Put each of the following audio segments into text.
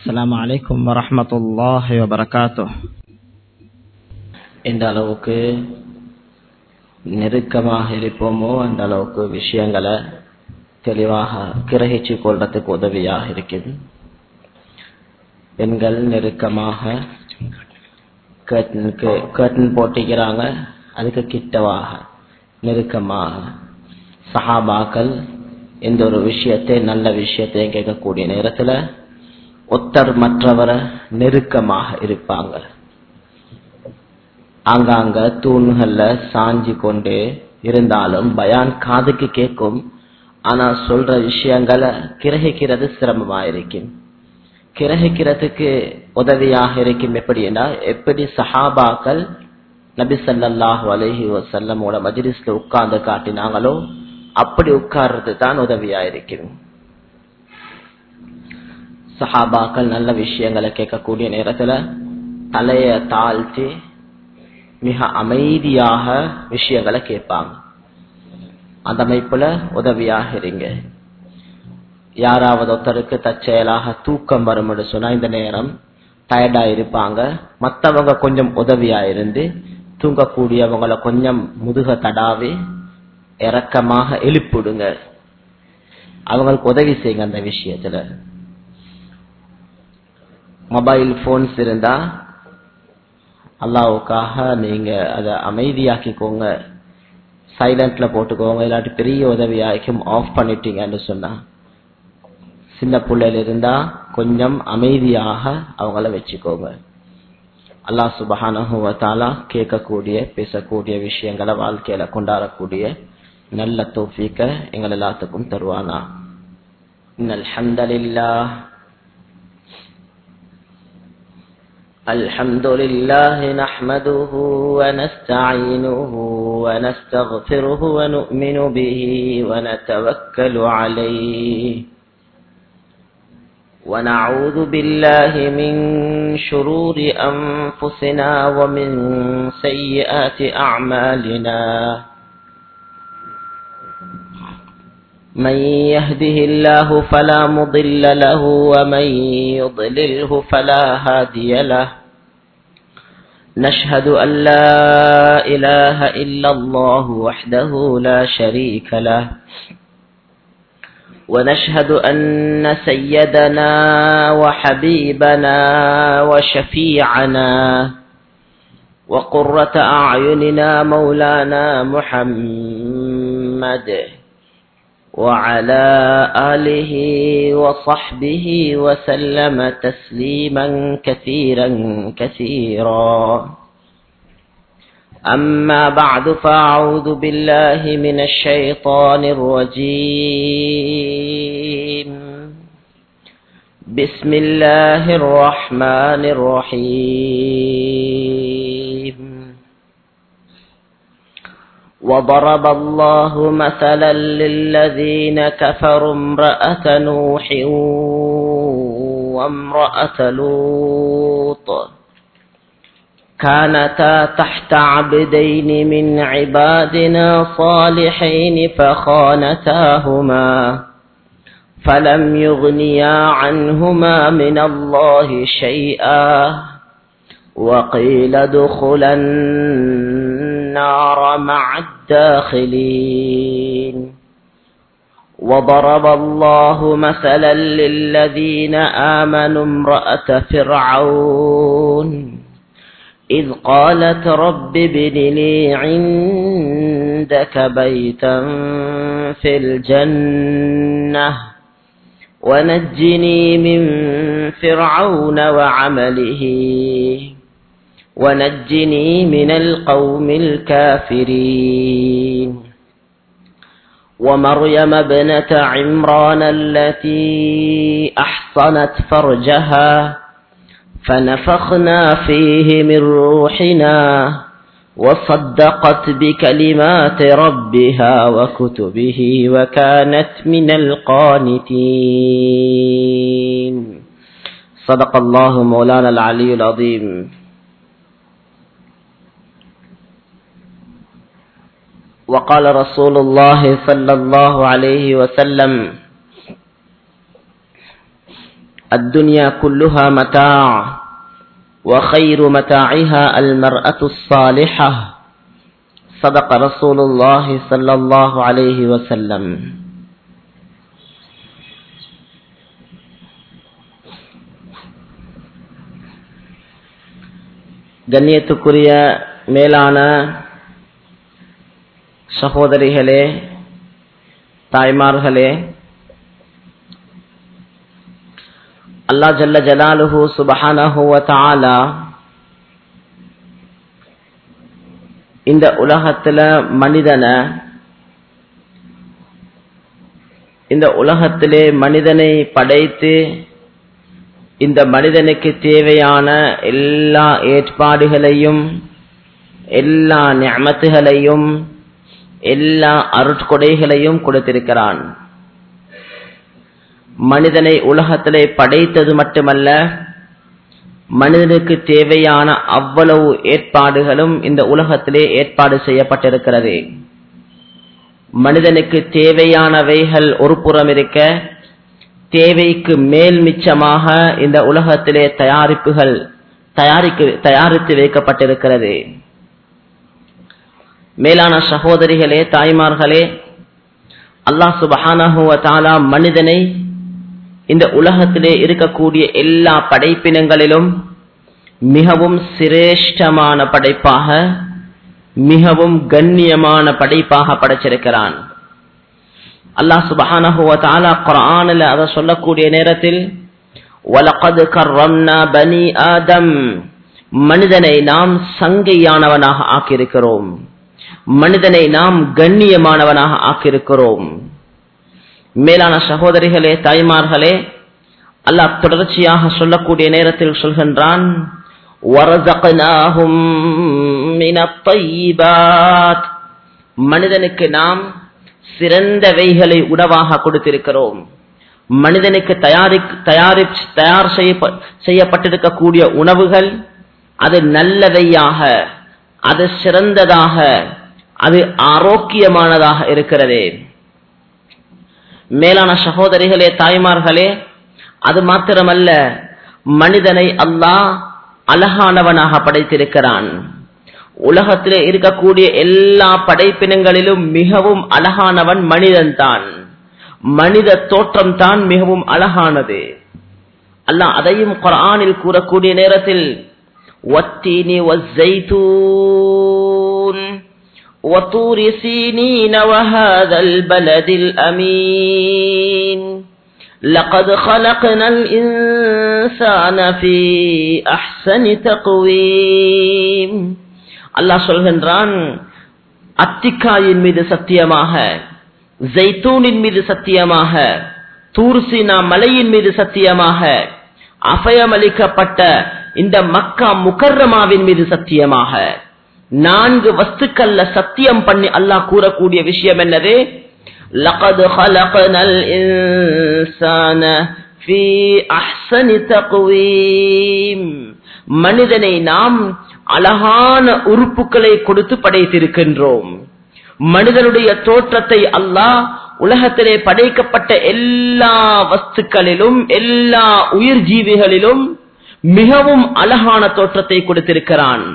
السلام عليكم ورحمة الله وبركاته எந்த அளவுக்கு நெருக்கமாக இருப்போமோ அந்த அளவுக்கு விஷயங்களை தெளிவாக கிரகிச்சு கொள்றதுக்கு உதவியாக இருக்குது பெண்கள் நெருக்கமாக கர்டன் போட்டிக்கிறாங்க அதுக்கு கிட்டவாக நெருக்கமாக சஹாபாக்கள் எந்த ஒரு விஷயத்தை நல்ல விஷயத்தையும் கேட்கக்கூடிய நேரத்துல ஒத்தர் மற்றவரை நெருக்கமாக இருப்பாங்க ஆங்காங்க தூண்கள்ல சாஞ்சி கொண்டு இருந்தாலும் பயான் காதுக்கு கேட்கும் ஆனா சொல்ற விஷயங்களை கிரகிக்கிறது சிரமமா இருக்கும் கிரகிக்கிறதுக்கு உதவியாக இருக்கும் எப்படின்னா எப்படி சஹாபாக்கள் நபி சல்லாஹூ அலஹி வசல்லமோட மஜிலிஸ்ல உட்கார்ந்து காட்டினாங்களோ அப்படி உட்கார்றது தான் உதவியா இருக்கும் சஹாபாக்கள் நல்ல விஷயங்களை கேட்கக்கூடிய நேரத்துல தலைய தாழ்த்தி மிக அமைதியாக விஷயங்களை கேட்பாங்க அந்த அமைப்புல உதவியாக இருங்க யாராவது ஒருத்தருக்கு தற்செயலாக தூக்கம் வரும் சொன்னா இந்த நேரம் டயர்டா இருப்பாங்க மத்தவங்க கொஞ்சம் உதவியா இருந்து தூங்கக்கூடியவங்களை கொஞ்சம் முதுக தடாவி இறக்கமாக எழுப்பிடுங்க அவங்களுக்கு உதவி செய்யுங்க அந்த விஷயத்துல மொபைல் போன்ஸ் இருந்தா அல்லாவுக்காக நீங்க அதை அமைதியாக்கிக்கோங்க சைலண்ட்ல போட்டுக்கோங்க இல்லாட்டி பெரிய உதவியாக்கும் ஆஃப் பண்ணிட்டீங்கன்னு சொன்னா சின்ன பிள்ளைல இருந்தா கொஞ்சம் அமைதியாக அவங்கள வச்சுக்கோங்க அல்லா சுபஹானஹுவத்தாலா கேட்கக்கூடிய பேசக்கூடிய விஷயங்களை வாழ்க்கையில கொண்டாடக்கூடிய நல்ல தோஃபீக்க எங்கள் எல்லாத்துக்கும் தருவானா அல்ஹம்துலில்லாஹ் الحمد لله نحمده ونستعينه ونستغفره ونؤمن به ونتوكل عليه ونعوذ بالله من شرور أنفسنا ومن سيئات أعمالنا من يهده الله فلا مضل له ومن يضلله فلا هادي له نشهد أن لا إله إلا الله وحده لا شريك له ونشهد أن سيدنا وحبيبنا وشفيعنا وقرة أعيننا مولانا محمد وعلى آله وصحبه وسلم تسليما كثيرا كثيرا أما بعد فأعوذ بالله من الشيطان الرجيم بسم الله الرحمن الرحيم وضرب الله مثلا للذين كفروا امرأة نوح وامرأة لوط كانتا تحت عبدين من عبادنا صالحين فخانتاهما فلم يغنيا عنهما من الله شيئا وقيل ادخلا النار مع الداخلين وضرب الله مثلا للذين آمنوا امرأة فرعون إذ قالت رب ابن لي عندك بيتا في الجنة ونجني من فرعون وعمله ونجني من القوم الكافرين ومريم ابنة عمران التي أحصنت فرجها فنفخنا فيه من روحنا وصدقت بكلمات ربها وكتبه وكانت من القانتين صدق الله مولانا العلي العظيم وقال رسول الله صلى الله عليه وسلم الدنيا كلها متاع وخير متاعها المرأة الصالحة صدق رسول الله صلى الله عليه وسلم கண்ணியத்துக்குரிய மேலான சகோதரிகளே தாய்மார்களே அல்லா ஜல்ல ஜலாலுஹு சுபஹானஹு வ தஆலா இந்த உலகத்துல மனிதனை இந்த உலகத்திலே மனிதனை படைத்து இந்த மனிதனுக்கு தேவையான எல்லா ஏற்பாடுகளையும் எல்லா ஞமத்துகளையும் எல்லா அருட்கொடைகளையும் கொடுத்திருக்கிறான் மனிதனை உலகத்திலே படைத்தது மட்டுமல்ல மனிதனுக்கு தேவையான அவ்வளவு ஏற்பாடுகளும் இந்த உலகத்திலே ஏற்பாடு செய்யப்பட்டிருக்கிறது மனிதனுக்கு தேவையானவைகள் ஒரு புறம் இருக்க தேவைக்கு மேல் மிச்சமாக இந்த உலகத்திலே தயாரிப்புகள் தயாரிக்க தயாரித்து வைக்கப்பட்டிருக்கிறது மேலான சகோதரிகளே தாய்மார்களே அல்லாஹ் சுபஹானஹுவ தாலா மனிதனை இந்த உலகத்திலே இருக்கக்கூடிய எல்லா படைப்பினங்களிலும் மிகவும் சிரேஷ்டமான படைப்பாக மிகவும் கண்ணியமான படைப்பாக படைச்சிருக்கிறான் அல்லாஹ் சுபஹானஹுவ தாலா குரானில் அதை சொல்லக்கூடிய நேரத்தில் வலகது கர்ரம்னா பனி ஆதம் மனிதனை நாம் சங்கையானவனாக ஆக்கியிருக்கிறோம் மனிதனை நாம் கண்ணியமானவனாக ஆக்கியிருக்கிறோம் மேலான சகோதரிகளே தாய்மார்களே அல்லாஹ் தொடர்ச்சியாக சொல்லக்கூடிய நேரத்தில் சொல்கின்றான் மனிதனுக்கு நாம் சிறந்தவைகளை உணவாக கொடுத்திருக்கிறோம் மனிதனுக்கு தயாரி தயாரி தயார் செய்யப்பட்டிருக்கக்கூடிய உணவுகள் அது நல்லவையாக அது சிறந்ததாக அது ஆரோக்கியமானதாக இருக்கிறது மேலான சகோதரிகளே தாய்மார்களே அது மாத்திரமல்ல மனிதனை அல்லாஹ் அழகானவனாக படைத்திருக்கிறான் உலகத்திலே இருக்கக்கூடிய எல்லா படைப்பினங்களிலும் மிகவும் அழகானவன் மனிதன் தான் மனித தோற்றம் தான் மிகவும் அழகானது அல்லாஹ் அதையும் குரானில் கூறக்கூடிய நேரத்தில் ஒத்தீனி والزيتون وطور سينين وهذا البلد الأمين لقد خلقنا الإنسان في أحسن تقويم அல்லாஹ் சொல்கின்றான் அத்திக்காயின் மீது சத்தியமாக ஜெய்தூனின் மீது சத்தியமாக தூர்சினா மலையின் மீது சத்தியமாக அபயமளிக்கப்பட்ட இந்த மக்கா முக்கர்ரமாவின் மீது சத்தியமாக நான்கு வஸ்துக்கள்ல சத்தியம் பண்ணி அல்லாஹ் கூறக்கூடிய விஷயம் என்னது لقد خلقنا الإنسان في أحسن تقويم மனிதனை நாம் அழகான உறுப்புகளை கொடுத்து படைத்திருக்கின்றோம் மனிதனுடைய தோற்றத்தை அல்லாஹ் உலகத்திலே படைக்கப்பட்ட எல்லா வஸ்துக்களிலும் எல்லா உயிர் ஜீவிகளிலும் மிகவும் அழகான தோற்றத்தை கொடுத்திருக்கிறான்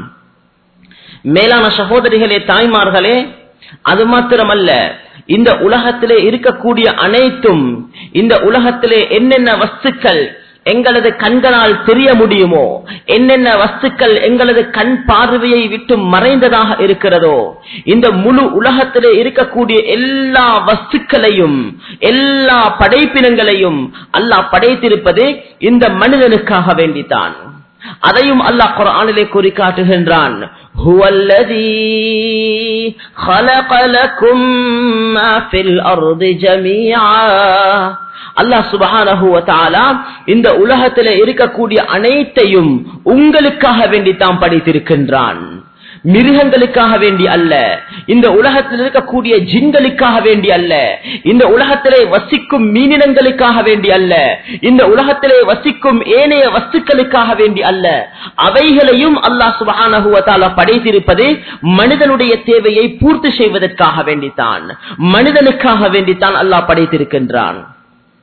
மேலான சகோதரிகளே தாய்மார்களே அது மாத்திரமல்ல இந்த உலகத்திலே இருக்கக்கூடிய அனைத்தும் இந்த உலகத்திலே என்னென்ன வஸ்துக்கள் எங்களது கண்களால் தெரிய முடியுமோ என்னென்ன வஸ்துக்கள் எங்களது கண் பார்வையை விட்டு மறைந்ததாக இருக்கிறதோ இந்த முழு உலகத்திலே இருக்கக்கூடிய எல்லா வஸ்துக்களையும் எல்லா படைப்பினங்களையும் அல்லாஹ் படைத்திருப்பது இந்த மனிதனுக்காக வேண்டித்தான் அதையும் அல்லாஹ் குரானிலே கூறி காட்டுகின்றான் هو الذي خلق لكم ما في الأرض جميعا அல்லாஹ் சுபஹானஹு வ தஆலா இந்த உலகத்திலே இருக்கக்கூடிய அனைத்தையும் உங்களுக்காக வேண்டி தாம் படைத்திருக்கின்றான் மிருகங்களுக்காக வேண்டி அல்ல இந்த உலகத்தில் இருக்கக்கூடிய ஜின்களுக்காக வேண்டி அல்ல இந்த உலகத்திலே வசிக்கும் மீனினங்களுக்காக வேண்டி அல்ல இந்த உலகத்திலே வசிக்கும் ஏனைய வஸ்துக்களுக்காக வேண்டி அல்ல அவைகளையும் அல்லாஹ் சுபஹானஹு வ தஆலா படைத்திருப்பது மனிதனுடைய தேவையை பூர்த்தி செய்வதற்காக வேண்டித்தான் மனிதனுக்காக வேண்டித்தான் அல்லாஹ் படைத்திருக்கின்றான்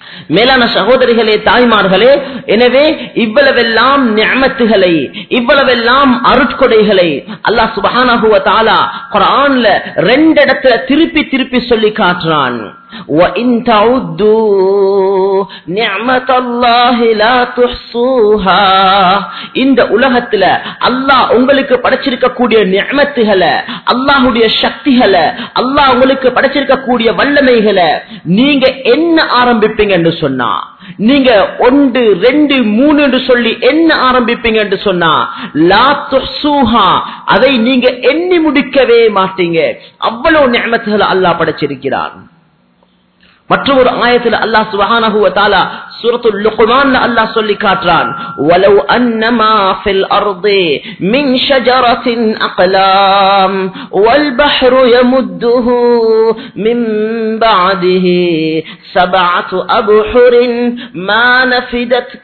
மேலான சகோதரிகளே தாய்மார்களே எனவே இவ்வளவெல்லாம் நியமத்துகளை இவ்வளவெல்லாம் அருட்கொடைகளை அல்லாஹ் சுபஹானஹு வ தஆலா குர்ஆன்ல ரெண்டு இடத்துல திருப்பி திருப்பி சொல்லி காட்டுறான் وَإِن تَعُدُّوا نِعْمَةَ اللَّهِ لَا تُحْصُوهَا இந்த உலகத்துல அல்லாஹ் உங்களுக்கு படைச்சிருக்கக்கூடிய நியமத்துகளை அல்லாஹ்வுடைய சக்திகளை அல்லாஹ் உங்களுக்கு படைச்சிருக்கக்கூடிய வல்லமைகளை நீங்க என்ன ஆரம்பிப்பீங்க என்று சொன்னா நீங்க ஒன்று ரெண்டு மூணு என்று சொல்லி என்ன ஆரம்பிப்பீங்க என்று சொன்னா லா துஹ்சூஹா அதை நீங்க எண்ணி முடிக்கவே மாட்டீங்க அவ்வளவு நியமத்துகளை அல்லாஹ் படைச்சிருக்கிறான் மற்றொரு ஆயத்தில் அல்லாஹ் சுபஹானஹு வ தஆலா சூரத்துல் லுக்மான்ல அல்லாஹ் சொல்லி காட்டுறான் வலவ் அன்னமா ஃபில் அர்தி மின் ஷஜரத்தின் அக்லாம் வல் பஹ்ரு யமுத்துஹு மின் பஅதிஹி சபஅத்து அப்ஹுரின் மா நஃபிதத்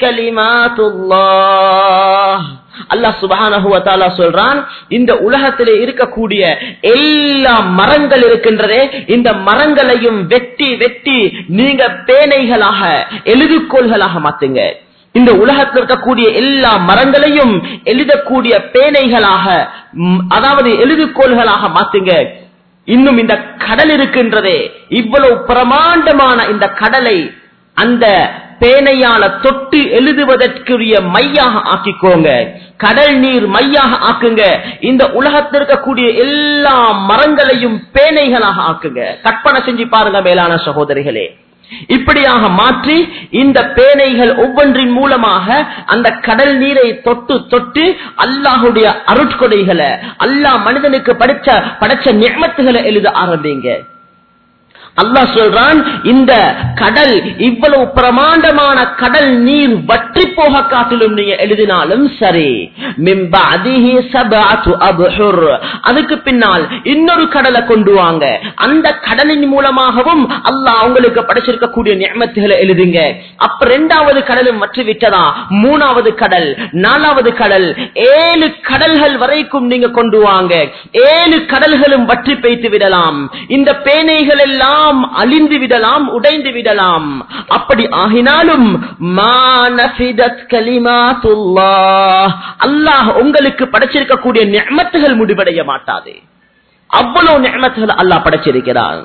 கலிமாத்துல்லாஹ் அல்லாஹ் சுபஹானஹு வ தஆலா சொல்றான் இந்த உலகத்திலே இருக்கக்கூடிய எல்லா மரங்கள் இருக்கின்றதே இந்த மரங்களையும் வெட்டி வெட்டி நீங்க பேனைகளாக எழுதுகோள்களாக மாத்துங்க இந்த உலகத்தில் இருக்கக்கூடிய எல்லா மரங்களையும் எழுதக்கூடிய பேனைகளாக ம், அதாவது எழுதுகோள்களாக மாத்துங்க இன்னும் இந்த கடல் இருக்கின்றதே இவ்வளவு பிரமாண்டமான இந்த கடலை அந்த பேனையால தொட்டு எழுதுவதற்குரிய மையாக ஆக்கிக்கோங்க கடல் நீர் மையாக ஆக்குங்க இந்த உலகத்தில் இருக்கக்கூடிய எல்லா மரங்களையும் பேனைகளாக ஆக்குங்க கற்பனை செஞ்சு பாருங்க மேலான சகோதரிகளே இப்படியாக மாற்றி இந்த பேனைகள் ஒவ்வொன்றின் மூலமாக அந்த கடல் நீரை தொட்டு தொட்டு அல்லாஹுடைய அருட்கொடைகளை அல்லாஹ் மனிதனுக்கு படிச்ச படைச்ச நியமத்துகளை எழுத ஆரம்பிங்க அல்லாஹ் சொல்றான் இந்த கடல் இவ்வளவு பிரமாண்டமான கடல் நீர் வற்றி போக காட்டிலும் நீங்க எழுதினாலும் சரி மிம்பஅதிஹி சபஅத்து அப்ஹுர் அதுக்கு பின்னால் இன்னொரு கடலை கொண்டு வாங்க அந்த கடலின் மூலமாகவும் அல்லாஹ் உங்களுக்கு படைச்சிருக்கக்கூடிய நியமத்துகளை எழுதுங்க அப்ப ரெண்டாவது கடலும் வற்றி விட்டதா மூணாவது கடல் நாலாவது கடல் ஏழு கடல்கள் வரைக்கும் நீங்க கொண்டு வாங்க ஏழு கடல்களும் வற்றி பெய்த்து விடலாம் இந்த பேனைகள் எல்லாம் அழிந்து விடலாம் உடைந்து விடலாம் அப்படி ஆகினாலும் மா நஃபிதத் கலிமாத்துல்லாஹ் அல்லாஹ் உங்களுக்கு படைச்சிருக்கக்கூடிய நியமத்துகள் முடிவடைய மாட்டாது அவ்வளவு நியமத்துகள் அல்லாஹ் படைச்சிருக்கிறான்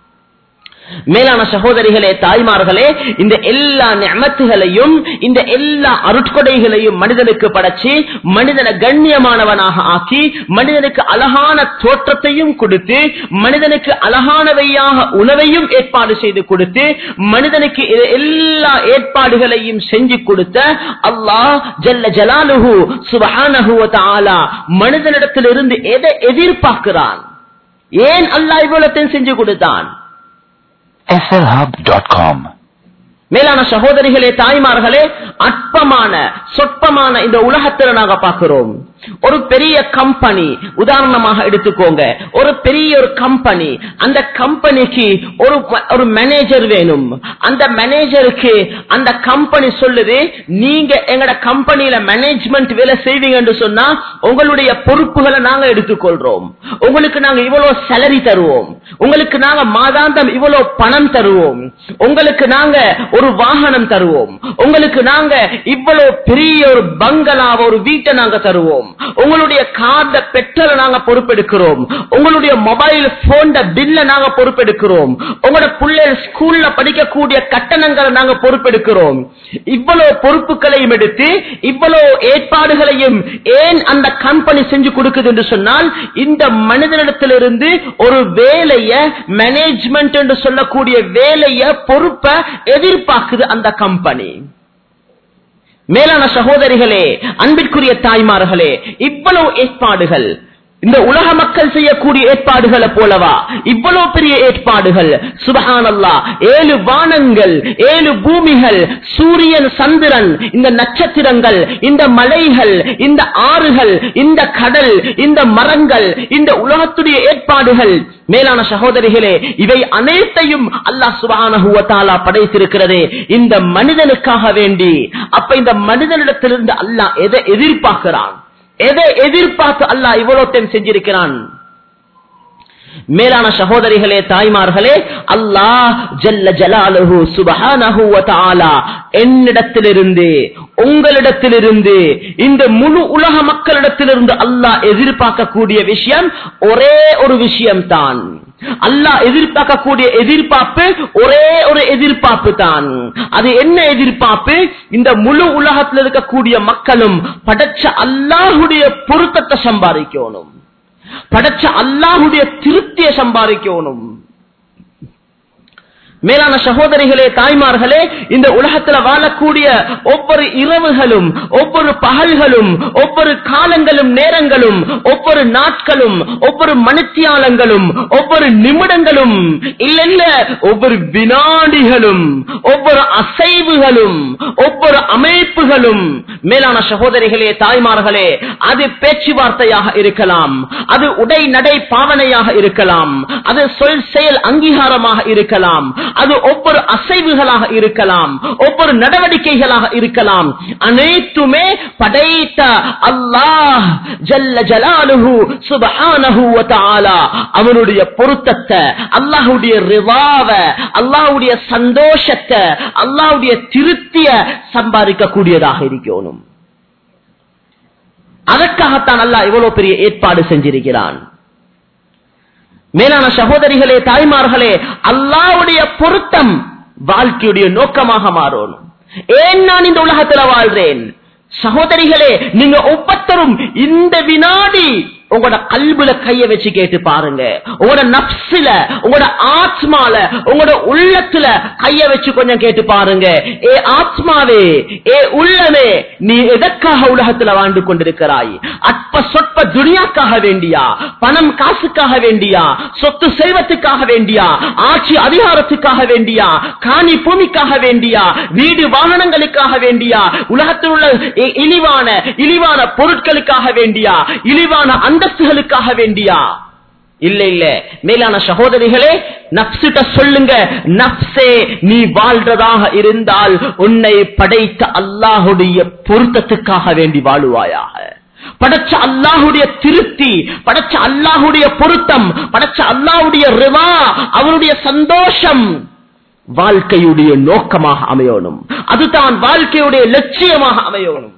மேலான சகோதரிகளே தாய்மார்களே இந்த எல்லா நியமத்துகளையும் இந்த எல்லா அருட்கொடைகளையும் மனிதனுக்கு படைச்சு மனிதனை கண்ணியமானவனாக ஆக்கி மனிதனுக்கு அழகான தோற்றத்தையும் கொடுத்து மனிதனுக்கு அழகானவையாக உணவையும் ஏற்பாடு செய்து கொடுத்து மனிதனுக்கு இது எல்லா ஏற்பாடுகளையும் செஞ்சு கொடுத்த அல்லாஹ் ஜல்ல ஜலாலுஹு சுபஹானஹு வ தஆலா மனிதனிடத்திலிருந்து எதை எதிர்பார்க்கிறான் ஏன் அல்லாஹ் இவ்வளத்தையும் செஞ்சு கொடுத்தான் slhub.com. மேலான சகோதரிகளே தாய்மார்களே அற்பமான சொற்பமான இந்த உலகத்தில் நாங்க பார்க்கிறோம் ஒரு பெரிய கம்பெனி உதாரணமாக எடுத்துக்கோங்க ஒரு பெரிய ஒரு கம்பெனி அந்த கம்பெனிக்கு ஒரு ஒரு மேனேஜர் வேணும் அந்த மேனேஜருக்கு அந்த கம்பெனி சொல்லுது நீங்க எங்கட கம்பெனியில மேனேஜ்மெண்ட் வேலை செய்வீங்கன்னு சொன்னா உங்களுடைய பொறுப்புகளை நாங்க எடுத்துக்கொள்றோம் உங்களுக்கு நாங்க இவ்வளவு சேலரி தருவோம் உங்களுக்கு நாங்க மாதாந்தம் இவ்வளவு பணம் தருவோம் உங்களுக்கு நாங்க ஒரு வாகனம் தருவோம் உங்களுக்கு நாங்க இவ்வளவு பெரிய ஒரு பங்களா ஒரு வீட்டை நாங்க தருவோம் உங்களுடைய கார்ட பெட்ரோல நாங்க பொறுப்பெடுக்கிறோம் உங்களுடைய மொபைல் போன் பில்ல நாங்க பொறுப்பெடுக்கிறோம் உங்களோட பிள்ளைகள் ஸ்கூல்ல படிக்கக்கூடிய கட்டணங்களை நாங்க பொறுப்பெடுக்கிறோம் இவ்வளவு பொறுப்புகளையும் எடுத்து இவ்வளவு ஏற்பாடுகளையும் ஏன் அந்த கம்பெனி செஞ்சு கொடுக்குது என்று சொன்னால் இந்த மனிதனிடத்திலிருந்து ஒரு வேலைய மேனேஜ்மெண்ட் என்று சொல்லக்கூடிய வேலைய பொறுப்பை எதிர்பார்க்குது அந்த கம்பெனி மேலான சகோதரிகளே அன்பிற்குரிய தாய்மார்களே இவ்வளவு ஏற்பாடுகள் இந்த உலக மக்கள் செய்யக்கூடிய ஏற்பாடுகளை போலவா இவ்வளவு பெரிய ஏற்பாடுகள் சுபஹானல்லா ஏழு வானங்கள் ஏழு பூமிகள் சூரியன் சந்திரன் இந்த நட்சத்திரங்கள் இந்த மலைகள் இந்த ஆறுகள் இந்த கடல் இந்த மரங்கள் இந்த உலகத்துடைய ஏற்பாடுகள் மேலான சகோதரிகளே இவை அனைத்தையும் அல்லாஹ் சுபானஹுவத்தாலா படைத்திருக்கிறதே இந்த மனிதனுக்காக வேண்டி அப்ப இந்த மனிதனிடத்திலிருந்து அல்லாஹ் எதை எதிர்பார்க்கிறான் எதை எதிர்பார்த்து அல்லாஹ் இவ்வளவு செஞ்சிருக்கிறான் மேலான சகோதரிகளே தாய்மார்களே அல்லாஹ் ஜல்ல ஜலாலுஹு சுபஹானஹு வ தஆலா என்னிடத்திலிருந்து உங்களிடத்திலிருந்து இந்த முழு உலக மக்களிடத்திலிருந்து அல்லாஹ் எதிர்பார்க்கக்கூடிய விஷயம் ஒரே ஒரு விஷயம் தான் அல்லாஹ் எதிர்பார்க்கக்கூடிய எதிர்பார்ப்பு ஒரே ஒரு எதிர்பார்ப்பு தான் அது என்ன எதிர்பார்ப்பு இந்த முழு உலகத்தில் இருக்கக்கூடிய மக்களும் படைச்ச அல்லாஹுடைய பொருத்தத்தை சம்பாதிக்கணும் படைச்ச அல்லாஹுடைய திருப்தியை சம்பாதிக்கணும் மேலான சகோதரிகளே தாய்மார்களே இந்த உலகத்துல வாழக்கூடிய ஒவ்வொரு இரவுகளும் ஒவ்வொரு பகல்களும் ஒவ்வொரு காலங்களும் நேரங்களும் ஒவ்வொரு நாட்களும் ஒவ்வொரு மணித்தியாலங்களும் ஒவ்வொரு நிமிடங்களும் இல்ல இல்ல ஒவ்வொரு வினாடிகளும் ஒவ்வொரு அசைவுகளும் ஒவ்வொரு அமைப்புகளும் மேலான சகோதரிகளே தாய்மார்களே அது பேச்சுவார்த்தையாக இருக்கலாம் அது உடை நடை பாவனையாக இருக்கலாம் அது சொல் செயல் அங்கீகாரமாக இருக்கலாம் அது ஒவ்வொரு அசைவுகளாக இருக்கலாம் ஒவ்வொரு நடவடிக்கைகளாக இருக்கலாம் அனைத்துமே படைத்த அல்லாஹ் ஜல்ல ஜலாலுஹு சுபஹானஹு வ தஆலா அவனுடைய பொருத்தத்தை அல்லாஹ்வுடைய ரிவாவ அல்லாஹ்வுடைய சந்தோஷத்தை அல்லாஹ்வுடைய திருப்திய சம்பாதிக்க கூடியதாக இருக்கணும் அதற்காகத்தான் அல்லாஹ் இவ்வளவு பெரிய ஏற்பாடு செஞ்சிருக்கிறான் மேலான சகோதரிகளே தாய்மார்களே அல்லாவுடைய பொருத்தம் வாழ்க்கையுடைய நோக்கமாக மாறணும் ஏன் நான் இந்த உலகத்துல வாழ்றேன் சகோதரிகளே நீங்க ஒவ்வொருத்தரும் இந்த வினாடி உங்களோட கல்புல கைய வச்சு கேட்டு பாருங்க உங்களோட நப்சில உங்களோட ஆத்மால உங்களோட உள்ளத்துல கைய வச்சு கொஞ்சம் கேட்டு பாருங்க ஏ ஆத்மாவே ஏ உள்ளமே நீ எதற்காக உலகத்துல வாழ்ந்து கொண்டிருக்கிறாய் அற்ப சொற்ப துனியாக்காக வேண்டியா பணம் காசுக்காக வேண்டியா சொத்து செல்வத்துக்காக வேண்டியா ஆட்சி அதிகாரத்துக்காக வேண்டியா காணி பூமிக்காக வேண்டியா வீடு வாகனங்களுக்காக வேண்டியா உலகத்தில் உள்ள இ- இழிவான இழிவான பொருட்களுக்காக வேண்டியா இழிவான அந்தஸ்துகளுக்காக வேண்டியா இல்ல இல்ல மேலான சகோதரிகளே நப்சிட்ட சொல்லுங்க நப்சே நீ வாழ்றதாக இருந்தால் உன்னை படைத்த அல்லாஹுடைய பொருத்தத்துக்காக வேண்டி வாழுவாயாக படைச்ச அல்லாஹுடைய திருப்தி படைச்ச அல்லாஹுடைய பொருத்தம் படைச்ச அல்லாஹுடைய ரிவா அவருடைய சந்தோஷம் வாழ்க்கையுடைய நோக்கமாக அமையணும் அதுதான் வாழ்க்கையுடைய லட்சியமாக அமையணும்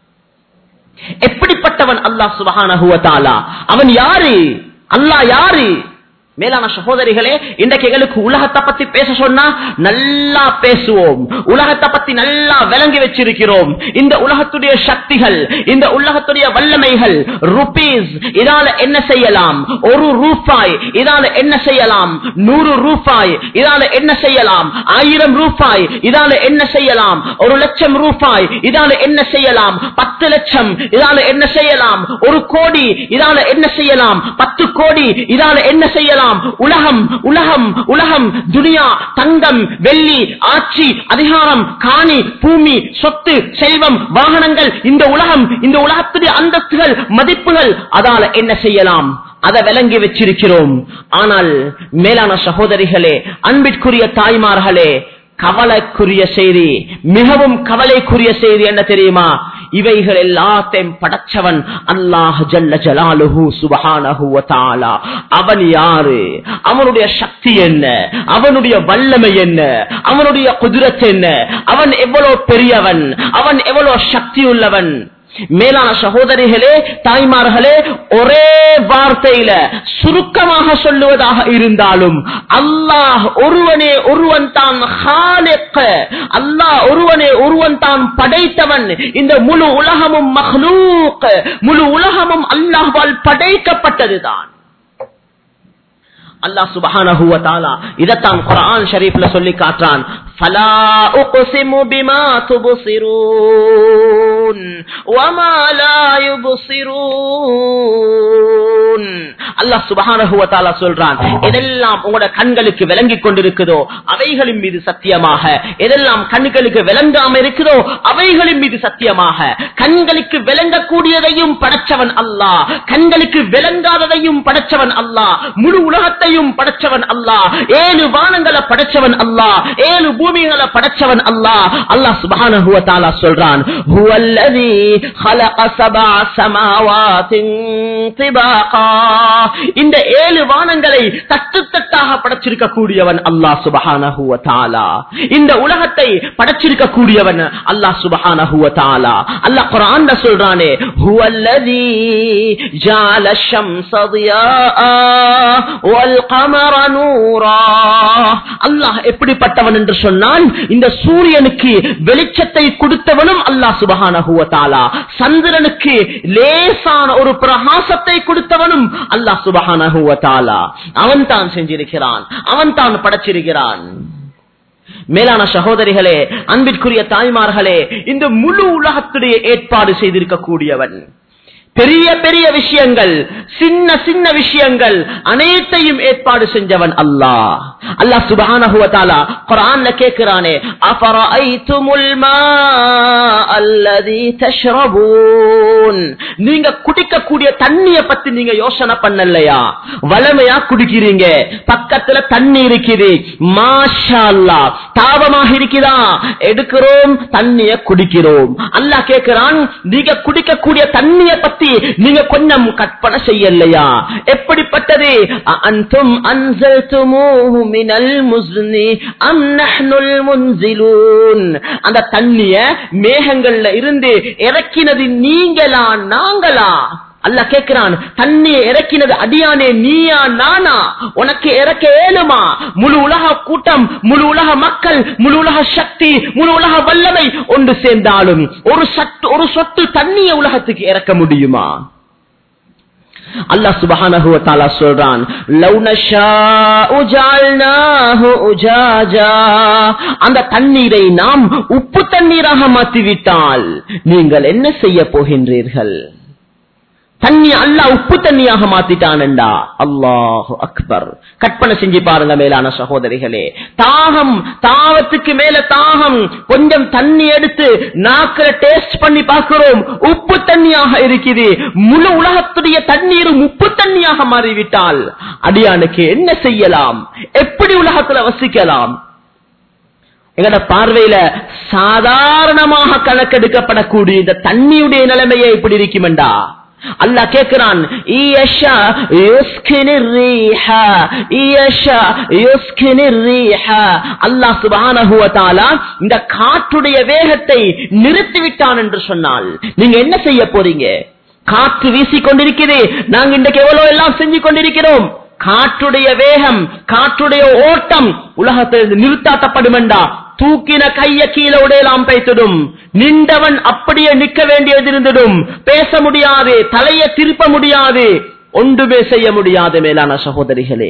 எப்படிப்பட்டவன் அல்லாஹ் சுபஹானஹு வ தஆலா அவன் யாரு அல்லாஹ் யாரு மேலான சகோதரிகளே இன்றைக்கு எங்களுக்கு உலகத்தை பத்தி பேச சொன்னா நல்லா பேசுவோம் உலகத்தை பத்தி நல்லா விளங்கி வச்சிருக்கிறோம் இந்த உலகத்துடைய சக்திகள் இந்த உலகத்துடைய வல்லமைகள் ருபீஸ் இதால என்ன செய்யலாம் ஒரு ரூபாய் இதால என்ன செய்யலாம் நூறு ரூபாய் இதால என்ன செய்யலாம் ஆயிரம் ரூபாய் இதால என்ன செய்யலாம் ஒரு லட்சம் ரூபாய் இதால என்ன செய்யலாம் பத்து லட்சம் இதால என்ன செய்யலாம் ஒரு கோடி இதால என்ன செய்யலாம் பத்து கோடி இதால என்ன செய்யலாம் உலகம் உலகம் உலகம் துனியா தங்கம் வெள்ளி ஆட்சி அதிகாரம் காணி பூமி சொத்து செல்வம் வாகனங்கள் இந்த உலகம் இந்த உலகத்துடைய அந்தஸ்துகள் மதிப்புகள் அதால என்ன செய்யலாம் அதை விளங்கி வச்சிருக்கிறோம் ஆனால் மேலான சகோதரிகளே அன்பிற்குரிய தாய்மார்களே கவலைக்குரிய செய்தி மிகவும் கவலைக்குரிய செய்தி என்ன தெரியுமா இவைகள் எல்லாத்தையும் படைச்சவன் அல்லாஹ் ஜல்ல ஜலாலுஹு சுபஹானஹு வ தஆலா அவன் யாரு அவனுடைய சக்தி என்ன அவனுடைய வல்லமை என்ன அவனுடைய குதிரத் என்ன அவன் எவ்வளவு பெரியவன் அவன் எவ்வளவு சக்தி உள்ளவன் மேலான சகோதரிகளே தாய்மார்களே ஒரே வார்த்தையில சுருக்கமாக சொல்லுவதாக இருந்தாலும் அல்லாஹ் ஒருவனே ஒருவன் தான் ஹாலிக். அல்லாஹ் ஒருவனே ஒருவன் தான் படைத்தவன் இந்த முழு உலகமும் மஹ்லூக் முழு உலகமும் அல்லாஹ்வால் படைக்கப்பட்டதுதான் அல்லாஹ் சுபஹானஹு வ தஆலா இதத்தான் குர்ஆன் ஷரீஃப்ல சொல்லி காட்டுறான் ஃபலா உக்ஸிமு பிமா துப்சிரூன் வமா லா யுப்சிரூன் அல்லாஹ் சுபஹானஹு வ தஆலா சொல்றான் எதெல்லாம் உங்களோட கண்களுக்கு விளங்கிக் கொண்டிருக்குதோ அவைகளின் மீது சத்தியமாக எதெல்லாம் கண்களுக்கு விளங்காம இருக்குதோ அவைகளின் மீது சத்தியமாக கண்களுக்கு விளங்கக்கூடியதையும் படைச்சவன் அல்லாஹ் கண்களுக்கு விளங்காததையும் படைச்சவன் அல்லாஹ் முழு உலகத்தையும் படைச்சவன் அல்லாஹ் ஏழு வானங்களை படைச்சவன் அல்லாஹ் ஏழு பூமிகளை படைச்சவன் அல்லாஹ் அல்லாஹ் சுப்ஹானஹு வ தஆலா சொல்றான் ஹுவல் الذي خلق سبع سماوات طباقا இந்த ஏழு வானங்களை தட்டு தட்டாக படைச்சிருக்க கூடியவன் அல்லாஹ் சுபஹானஹு வ தஆலா இந்த உலகத்தை படைச்சிருக்க கூடியவன் அல்லாஹ் சுபஹானஹு வ தஆலா அல்லாஹ் குர்ஆன்ல சொல்றானே ஹுவல்லதி ஜஅல الشمس ضياء والقمر نورا அல்லாஹ் எப்படிப்பட்டவன் என்று சொன்னால் இந்த சூரியனுக்கு வெளிச்சத்தை கொடுத்தவனும் அல்லாஹ் சுபஹானஹு வ தஆலா சந்திரனுக்கு லேசான ஒரு பிரகாசத்தை கொடுத்தவனும் அல்லாஹ் சுபஹானஹு வ தஆலா அவன் தான் செஞ்சிருக்கிறான் அவன் தான் படைச்சிருக்கிறான் மேலான சகோதரிகளே அன்பிற்குரிய தாய்மார்களே இந்த முழு உலகத்துடைய ஏற்பாடு செய்திருக்க கூடியவன் பெரிய பெரிய விஷயங்கள் சின்ன சின்ன விஷயங்கள் அனைத்தையும் ஏற்பாடு செஞ்சவன் அல்லாஹ் அல்லாஹ் சுபஹானஹு வ தஆலா குர்ஆன்ல கேக்குறானே அஃபரஐதுமுல் அல்லதி தஷ்ரபூன் நீங்க குடிக்கக்கூடிய தண்ணிய பத்தி நீங்க யோசனை பண்ணலையா வளமையா குடிக்கிறீங்க பக்கத்துல தண்ணி இருக்குது மாஷா அல்லாஹ் தாபமாக இருக்குதா எடுக்கிறோம் தண்ணிய குடிக்கிறோம் அல்லாஹ் கேக்குறான் நீங்க குடிக்கக்கூடிய தண்ணிய பத்தி நீங்க கொஞ்சம் கற்பனை செய்யலையா எப்படிப்பட்டது அன்தும் அன்சல்துமூஹு மினல் முஸ்னி அம் நஹ்னுல் முன்சிலூன் அந்த தண்ணிய மேகங்கள்ல இருந்து இறக்கினது நீங்களா நாங்களா அல்லாஹ் கேட்கிறான் தண்ணியை இறக்கினது அடியானே நீயா நானா உனக்கு இறக்க ஏழுமா முழு உலக கூட்டம் முழு உலக மக்கள் முழு உலக சக்தி முழு உலக வல்லமை ஒன்று சேர்ந்தாலும் ஒரு சட்டு ஒரு சொட்டு தண்ணியை உலகத்துக்கு இறக்க முடியுமா அல்லாஹ் சுபஹானஹு வ தஆலா சொல்றான் லவ் நஷாஉ ஜஅல்னாஹு உஜாஜா அந்த தண்ணீரை நாம் உப்பு தண்ணீராக மாற்றிவிட்டால் நீங்கள் என்ன செய்ய போகின்றீர்கள் தண்ணி அல்லாஹ் உப்பு தண்ணியாக மாத்திட்டான்டா அல்லாஹு அக்பர் கற்பனை செஞ்சு பாருங்க மேலான சகோதரிகளே தாகம் தாவத்துக்கு மேல தாகம் கொஞ்சம் தண்ணி எடுத்து நாக்கில டேஸ்ட் பண்ணி பார்க்கிறோம் உப்பு தண்ணியாக இருக்குது முழு உலகத்துடைய தண்ணீரும் உப்பு தண்ணியாக மாறிவிட்டால் அடியானுக்கு என்ன செய்யலாம் எப்படி உலகத்துல வசிக்கலாம் எங்கட பார்வையில சாதாரணமாக கணக்கெடுக்கப்படக்கூடிய இந்த தண்ணியுடைய நிலைமையை எப்படி இருக்குமெண்டா அல்லாஹ் கேட்கிறான் ஈயஷா யுஸ்கினிர் ரீஹா ஈயஷா யுஸ்கினிர் ரீஹா அல்லாஹ் சுப்ஹானஹு வ தஆலா இந்த காற்றுடைய வேகத்தை நிறுத்தி விட்டான் என்று சொன்னால் நீங்க என்ன செய்ய போறீங்க காற்று வீசிக் கொண்டிருக்கிறது நாங்க இன்றைக்கு எவ்வளவு எல்லாம் செஞ்சு கொண்டிருக்கிறோம் காற்றுடைய வேகம் காற்றுடைய ஓட்டம் உலகத்திலிருந்து நிறுத்தாட்டப்படுமெண்டா தூக்கின கைய கீழே உடையலாம் பைத்திடும் நின்றவன் அப்படியே நிக்க வேண்டியது இருந்திடும் பேச முடியாது தலையை திருப்ப முடியாது ஒன்றுமே செய்ய முடியாது மேலான சகோதரிகளே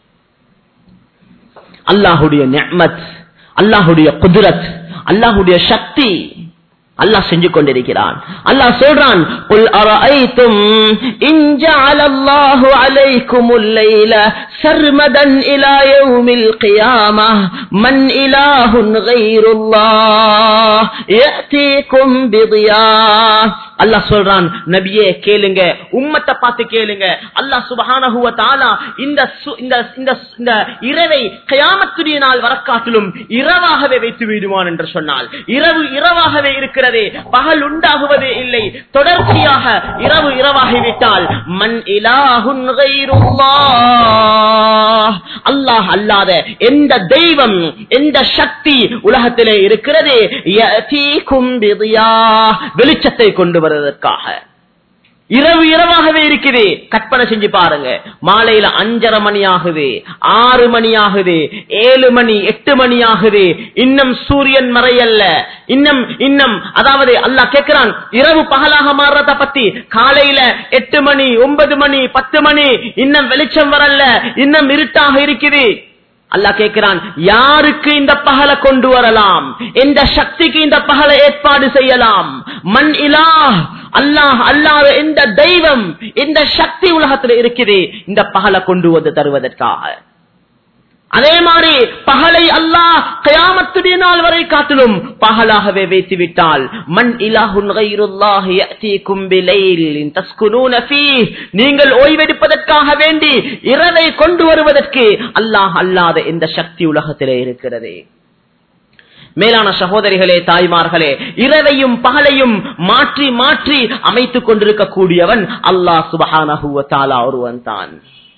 அல்லாஹுடைய நியமத் அல்லாஹுடைய குதிரத் அல்லாஹுடைய சக்தி அல்லாஹ் செஞ்சு கொண்டிருக்கிறான் அல்லாஹ் சொல்றான் குல் அரஐத்தும் இன் ஜஅலல்லாஹு அலைக்குமுல் லைல சர்மதன் இலா யௌமில் கியாமஹ் மன் இலாஹுன் கைருல்லாஹ் யஅதீக்கும் பிதியா அல்லாஹ் சொல்றான் நபியே கேளுங்க உம்மத்தை பார்த்து கேளுங்க அல்லாஹ் சுபஹானஹு வ தஆலா இந்த சு- இந்த இந்த இந்த இரவை கயாமத்துடைய நாள் வரக்காட்டிலும் இரவாகவே வைத்து விடுவான் என்று சொன்னால் இரவு இரவாகவே இருக்கிறது பகல் உண்டாகுவதே இல்லை தொடர்ச்சியாக இரவு இரவாகிவிட்டால் மண் இலாஹுன் கைருல்லாஹ் அல்லாஹ் அல்லாத எந்த தெய்வம் எந்த சக்தி உலகத்திலே இருக்கிறது யஅதீக்கும் பிதியா வெளிச்சத்தை கொண்டு வருவதற்காக இரவு இரவாகவே இருக்குது கற்பனை செஞ்சு பாருங்க மாலையில அஞ்சரை மணி ஆகுது ஆறு மணி ஆகுது ஏழு மணி எட்டு மணி ஆகுது இன்னும் சூரியன் மறையல்ல இன்னும் இன்னும் அதாவது அல்லாஹ் கேட்கிறான் இரவு பகலாக மாறுறத பத்தி காலையில எட்டு மணி ஒன்பது மணி பத்து மணி இன்னும் வெளிச்சம் வரல இன்னும் இருட்டாக இருக்குது அல்லாஹ் கேட்கிறான் யாருக்கு இந்த பகலை கொண்டு வரலாம் எந்த சக்திக்கு இந்த பகலை ஏற்பாடு செய்யலாம் மண் இலா அல்லாஹ் அல்லாத எந்த தெய்வம் எந்த சக்தி உலகத்தில் இருக்குது இந்த பகலை கொண்டு வந்து தருவதற்காக அதே மாதிரி பகலை அல்லாஹ் கயாமத்துடைய நாள் வரை காட்டிலும் பகலாகவே வைத்து விட்டால் மண் இலாஹுன் கைருல்லாஹ் யஅதீக்கும் பிலைலின் தஸ்குனூன ஃபீஹ் நீங்கள் ஓய்வெடுப்பதற்காக வேண்டி இரவை கொண்டு வருவதற்கு அல்லாஹ் அல்லாத எந்த சக்தி உலகத்திலே இருக்கிறது மேலான சகோதரிகளே தாய்மார்களே இரவையும் பகலையும் மாற்றி மாற்றி அமைத்துக் கொண்டிருக்கக்கூடியவன் அல்லாஹ் சுபஹானஹுவ தாலா ஒருவன் தான்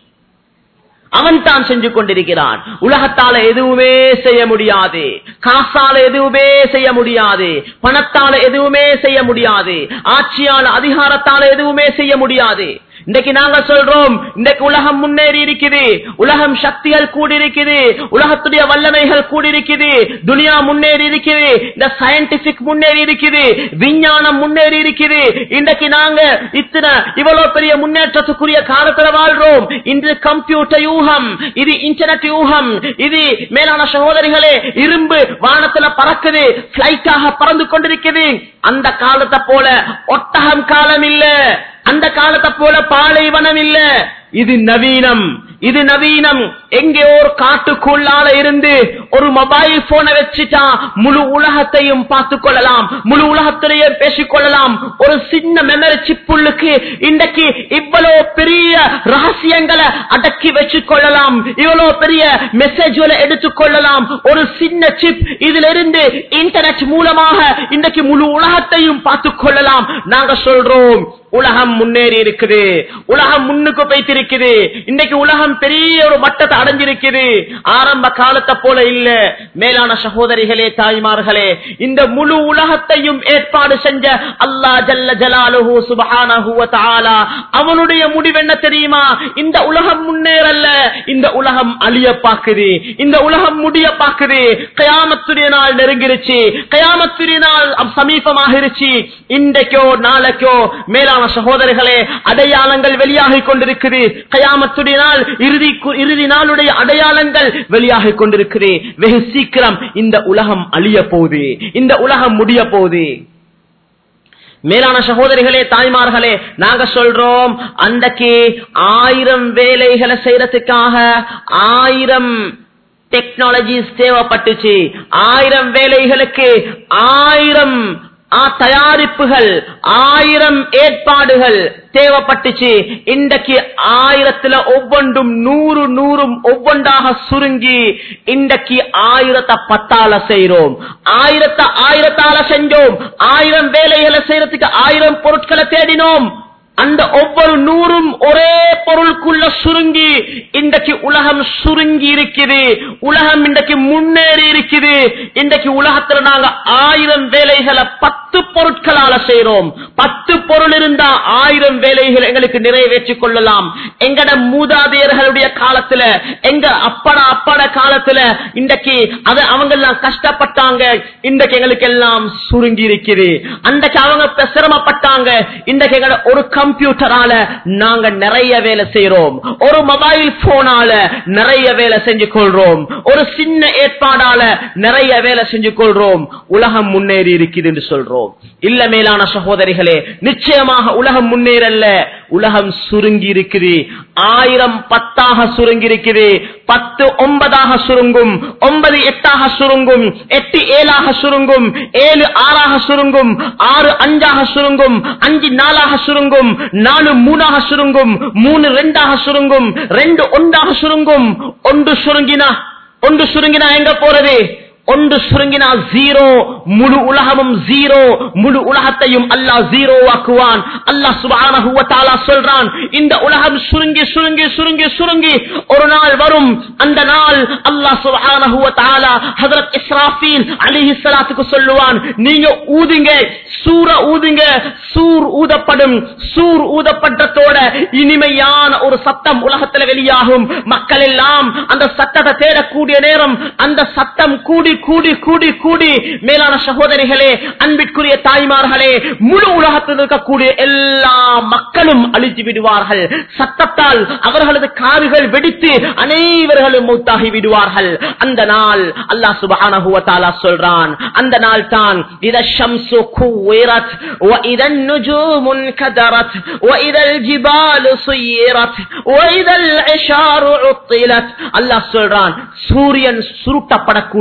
அவன் தான் செஞ்சு கொண்டிருக்கிறான் உலகத்தால எதுவுமே செய்ய முடியாது காசால எதுவுமே செய்ய முடியாது பணத்தால எதுவுமே செய்ய முடியாது ஆட்சியால அதிகாரத்தால எதுவுமே செய்ய முடியாது இன்னைக்கு நாங்க சொல்றோம் இன்னைக்கு உலகம் முன்னேறி இருக்குது உலகம் சக்திகள் கூடி இருக்குது உலகத்துடைய வல்லமைகள் கூடி இருக்குது துனியா முன்னேறி இருக்குது இந்த சயின்டிபிக் முன்னேறி இருக்குது விஞ்ஞானம் முன்னேறி இருக்குது இன்றைக்கு நாங்க இத்தனை இவ்வளவு பெரிய முன்னேற்றத்துக்குரிய காலத்துல வாழ்றோம் இன்று கம்ப்யூட்டர் யூகம் இது இன்டர்நெட் யூகம் இது மேலான சகோதரிகளே இரும்பு வானத்துல பறக்குது பிளைட்டாக பறந்து கொண்டிருக்குது அந்த காலத்தை போல ஒட்டகம் காலம் இல்ல அந்த காலத்தை போல பாலைவனம் இல்ல இது நவீனம் இது நவீனம் எங்கே ஒரு காட்டுக்குள்ளால இருந்து ஒரு மொபைல் போனை வச்சுட்டா முழு உலகத்தையும் பார்த்துக் கொள்ளலாம் முழு உலகத்திலேயே பேசிக் கொள்ளலாம் ஒரு சின்ன மெமரி சிப்புள்ளுக்கு இன்றைக்கு இவ்வளவு பெரிய ரகசியங்களை அடக்கி வச்சுக் கொள்ளலாம் இவ்வளவு பெரிய மெசேஜ்களை எடுத்துக் கொள்ளலாம் ஒரு சின்ன சிப் இதுல இருந்து இன்டர்நெட் மூலமாக இன்றைக்கு முழு உலகத்தையும் பார்த்துக் கொள்ளலாம் நாங்க சொல்றோம் உலகம் முன்னேறி இருக்குது உலகம் முன்னுக்கு போய்த்திருக்குது இன்னைக்கு உலகம் பெரிய ஒரு மட்டத்தை அடைஞ்சிருக்குது ஆரம்ப காலத்தை போல இல்ல மேலான சகோதரிகளே தாய்மார்களே இந்த முழு உலகத்தையும் ஏற்பாடு செஞ்ச அல்லா ஜல்ல ஜலாலுஹு சுபஹானஹு வ தஆலா அவனுடைய முடிவு என்ன தெரியுமா இந்த உலகம் முன்னேறல்ல இந்த உலகம் அழிய பாக்குது இந்த உலகம் முடிய பாக்குது கயாமத்துடைய நாள் நெருங்கிருச்சு கயாமத்துடைய நாள் சமீபமாகிருச்சு இன்றைக்கோ நாளைக்கோ மேலான சகோதரர்களே அடையாளங்கள் வெளியாகிக் கொண்டிருக்குது கயாமத்துடைய நாள் இறுதி இறுதி நாளுடைய அடையாளங்கள் வெளியாகிக் கொண்டிருக்குது வெகு சீக்கிரம் இந்த உலகம் அழிய போகுது இந்த உலகம் முடிய போகுது மேலான சகோதரிகளே தாய்மார்களே நாங்க சொல்றோம் அன்றைக்கு ஆயிரம் வேலைகளை செய்யறதுக்காக ஆயிரம் டெக்னாலஜிஸ் தேவைப்பட்டுச்சு ஆயிரம் வேலைகளுக்கு ஆயிரம் ஆ, தயாரிப்புகள் ஆயிரம் ஏற்பாடுகள் தேவைப்பட்டுச்சு இன்றைக்கு ஆயிரத்துல ஒவ்வொன்றும் நூறு நூறும் ஒவ்வொன்றாக சுருங்கி இன்றைக்கு ஆயிரத்தை பத்தால செய்யறோம் ஆயிரத்தை ஆயிரத்தால செஞ்சோம் ஆயிரம் வேலைகளை செய்யறதுக்கு ஆயிரம் பொருட்களை தேடினோம் அந்த ஒவ்வொரு நூறும் ஒரே பொருளுக்குள்ள சுருங்கி இன்றைக்கு உலகம் சுருங்கி இருக்குது உலகம் இன்றைக்கு முன்னேறி இருக்குது இன்றைக்கு உலகத்துல நாங்க ஆயிரம் வேலைகளை பத்து பொருட்களால செய்யறோம் பத்து பொருள் இருந்தா ஆயிரம் வேலைகள் எங்களுக்கு நிறைவேற்றிக் கொள்ளலாம் எங்கட மூதாதையர்களுடைய காலத்துல எங்க அப்பட அப்பட காலத்துல இன்றைக்கு அது அவங்க எல்லாம் கஷ்டப்பட்டாங்க இன்றைக்கு எங்களுக்கு எல்லாம் சுருங்கி இருக்குது அன்றைக்கு அவங்க ப- சிரமப்பட்டாங்க இன்றைக்கு எங்களோட ஒரு கம்ப்யூட்டரால நாங்க நிறைய வேலை செய்யறோம் ஒரு மொபைல் போனால நிறைய வேலை செஞ்சு கொள்றோம் ஒரு சின்ன ஏற்பாடால நிறைய வேலை செஞ்சு கொள்றோம் உலகம் முன்னேறி இருக்குது என்று சொல்றோம் இல்ல மேலான சகோதரிகளே நிச்சயமாக உலகம் முன்னேறல்ல உலகம் சுருங்கி இருக்குது ஆயிரம் பத்தாக சுருங்கி இருக்குது பத்து ஒன்பதாக சுருங்கும் ஒன்பது எட்டாக சுருங்கும் எட்டு ஏழாக சுருங்கும் ஏழு ஆறாக சுருங்கும் ஆறு அஞ்சாக சுருங்கும் அஞ்சு நாலாக சுருங்கும் நாலு மூணாக சுருங்கும் மூணு ரெண்டாக சுருங்கும் ரெண்டு ஒன்றாக சுருங்கும் ஒன்று சுருங்கினா ஒன்று சுருங்கினா எங்க போறது ஒன்று சுருங்கினா ஜீரோ முழு உலகமும் ஜீரோ முழு உலகத்தையும் அல்லாஹ் ஜீரோ ஆக்குவான் அல்லாஹ் சுப்ஹானஹு வ தஆலா சொல்றான் இந்த உலகம் சுருங்கி சுருங்கி சுருங்கி சுருங்கி ஒரு நாள் வரும் அந்த நாள் அல்லாஹ் சுப்ஹானஹு வ தஆலா ஹஜ்ரத் இஸ்ராஃபீல் அலைஹிஸ்ஸலாத்துக்கு சொல்லுவான் நீங்க ஊதுங்க சூர ஊதுங்க சூர் ஊதப்படும் சூர் ஊதப்பட்டத்தோட இனிமையான ஒரு சத்தம் உலகத்துல வெளியாகும் மக்கள் எல்லாம் அந்த சத்தத்தை தேடக்கூடிய நேரம் அந்த சத்தம் கூடி கூடி கூடி கூடி மேலான சகோதரிகளே அன்பிற்குரிய தாய்மார்களே முழு உலகத்தில் இருக்கக்கூடிய எல்லா மக்களும் அழித்து விடுவார்கள் சத்தத்தால் அவர்களது காதுகள் வெடித்து அனைவர்களும் மௌத்தாகி விடுவார்கள் அந்த நாள் அல்லாஹ் சுப்ஹானஹு வ தஆலா சொல்றான் அந்த நாள் தான் இத ஷம்சு குவிரத் வ இத நுஜூமுன் கதரத் வ இத ஜிபாலு சுயிரத் வ இத இஷாரு உத்திலத் அல்லாஹ் சொல்றான் சூரியன் சுருட்டப்படக்கூடிய நாள்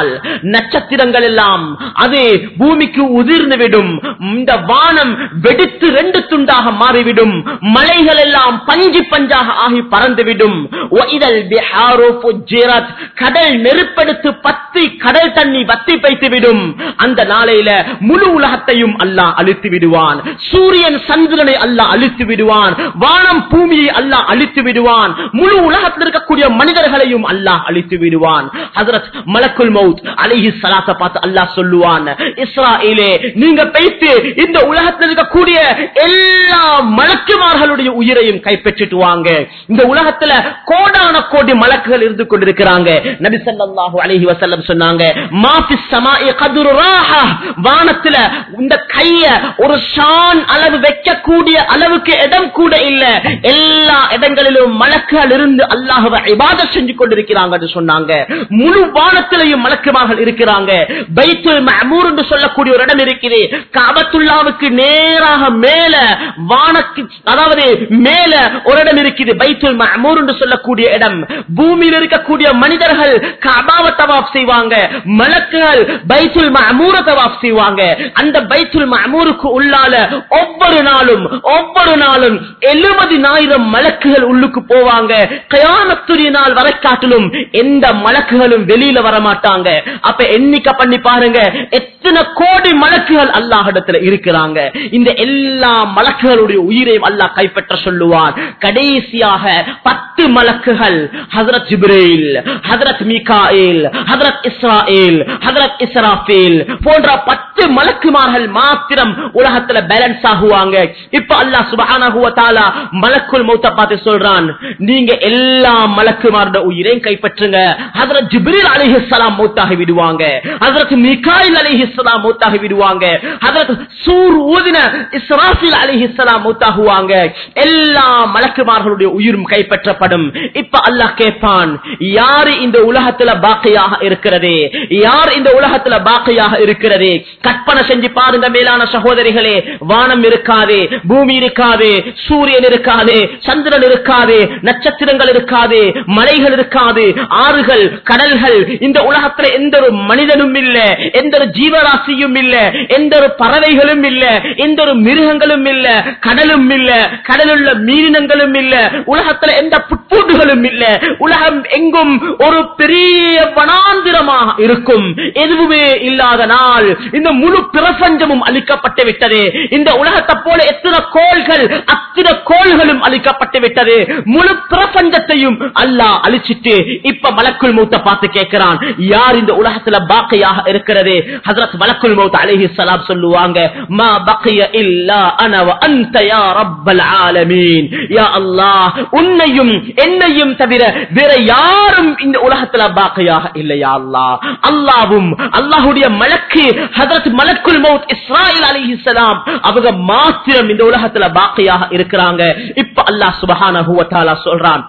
சொன்னால் நட்சத்திரங்கள் எல்லாம் அது பூமிக்கு உதிர்ந்து விடும் இந்த வானம் வெடித்து ரெண்டு துண்டாக மாறிவிடும் மலைகள் எல்லாம் பஞ்சு பஞ்சாக ஆகி பறந்துவிடும் ஒய்தல் பிஹாரு புஜ்ஜிரத். கடல் நெருப்பெடுத்து பத்தி கடல் தண்ணி வத்தி வைத்து விடும் அந்த நாளையில முழு உலகத்தையும் அல்லாஹ் அழித்து விடுவான் சூரியன் சந்திரனை அல்லாஹ் அழித்து விடுவான் வானம் பூமியை அல்லாஹ் அழித்து விடுவான் முழு உலகத்தில் இருக்கக்கூடிய மனிதர்களையும் அல்லாஹ் அழித்து விடுவான் ஹசரத் மலக்குல் மவுத் அலிஹி சலாத்தை பார்த்து அல்லாஹ் சொல்லுவான் இஸ்ராயிலே நீங்க பேசி இந்த உலகத்தில் இருக்கக்கூடிய எல்லா மலக்குமார்களுடைய உயிரையும் கைப்பற்றிட்டு வாங்க இந்த உலகத்துல கோடான கோடி மலக்குகள் இருந்து கொண்டிருக்கிறாங்க நபி ஸல்லல்லாஹு அலைஹி வஸல்லம் சொன்னாங்க மாஃபி ஸமாஇ கதுரு ராஹா வானத்துல இந்த கைய ஒரு ஷான் அளவு வைக்கக்கூடிய அளவுக்கு இடம் கூட இல்ல எல்லா இடங்களிலும் மலக்குகள் இருந்து அல்லாஹ்வை இபாதத் செஞ்சு கொண்டிருக்கிறாங்க சொன்னாங்க முழு வானத்திலையும் மலக்குமார்கள் இருக்கிறாங்க பைத்துல் மஅமூர் என்று சொல்லக்கூடிய ஒரு இடம் இருக்குது காபத்துல்லாவுக்கு நேராக மேல வானக்கு அதாவது மேல ஒரு இடம் இருக்குது பைத்துல் மஅமூர் என்று சொல்லக்கூடிய இடம் பூமியில் இருக்கக்கூடிய மனிதர்கள் கபாவை தவாப் செய்வாங்க மலக்குகள் பைத்துல் மஅமூர தவாப் செய்வாங்க அந்த பைத்துல் மஅமூருக்கு உள்ளால ஒவ்வொரு நாளும் ஒவ்வொரு நாளும் எழுபதினாயிரம் மலக்குகள் உள்ளுக்கு போவாங்க கயாமத்துரிய நாள் வரை காட்டிலும் எந்த மலக்குகளும் வெளியில வர மாட்டாங்க அப்ப எண்ணிக்கை பண்ணி பாருங்க எத்தனை கோடி மலக்குகள் அல்லாஹிடத்துல இருக்கிறாங்க இந்த எல்லா மலக்குகளுடைய உயிரையும் அல்லாஹ் கைப்பற்ற சொல்லுவான் கடைசியாக பத்து மலக்குகள் ஹசரத் ஜிப்ரேல் ஹசரத் மீகாயில் ஹசரத் இஸ்ராயில் ஹசரத் இஸ்ராஃபீல் போன்ற பத்து மலக்குமார்கள் மாத்திரம் உலகத்துல பேலன்ஸ் ஆகுவாங்க இப்ப அல்லாஹ் சுபஹானஹு வ தஆலா மலக்குல் மௌத்த பார்த்து சொல்றான் நீங்க எல்லா மலக்குமாரோட உயிரையும் கைப்பற்றுங்க ஹசரத் ஜிப்ரீல் அலைஹிஸ்ஸலாம் மௌத்தாகி விடுவாங்க ஹசரத் மீகாயில் அலைஹிஸ்ஸலாம் மௌத்தாகி விடுவாங்க ஹசரத் சூர் ஊதின இஸ்ராஃபில் அலைஹிஸ்ஸலாம் மௌத்தாகுவாங்க எல்லா மலக்குமார்களுடைய உயிரும் கைப்பற்றப்படும் இப்ப அல்லாஹ் கேட்பான் யாரு இந்த உலகத்துல பாக்கையாக இருக்கிறது யார் இந்த உலகத்துல பாக்கையாக இருக்கிறது கற்பனை செஞ்சு பாருங்க மேலான சகோதரிகளே வானம் இருக்காது பூமி இருக்காது சூரியன் இருக்காது சந்திரன் இருக்காது நட்சத்திரங்கள் இருக்காது மலைகள் இருக்காது ஆறுகள் கடல்கள் இந்த உலகத்துல எந்த ஒரு மனிதனும் இல்ல எந்த ஒரு ஜீவராசியும் இல்ல எந்த ஒரு பறவைகளும் இல்ல எந்த ஒரு மிருகங்களும் இல்ல கடலும் இல்ல கடலுள்ள மீனினங்களும் இல்ல உலகத்துல எந்த புட்பூண்டுகளும் இல்ல உலகம் எங்கும் ஒரு பெரிய வனாந்திரமாக இருக்கும் எதுவுமே இல்லாத நாள் இந்த முழு பிரபஞ்சமும் அழிக்கப்பட்டு விட்டது இந்த உலகத்தை போல எத்தனை கோள்கள் அத்தனை கோள்களும் அழிக்கப்பட்டு விட்டது முழு பிரபஞ்சத்தையும் அல்லாஹ் அழிச்சிட்டு இப்ப மலக்குள் மௌத்த பார்த்து கேட்கிறான் யார் இந்த உலகத்துல பாக்கையாக இருக்கிறது ஹசரத் மலக்குள் மௌத் அலைஹி ஸலாம் சொல்லுவாங்க மா பக்கிய இல்லா அன வ அன்த யா ரப்பல் ஆலமீன் யா அல்லாஹ் உன்னையும் என்னையும் தவிர வேற யாரும் இந்த உலகத்துல பாக்கையாக இல்லையா அல்லாஹ் அல்லாவும் அல்லாஹ்வுடைய மலக்கு ஹஜரத் மலக்குல் மௌத் இஸ்ராயில் அலைஹிஸ்ஸலாம் அவங்க மாத்திரம் இந்த உலகத்துல பாக்கையாக இருக்கிறாங்க இப்ப அல்லாஹ் சுப்ஹானஹு வ தஆலா சொல்றான்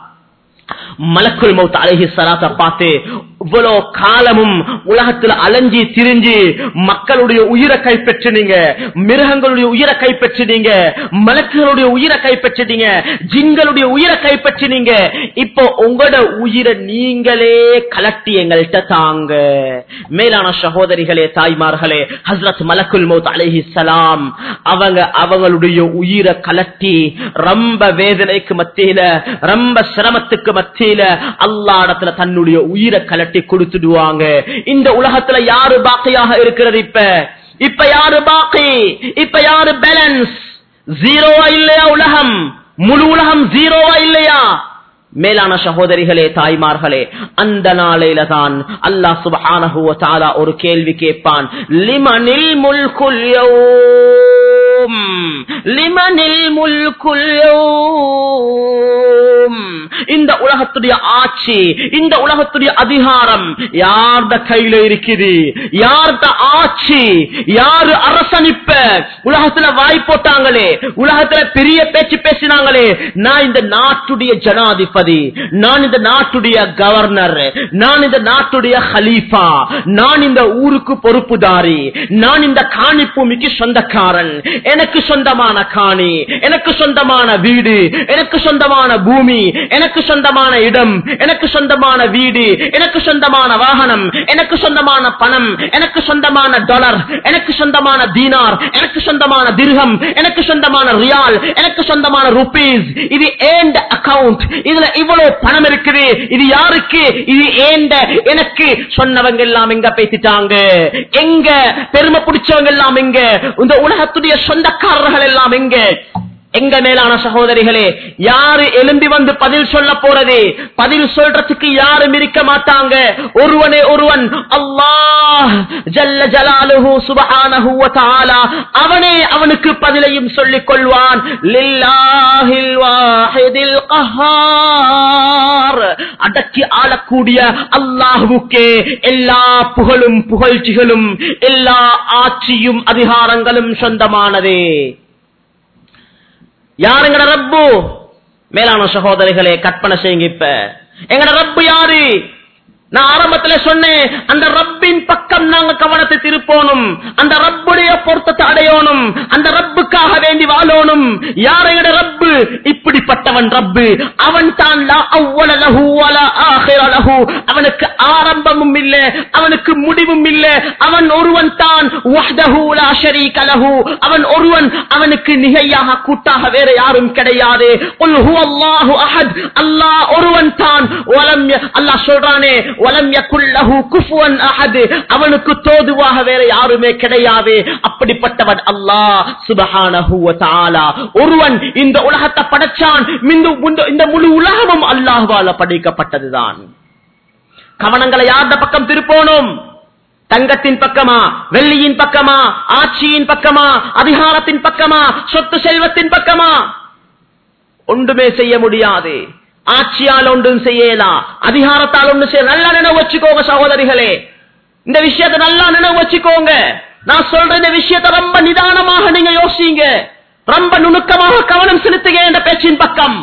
மலக்குல் மௌத் அலைஹி ஸலாத்தை பார்த்து இவ்வளவு காலமும் உலகத்துல அலைஞ்சி திரிஞ்சு மக்களுடைய உயிரை கைப்பற்றினீங்க மிருகங்களுடைய உயிரை கைப்பற்றினீங்க மலக்குகளுடைய உயிரை கைப்பற்றினீங்க ஜின்களுடைய உயிரை கைப்பற்றினீங்க இப்போ உங்களோட உயிரை நீங்களே கலட்டி எங்கள்கிட்ட தாங்க மேலான சகோதரிகளே தாய்மார்களே ஹஸ்ரத் மலக்குல் மௌத் அலைஹி சலாம் அவங்க அவங்களுடைய உயிரை கலட்டி ரொம்ப வேதனைக்கு மத்தியில ரொம்ப சிரமத்துக்கு மத்தியில அல்லாடத்துல தன்னுடைய உயிரை கலட்டி கொடுத்துடுவாங்க இந்த உலகத்துல யாரு பாக்கியாக இருக்கிறது இப்ப இப்ப யாரு பாக்கி இப்ப யாரு பேலன்ஸ் ஜீரோவா இல்லையா உலகம் முழு உலகம் ஜீரோவா இல்லையா மேலான சகோதரிகளே தாய்மார்களே அந்த நாளையில தான் அல்லாஹ் சுப்ஹானஹு வ தஆலா ஒரு கேள்வி கேட்பான் லிமனில் முல்குல் யௌம் லிமனில் முல்குல் யௌம் இந்த உலகத்துடைய ஆட்சி இந்த உலகத்துடைய அதிகாரம் யார்த கையில இருக்குது யார்த ஆட்சி யாரு அரசனிப்ப உலகத்துல வாய் போட்டாங்களே உலகத்துல பெரிய பேச்சு பேசினாங்களே நான் இந்த நாட்டுடைய ஜனாதிபதி நான் இந்த நாட்டுடைய கவர்னர் நான் இந்த நாட்டுடைய ஹலீஃபா நான் இந்த ஊருக்கு பொறுப்புதாரி நான் இந்த காணி பூமிக்கு சொந்தக்காரன் எனக்கு சொந்தமான காணி எனக்கு சொந்தமான வீடு எனக்கு சொந்தமான பூமி எனக்கு எனக்கு சொந்தமான இடம் எனக்கு சொந்தமான வீடு எனக்கு சொந்தமான வாகனம் எனக்கு சொந்தமான பணம் எனக்கு சொந்தமான டாலர் எனக்கு சொந்தமான தீனார் எனக்கு சொந்தமான திர்கம் எனக்கு சொந்தமான ரியால் எனக்கு சொந்தமான ருபீஸ் இது ஏண்ட அக்கவுண்ட் இதுல இவ்வளவு பணம் இருக்குது இது யாருக்கு இது ஏண்ட எனக்கு சொன்னவங்க எல்லாம் எங்க பேசிட்டாங்க எங்க பெருமை பிடிச்சவங்க எல்லாம் எங்க இந்த உலகத்துடைய சொந்தக்காரர்கள் எல்லாம் எங்க எங்க மேலான சகோதரிகளே யாரு எழும்பி வந்து பதில் சொல்ல போறது பதில் சொல்றதுக்கு யாரும் இருக்க மாட்டாங்க ஒருவனே ஒருவன் அல்லாஹ் ஜல்ல ஜலாலுஹு சுபஹானஹு வ தஆலா அவனே அவனுக்கு பதிலையும் சொல்லிக் கொள்வான் லில்லாஹில் வாஹிதில் கஹார் அடக்கி ஆளக்கூடிய அல்லாஹ்வுக்கே எல்லா புகழும் புகழ்ச்சிகளும் எல்லா ஆட்சியும் அதிகாரங்களும் சொந்தமானதே யார் எங்கட ரப்பு மேலான சகோதரிகளே கற்பனை செய்யுங்க இப்ப எங்கட ரப்பு யாரு நான் ஆரம்பத்துல சொன்னேன் அந்த ரப்பின் பக்கம் நாங்க கவனத்தை திருப்போனும் அந்த ரப்புடைய பொருத்தத்தை அடையணும் அந்த ரப்புக்காக வேண்டி வாழணும் யார் எங்கட ரப்பு இப்படிப்பட்டவன் ரப்பு அவன் தான் லா அவ்வள லஹு வலா ஆஹிர லஹு அவனுக்கு ஆரம்பமும் இல்ல அவனுக்கு முடிவும் இல்ல அவன் ஒருவன் தான் வஹ்தஹு லா ஷரீக லஹு அவன் ஒருவன் அவனுக்கு நிகையாக கூட்டாக வேற யாரும் கிடையாது குல் ஹுவல்லாஹு அஹத் அல்லாஹ் ஒருவன் தான் வலம் ய- அல்லாஹ் சொல்றானே வலம் யகுல் லஹு குஃபுவன் அஹத் அவனுக்கு தோதுவாக வேற யாருமே கிடையாது அப்படிப்பட்டவன் அல்லாஹ் சுப்ஹானஹு வ தஆலா ஒருவன் இந்த உலகத்தை படைச்சான் இந்த- இந்த- இந்த முழு உலகமும் அல்லாஹ்வால படைக்கப்பட்டதுதான் கவனங்களை யார்ட பக்கம் திருப்போனும் தங்கத்தின் பக்கமா வெள்ளியின் பக்கமா ஆட்சியின் பக்கமா அதிகாரத்தின் பக்கமா சொத்து செல்வத்தின் பக்கமா ஒன்றுமே செய்ய முடியாது ஆட்சியால் ஒன்றும் செய்யலாம் அதிகாரத்தால் ஒன்றும் செய்ய நல்லா நினைவு வச்சுக்கோங்க சகோதரிகளே இந்த விஷயத்தை நல்லா நினைவு வச்சுக்கோங்க நான் சொல்ற இந்த விஷயத்தை ரொம்ப நிதானமாக நீங்க யோசிங்க ரொம்ப நுணுக்கமாக கவனம் செலுத்துங்க என்ற பேச்சின் பக்கம்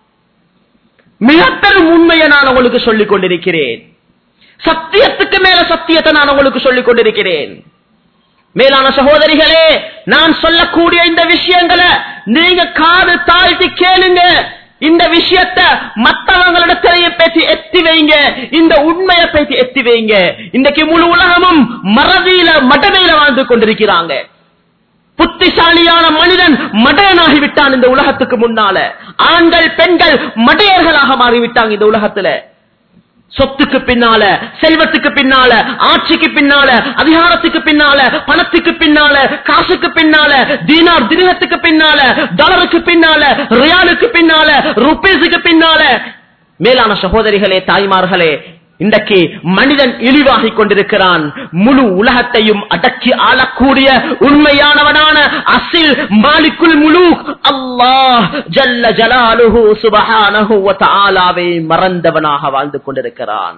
மிக பெரும் உண்மையை நான் உங்களுக்கு சொல்லிக் கொண்டிருக்கிறேன் சத்தியத்துக்கு மேல சத்தியத்தை நான் உங்களுக்கு சொல்லிக் கொண்டிருக்கிறேன் மேலான சகோதரிகளே நான் சொல்லக்கூடிய இந்த விஷயங்களை நீங்க காது தாழ்த்தி கேளுங்க இந்த விஷயத்தை மற்றவங்களிடத்திலேயே பேசி எத்தி வைங்க இந்த உண்மையை பேசி எத்தி வைங்க இன்றைக்கு முழு உலகமும் மறதியில மடமையில வாழ்ந்து கொண்டிருக்கிறாங்க புத்திசாலியான மனிதன் மடையனாகி விட்டான் இந்த உலகத்துக்கு முன்னால ஆண்கள் பெண்கள் மடையர்களாக மாறிவிட்டாங்க இந்த உலகத்துல சொத்துக்கு பின்னால செல்வத்துக்கு பின்னால ஆட்சிக்கு பின்னால அதிகாரத்துக்கு பின்னால பணத்துக்கு பின்னால காசுக்கு பின்னால தீனார் தினத்துக்கு பின்னால டாலருக்கு பின்னால ரியாலுக்கு பின்னால ருபீஸுக்கு பின்னால மேலான சகோதரிகளே தாய்மார்களே இன்றைக்கு மனிதன் இழிவாகி கொண்டிருக்கிறான் முழு உலகத்தையும் அடக்கி ஆளக்கூடிய உண்மையானவனான அசில் மாலிக்குல் முழு அல்லாஹ் ஜல்ல ஜலாலுஹு சுபஹானஹு வ தஆலாவை மறந்தவனாக வாழ்ந்து கொண்டிருக்கிறான்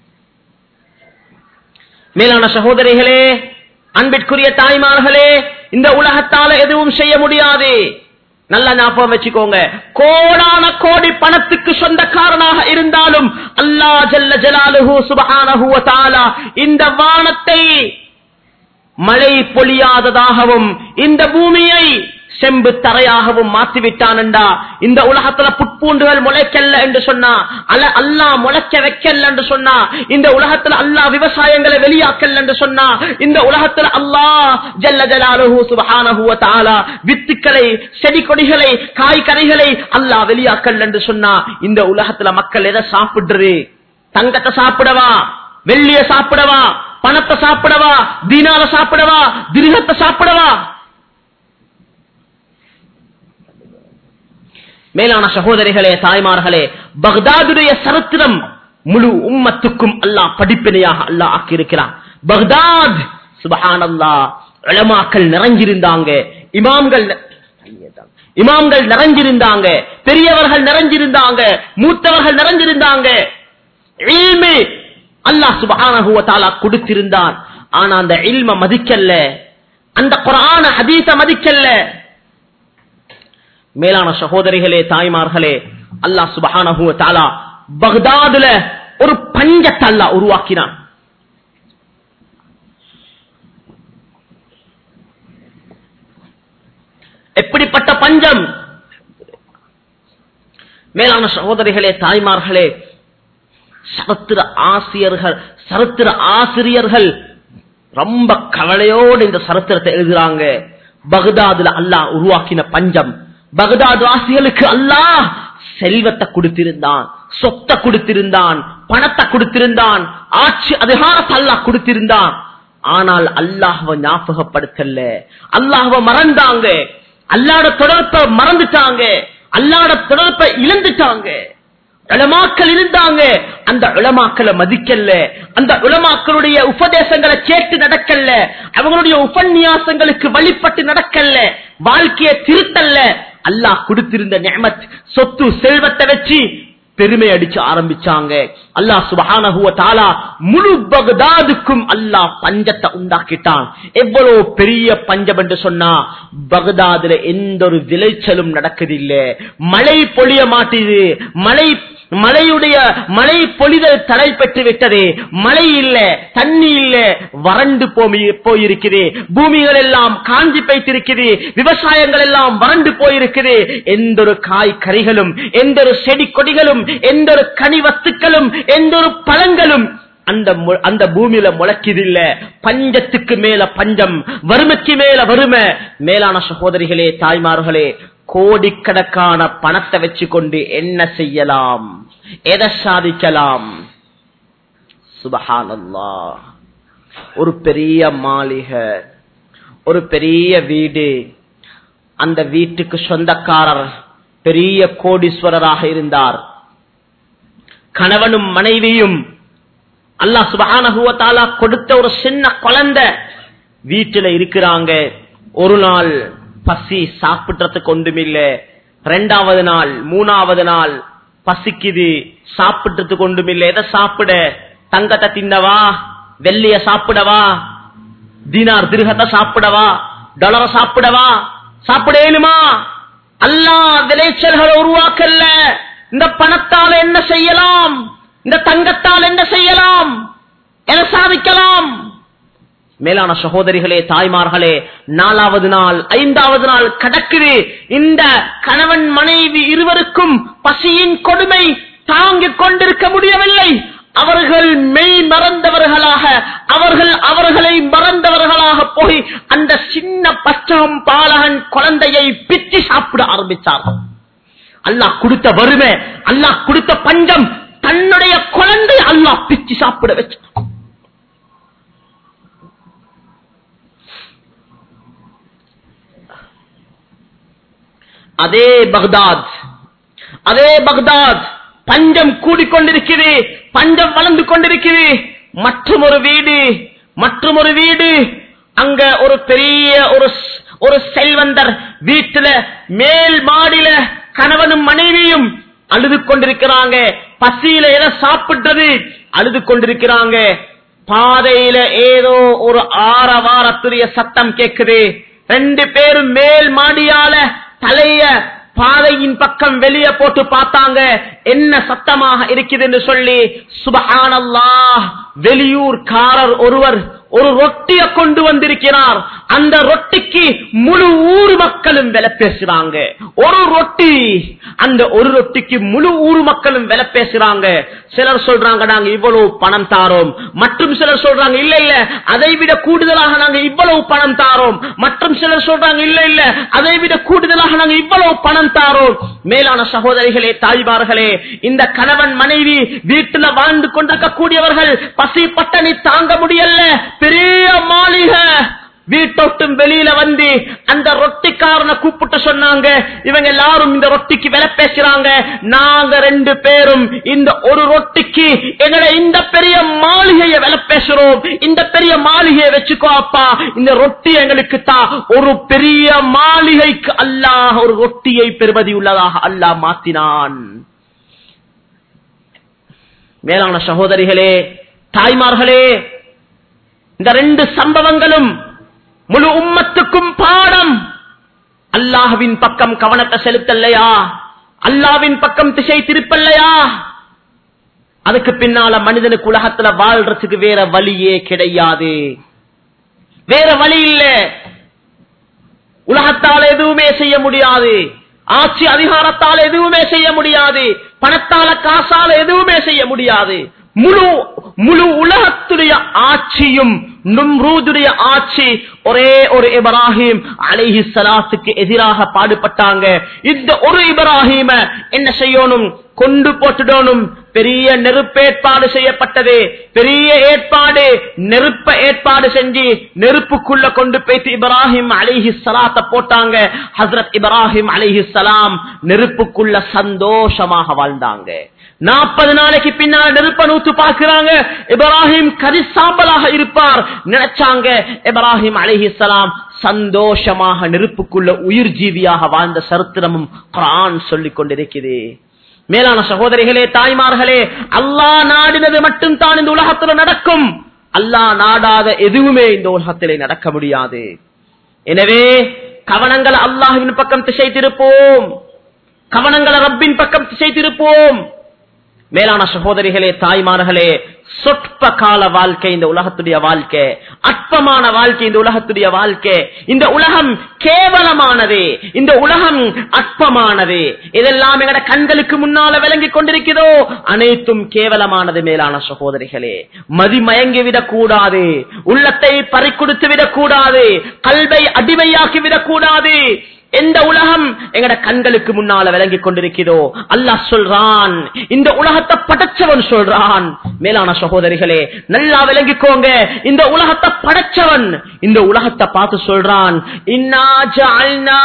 மேலான சகோதரிகளே அன்பிற்குரிய தாய்மார்களே இந்த உலகத்தால எதுவும் செய்ய முடியாது நல்ல ஞாபகம் வச்சுக்கோங்க கோடான கோடி பணத்துக்கு சொந்தக்காரனாக இருந்தாலும் அல்லா ஜல்ல ஜலாலுஹு சுபஹானஹு வ தஆலா இந்த வானத்தை மழை பொழியாததாகவும் இந்த பூமியை செம்பு தரையாகவும் மாற்றிவிட்டான் என்றா இந்த உலகத்துல புட்பூண்டுகள் முளைக்கல்ல என்று சொன்னா அல்ல அல்லா முளைக்க வைக்கல என்று சொன்னா இந்த உலகத்துல அல்லா விவசாயங்களை வெளியாக்கல் என்று சொன்னா இந்த உலகத்துல அல்லாஹ் ஜல்ல ஜலாலுஹு சுப்ஹானஹு வ தஆலா வித்துக்களை செடி கொடிகளை காய்கறிகளை அல்லாஹ் வெளியாக்கல் என்று சொன்னா இந்த உலகத்துல மக்கள் எதை சாப்பிடுறது தங்கத்தை சாப்பிடவா வெள்ளிய சாப்பிடவா பணத்தை சாப்பிடவா தீனால சாப்பிடவா திருகத்தை சாப்பிடவா மேலான சகோதரிகளே தாய்மார்களே பக்தாதுடைய சரித்திரம் முழு உம்மத்துக்கும் அல்லாஹ் படிப்பினையாக அல்லாஹ் ஆக்கியிருக்கிறான் பக்தாத் சுபஹான் அல்லாஹ் இளமாக்கள் நிறைஞ்சிருந்தாங்க இமாம்கள் நி- இமாம்கள் நிறைஞ்சிருந்தாங்க பெரியவர்கள் நிறைஞ்சிருந்தாங்க மூத்தவர்கள் நிறைஞ்சிருந்தாங்க இல்மு அல்லாஹ் சுபஹானஹு வ தஆலா கொடுத்திருந்தான் ஆனா அந்த இல்ம மதிக்கல்ல அந்த குர்ஆன ஹதீஸ மதிக்கல்ல மேலான சகோதரிகளே தாய்மார்களே அல்லாஹ் சுபஹானஹு வ தஆலா பக்தாதுல ஒரு பஞ்சத்தை அல்லாஹ் உருவாக்கினான் எப்படிப்பட்ட பஞ்சம் மேலான சகோதரிகளே தாய்மார்களே சரித்திர ஆசிரியர்கள் சரித்திர ஆசிரியர்கள் ரொம்ப கவலையோடு இந்த சரித்திரத்தை எழுதுறாங்க பகதாதுல அல்லாஹ் உருவாக்கின பஞ்சம் பகதாது வாசிகளுக்கு அல்லாஹ் செல்வத்தை கொடுத்திருந்தான் சொத்தை கொடுத்திருந்தான் பணத்தை கொடுத்திருந்தான் ஆட்சி அதிகாரத்தை அல்லாஹ் கொடுத்திருந்தான் ஆனால் அல்லாஹ்வ ஞாபகப்படுத்தல அல்லாஹ்வ மறந்தாங்க அல்லாட தொடர்பை மறந்துட்டாங்க அல்லாட தொடர்பை இழந்துட்டாங்க உலமாக்கள் இருந்தாங்க அந்த உலமாக்களை மதிக்கல அந்த உலமாக்களுடைய உபதேசங்களை கேட்டு நடக்கல அவங்களுடைய உபன்யாசங்களுக்கு வழிபட்டு நடக்கல வாழ்க்கையை திருத்தல்ல அல்லாஹ் கொடுத்திருந்த நியமத் சொத்து செல்வத்தை வச்சு பெருமை அடிச்சு ஆரம்பிச்சாங்க அல்லாஹ் சுபஹானஹுவ தாலா முழு பகதாதுக்கும் அல்லாஹ் பஞ்சத்தை உண்டாக்கிட்டான் எவ்வளவு பெரிய பஞ்சம் என்று சொன்னா பகதாதுல எந்த ஒரு விளைச்சலும் நடக்குதில்லை மழை பொழிய மாட்டுது மழை மழையுடைய மழை பொழிதல் தடை பெற்று விட்டது மழை இல்ல தண்ணி இல்ல வறண்டு போய்- போயிருக்குது பூமிகள் எல்லாம் காஞ்சி பைத்திருக்குது விவசாயங்கள் எல்லாம் வறண்டு போயிருக்குது எந்த ஒரு காய் கறிகளும் எந்த ஒரு செடி கொடிகளும் எந்த ஒரு கனி வஸ்துக்களும் எந்த ஒரு பழங்களும் அந்த மு- அந்த பூமியில முளைக்குதில்ல பஞ்சத்துக்கு மேல பஞ்சம் வறுமைக்கு மேல வறுமை மேலான சகோதரிகளே தாய்மார்களே கோடிக்கணக்கான பணத்தை வச்சு கொண்டு என்ன செய்யலாம் எதை சாதிக்கலாம் சுபஹானல்லா ஒரு பெரிய மாளிகை ஒரு பெரிய வீடு அந்த வீட்டுக்கு சொந்தக்காரர் பெரிய கோடீஸ்வரராக இருந்தார் கணவனும் மனைவியும் அல்லாஹ் சுபஹானஹுவத்தாலா கொடுத்த ஒரு சின்ன குழந்தை வீட்டுல இருக்கிறாங்க ஒரு நாள் பசி சாப்பிடுறதுக்கு ஒன்றுமில்ல ரெண்டாவது நாள் மூணாவது நாள் பசிக்குது சாப்பிடுறதுக்கு ஒன்றுமில்ல எதை சாப்பிட தங்கத்தை தின்னவா வெள்ளிய சாப்பிடவா தீனார் திருகத்தை சாப்பிடவா டாலரை சாப்பிடவா சாப்பிடேனுமா அல்லாஹ் விளைச்சல்களை உருவாக்கல்ல இந்த பணத்தால் என்ன செய்யலாம் இந்த தங்கத்தால் என்ன செய்யலாம் என சாதிக்கலாம் மேலான சகோதரிகளே தாய்மார்களே நாலாவது நாள் ஐந்தாவது நாள் கடக்குது இந்த கணவன் மனைவி இருவருக்கும் பசியின் கொடுமை தாங்கிக் கொண்டிருக்க முடியவில்லை அவர்கள் மெய் மறந்தவர்களாக அவர்கள் அவர்களை மறந்தவர்களாக போய் அந்த சின்ன பச்சகம் பாலகன் குழந்தையை பிச்சு சாப்பிட ஆரம்பித்தார்கள் அல்லாஹ் கொடுத்த வறுமை அல்லாஹ் கொடுத்த பஞ்சம் தன்னுடைய குழந்தை அல்லாஹ் பிச்சு சாப்பிட வச்சு அதே பக்தாத் அதே பக்தாத் பஞ்சம் கூடிக்கொண்டிருக்குது பஞ்சம் வளர்ந்து கொண்டிருக்குது மற்றும் ஒரு வீடு மற்றும் ஒரு வீடு அங்க ஒரு பெரிய ஒரு ஸ்- ஒரு செல்வந்தர் வீட்டுல மேல் மாடியில கணவனும் மனைவியும் அழுது கொண்டிருக்கிறாங்க பசியில எதை சாப்பிட்டது அழுது கொண்டிருக்கிறாங்க பாதையில ஏதோ ஒரு ஆரவாரத்துடைய சத்தம் கேக்குது ரெண்டு பேரும் மேல் மாடியால தலைய பாதையின் பக்கம் வெளியே போட்டு பார்த்தாங்க என்ன சத்தமாக இருக்குது என்று சொல்லி சுபஹானல்லாஹ் வெளியூர்காரர் ஒருவர் ஒரு ரொட்டிய கொண்டு வந்திருக்கிறார் அந்த ரொட்டிக்கு முழு ஊர் மக்களும் விலை பேசுறாங்க ஒரு ரொட்டி அந்த ஒரு ரொட்டிக்கு முழு ஊர் மக்களும் விலை பேசுறாங்க சிலர் சொல்றாங்க நாங்க இவ்வளவு பணம் தாரோம் மற்றும் சிலர் சொல்றாங்க இல்ல இல்ல அதை விட கூடுதலாக நாங்க இவ்வளவு பணம் தாரோம் மற்றும் சிலர் சொல்றாங்க இல்ல இல்ல அதை விட கூடுதலாக நாங்க இவ்வளவு பணம் தாரோம் மேலான சகோதரிகளே தாய்மார்களே இந்த கணவன் மனைவி வீட்டுல வாழ்ந்து கொண்டிருக்க கூடியவர்கள் பசி பட்டணி தாங்க முடியல பெரிய மாளிகை வீட்டொட்டும் வெளியில வந்து அந்த ரொட்டிக்காரனை கூப்பிட்டு சொன்னாங்க இவங்க எல்லாரும் இந்த ரொட்டிக்கு விலை பேசுறாங்க நாங்க ரெண்டு பேரும் இந்த ஒரு ரொட்டிக்கு எங்களை இந்த பெரிய மாளிகையை விலை பேசுறோம் இந்த பெரிய மாளிகையை வச்சுக்கோ அப்பா இந்த ரொட்டி எங்களுக்கு தான் ஒரு பெரிய மாளிகைக்கு அல்லாஹ் ஒரு ரொட்டியை பெறுவதி உள்ளதாக அல்லாஹ் மாத்தினான் மேலான சகோதரிகளே தாய்மார்களே இந்த ரெண்டு சம்பவங்களும் முழு உம்மத்துக்கும் பாடம் அல்லாஹ்வின் பக்கம் கவனத்தை செலுத்தலையா அல்லாவின் பக்கம் திசை திருப்பல்லையா அதுக்கு பின்னால மனிதனுக்கு உலகத்துல வாழ்றதுக்கு வேற வழியே கிடையாது வேற வழி இல்ல உலகத்தால் எதுவுமே செய்ய முடியாது ஆட்சி அதிகாரத்தால் எதுவுமே செய்ய முடியாது பணத்தால காசால எதுவுமே செய்ய முடியாது முழு முழு உலகத்துடைய ஆட்சியும் நும்ரூதுடைய ஆட்சி ஒரே ஒரு இப்ராஹிம் அலைஹி சலாத்துக்கு எதிராக பாடுபட்டாங்க இந்த ஒரு இப்ராஹிம என்ன செய்யணும் கொண்டு போட்டுடணும் பெரிய நெருப்பேற்பாடு செய்யப்பட்டது பெரிய ஏற்பாடு நெருப்ப ஏற்பாடு செஞ்சு நெருப்புக்குள்ள கொண்டு போய்த்து இப்ராஹிம் அலிஹி சலாத்த போட்டாங்க ஹசரத் இப்ராஹிம் அலிஹி சலாம் நெருப்புக்குள்ள சந்தோஷமாக வாழ்ந்தாங்க நாற்பது நாளைக்கு பின்னால் நெருப்ப நூத்து பார்க்கிறாங்க இப்ராஹிம் கரிசாம்பலாக இருப்பார் நினைச்சாங்க இப்ராஹிம் அலிஹி சலாம் சந்தோஷமாக நெருப்புக்குள்ள உயிர் ஜீவியாக வாழ்ந்த சரித்திரமும் குரான் சொல்லிக் கொண்டிருக்கிறது மேலான சகோதரிகளே தாய்மார்களே அல்லாஹ் நாடினது மட்டும் தான் இந்த உலகத்துல நடக்கும் அல்லாஹ் நாடாத எதுவுமே இந்த உலகத்திலே நடக்க முடியாது எனவே கவனங்கள் அல்லாஹுவின் பக்கம் திசை திருப்போம் கவனங்களை ரப்பின் பக்கம் திசை திருப்போம் மேலான சகோதரிகளே தாய்மார்களே சொற்ப கால வாழ்க்கை இந்த உலகத்துடைய வாழ்க்கை அற்பமான வாழ்க்கை இந்த உலகத்துடைய வாழ்க்கை இந்த உலகம் கேவலமானது இந்த உலகம் அற்பமானது இதெல்லாம் எங்கட கண்களுக்கு முன்னால விளங்கி கொண்டிருக்கிறதோ அனைத்தும் கேவலமானது மேலான சகோதரிகளே மதிமயங்கி விடக் கூடாது உள்ளத்தை பறிக்கொடுத்து விடக் கூடாது கல்வை அடிமையாக்கி விடக் கூடாது எந்த உலகம் எங்கட கண்களுக்கு முன்னால விளங்கி கொண்டிருக்கிறதோ அல்லாஹ் சொல்றான் இந்த உலகத்தை படைச்சவன் சொல்றான் மேலான சகோதரிகளே நல்லா விளங்கிக்கோங்க இந்த உலகத்தை படைச்சவன் இந்த உலகத்தை பார்த்து சொல்றான் இன்னா ஜஅல்னா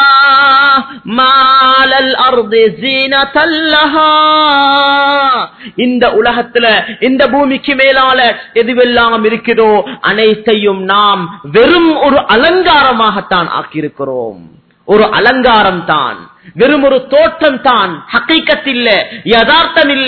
மாலல் அர்தி ஜீனத்தல் லஹா. இந்த உலகத்துல இந்த பூமிக்கு மேலால எதுவெல்லாம் இருக்குதோ அனைத்தையும் நாம் வெறும் ஒரு அலங்காரமாகத்தான் ஆக்கியிருக்கிறோம் ஒரு அலங்காரம் தான் வெறும் ஒரு தோற்றம் தான் ஹக்கீக்கத் இல்ல யதார்த்தம் இல்ல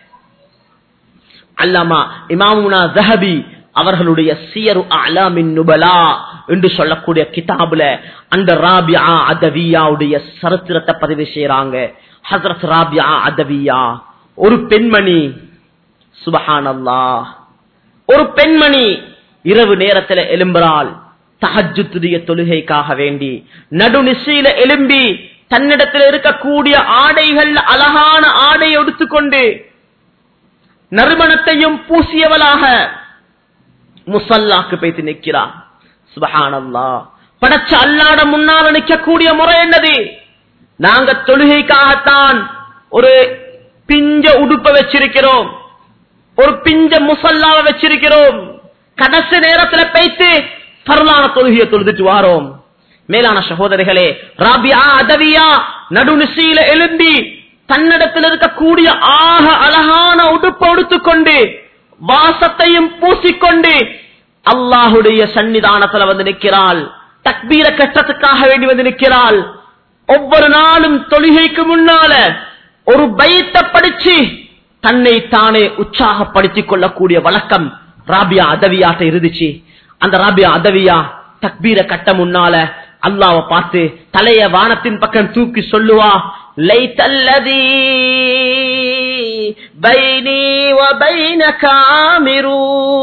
அல்லாமா இமாமுனா ஜஹபி அவர்களுடைய சியரு அலாமின் நுபலா என்று சொல்லக்கூடிய கிதாபுல அந்த ராபியா அதவியாவுடைய சரித்திரத்தை பதிவு செய்யறாங்க ஹசரத் ராபியா அதவியா ஒரு பெண்மணி சுபஹானல்லா ஒரு பெண்மணி இரவு நேரத்துல எழும்புறாள் தஹஜுத்துடைய தொழுகைக்காக வேண்டி நடுநிசையில எலும்பி தன்னிடத்தில் இருக்கக்கூடிய ஆடைகள் அழகான ஆடை எடுத்துக்கொண்டு நறுமணத்தையும் பூசியவளாக முசல்லாக்கு போய்த்து நிற்கிறார் சுபஹானல்லா படைச்ச அல்லாட முன்னால் நிற்கக்கூடிய முறை என்னது நாங்க தொழுகைக்காகத்தான் ஒரு பிஞ்ச உடுப்ப வச்சிருக்கிறோம் ஒரு பிஞ்ச முசல்லாவை வச்சிருக்கிறோம் கடைசி நேரத்துல பேய்த்து பரலான தொழுகையை தொழுதுட்டு வாரோம் மேலான சகோதரிகளே ராபியா அதவியா நடுநிசையில எழும்பி தன்னிடத்தில் இருக்கக்கூடிய ஆக அழகான உடுப்பை உடுத்துக்கொண்டு வாசத்தையும் பூசிக்கொண்டு அல்லாஹுடைய சன்னிதானத்துல வந்து நிற்கிறாள் தக்பீர கட்டத்துக்காக வேண்டி வந்து நிற்கிறாள் ஒவ்வொரு நாளும் தொழுகைக்கு முன்னால ஒரு பைத்த படிச்சு தன்னை தானே உற்சாகப்படுத்திக் கொள்ளக்கூடிய வழக்கம் ராபியா அதவியாட்ட இருந்துச்சு அந்த ராபியா அதவியா தக்பீர கட்ட முன்னால அல்லாவை பார்த்து தலைய வானத்தின் பக்கம் தூக்கி சொல்லுவா லைத்தல்லதி பைனி வபைன காமிரு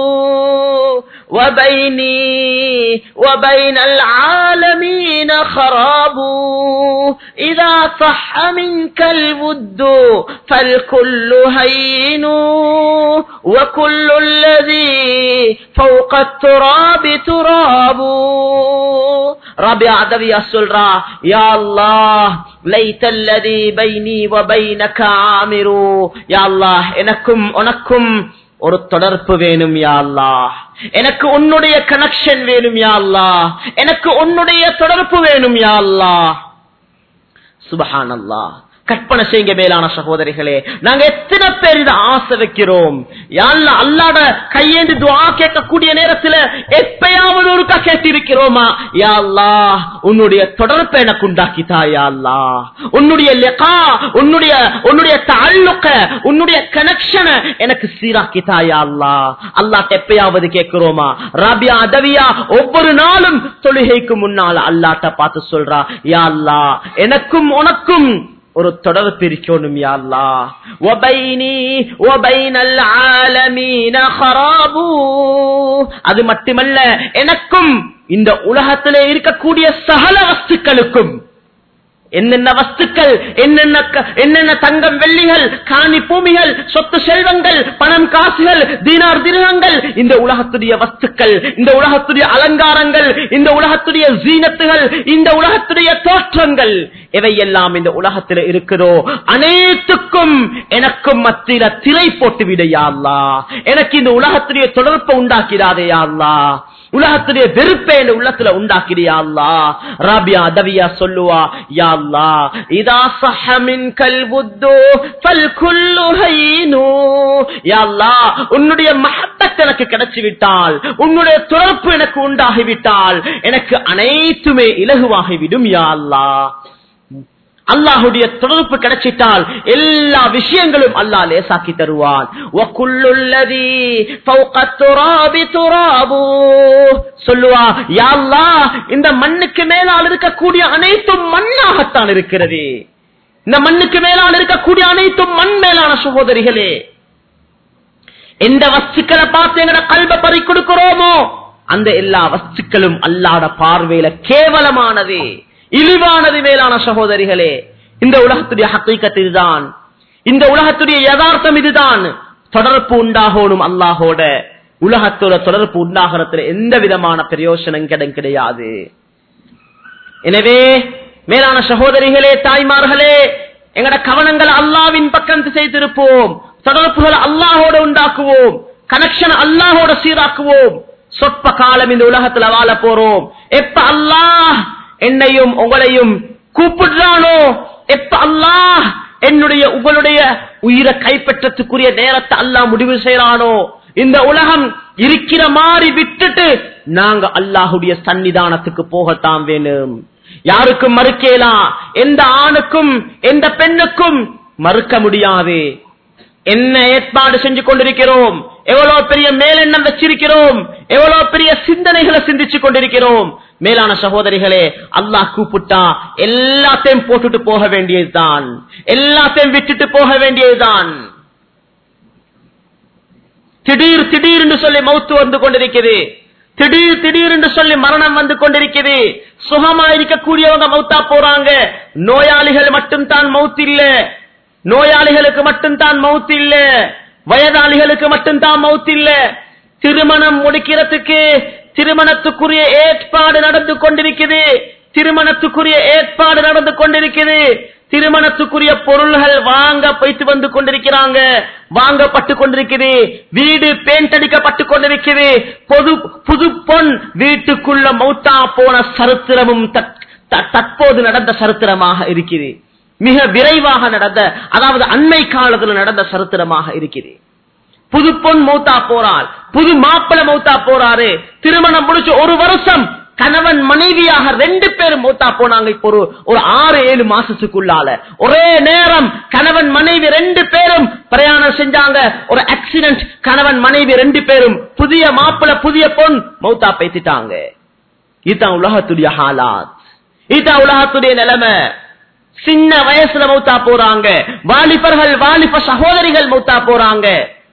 وبيني وبين العالمين خراب إذا صح منك الود فالكل هين وكل الذي فوق التراب تراب ربيع دبي السلرى يا الله ليت الذي بيني وبينك عامر يا الله إنكم أنكم ஒரு தொடர்பு வேணும் யா அல்லாஹ் எனக்கு உன்னுடைய கனெக்ஷன் வேணும் யா அல்லாஹ் எனக்கு உன்னுடைய தொடர்பு வேணும் யா அல்லாஹ் சுபஹான் அல்லாஹ் கற்பனை செய்யுங்க மேலான சகோதரிகளே நாங்க எத்தனை பேர் இதை ஆசை வைக்கிறோம் யாழ்லா அல்லாட கையேந்து துவா கேட்கக்கூடிய நேரத்துல எப்பயாவது ஒருக்கா கேட்டிருக்கிறோமா யா அல்லாஹ் உன்னுடைய தொடர்பை எனக்கு உண்டாக்கித்தா யா அல்லாஹ் உன்னுடைய லெகா உன்னுடைய உன்னுடைய தாழ்லுக்க உன்னுடைய கனெக்ஷனை எனக்கு சீராக்கித்தா யா அல்லாஹ் அல்லாஹ் எப்பயாவது கேட்கிறோமா ராபியா அதவியா ஒவ்வொரு நாளும் தொழுகைக்கு முன்னால அல்லாட்ட பார்த்து சொல்றா யா அல்லாஹ் எனக்கும் உனக்கும் ஒரு தொடர்பு இருக்கணும் யா அல்லாஹ் வபைனி வபைனல் ஆலமீன ஹராபு அது மட்டுமல்ல எனக்கும் இந்த உலகத்திலே இருக்கக்கூடிய சகல வஸ்துக்களுக்கும் என்னென்ன வஸ்துக்கள் என்னென்ன க- என்னென்ன தங்கம் வெள்ளிகள் காணி பூமிகள் சொத்து செல்வங்கள் பணம் காசுகள் தீனார் திருகங்கள் இந்த உலகத்துடைய வஸ்துக்கள் இந்த உலகத்துடைய அலங்காரங்கள் இந்த உலகத்துடைய ஜீனத்துகள் இந்த உலகத்துடைய தோற்றங்கள் எவையெல்லாம் இந்த உலகத்தில் இருக்குதோ அனைத்துக்கும் எனக்கும் மத்தியில திரை போட்டு விடையா அல்லா எனக்கு இந்த உலகத்துடைய தொடர்பை உண்டாக்கிறாதே யா அல்லா உலகத்துடைய வெறுப்பை என் உள்ளத்துல உண்டாக்கிறியா அல்லா ராபியா அதவியா சொல்லுவா யா அல்லா இதா சஹமின் கல்புத்தோ ஃபல் குல்லு ஹைனு யா அல்லா உன்னுடைய மஹப்பத் எனக்கு கிடைச்சு விட்டால் உன்னுடைய தொடர்பு எனக்கு உண்டாகிவிட்டால் எனக்கு அனைத்துமே இலகுவாகிவிடும் யா அல்லா அல்லாஹுடைய தொடர்பு கிடைச்சிட்டால் எல்லா விஷயங்களும் அல்லாஹ் லேசாக்கி தருவான் وَكُلُّ الَّذِي فَوْقَ التُّرَابِ تُرَابُ சொல்லுவா யா அல்லாஹ் இந்த மண்ணுக்கு மேலால் இருக்கக்கூடிய அனைத்தும் மண்ணாகத்தான் இருக்கிறது இந்த மண்ணுக்கு மேலால் இருக்கக்கூடிய அனைத்தும் மண் மேலான சகோதரிகளே எந்த வஸ்துக்களை பார்த்து எங்கட கல்வ பறி கொடுக்கிறோமோ அந்த எல்லா வஸ்துக்களும் அல்லாட பார்வையில கேவலமானது இழிவானது மேலான சகோதரிகளே இந்த உலகத்துடைய ஹக்கீக்கத் இதுதான் இந்த உலகத்துடைய யதார்த்தம் இதுதான் தொடர்பு உண்டாகணும் அல்லாஹோட உலகத்தோட தொடர்பு உண்டாகிறதுல எந்த விதமான பிரயோசனம் கிடை- கிடையாது எனவே மேலான சகோதரிகளே தாய்மார்களே எங்கட கவனங்களை அல்லாவின் பக்கம் திசை திருப்போம் தொடர்புகளை அல்லாஹோட உண்டாக்குவோம் கனெக்ஷன் அல்லாஹோட சீராக்குவோம் சொற்ப காலம் இந்த உலகத்துல வாழ போறோம் எப்ப அல்லாஹ் என்னையும் உங்களையும் கூப்பிடுறானோ எப்ப அல்லாஹ் என்னுடைய உங்களுடைய உயிரை கைப்பற்றத்துக்குரிய நேரத்தை அல்லாஹ் முடிவு செய்யறானோ இந்த உலகம் இருக்கிற மாதிரி விட்டுட்டு நாங்க அல்லாஹுடைய சன்னிதானத்துக்கு போகத்தான் வேணும் யாருக்கும் மறுக்கலாம் எந்த ஆணுக்கும் எந்த பெண்ணுக்கும் மறுக்க முடியாது என்ன ஏற்பாடு செஞ்சு கொண்டிருக்கிறோம் எவ்வளவு பெரிய மேலெண்ணம் வச்சிருக்கிறோம் எவ்வளவு பெரிய சிந்தனைகளை சிந்திச்சு கொண்டிருக்கிறோம் மேலான சகோதரிகளே அல்லாஹ் கூப்பிட்டா எல்லாத்தையும் போட்டுட்டு போக வேண்டியதுதான் எல்லாத்தையும் விட்டுட்டு போக வேண்டியதுதான் திடீர் திடீர் என்று சொல்லி மௌத்து வந்து கொண்டிருக்கிறது திடீர் திடீர் என்று சொல்லி மரணம் வந்து கொண்டிருக்கிறது சுகமா இருக்கக்கூடியவங்க மௌத்தா போறாங்க நோயாளிகள் மட்டும் தான் மௌத் இல்ல நோயாளிகளுக்கு மட்டும் தான் மௌத் இல்ல வயதாளிகளுக்கு மட்டும் தான் மௌத் இல்ல திருமணம் முடிக்கிறதுக்கு திருமணத்துக்குரிய ஏற்பாடு நடந்து கொண்டிருக்குது திருமணத்துக்குரிய ஏற்பாடு நடந்து கொண்டிருக்குது திருமணத்துக்குரிய பொருள்கள் வாங்க போய்த்து வந்து கொண்டிருக்கிறாங்க வாங்கப்பட்டு கொண்டிருக்குது வீடு பெயிண்ட் அடிக்கப்பட்டு கொண்டிருக்குது பொது புது பொன் வீட்டுக்குள்ள மௌத்தா போன சரித்திரமும் தற்- த- தற்போது நடந்த சரித்திரமாக இருக்குது மிக விரைவாக நடந்த அதாவது அண்மை காலத்தில் நடந்த சரித்திரமாக இருக்குது புது பொன் மௌத்தா போறாள் புது மாப்பிள மௌத்தா போறாரு திருமணம் முடிச்சு ஒரு வருஷம் கணவன் மனைவியாக ரெண்டு பேரும் மௌத்தா போனாங்க இப்போ ஒரு ஒரு ஆறு ஏழு மாசத்துக்குள்ளால ஒரே நேரம் கணவன் மனைவி ரெண்டு பேரும் பிரயாணம் செஞ்சாங்க ஒரு ஆக்சிடென்ட் கணவன் மனைவி ரெண்டு பேரும் புதிய மாப்பிள புதிய பொன் மௌத்தா பேசிட்டாங்க இதுதான் உலகத்துடைய ஹாலாத் இதுதான் உலகத்துடைய நிலைமை சின்ன வயசுல மௌத்தா போறாங்க வாலிபர்கள் வாலிப சகோதரிகள் மௌத்தா போறாங்க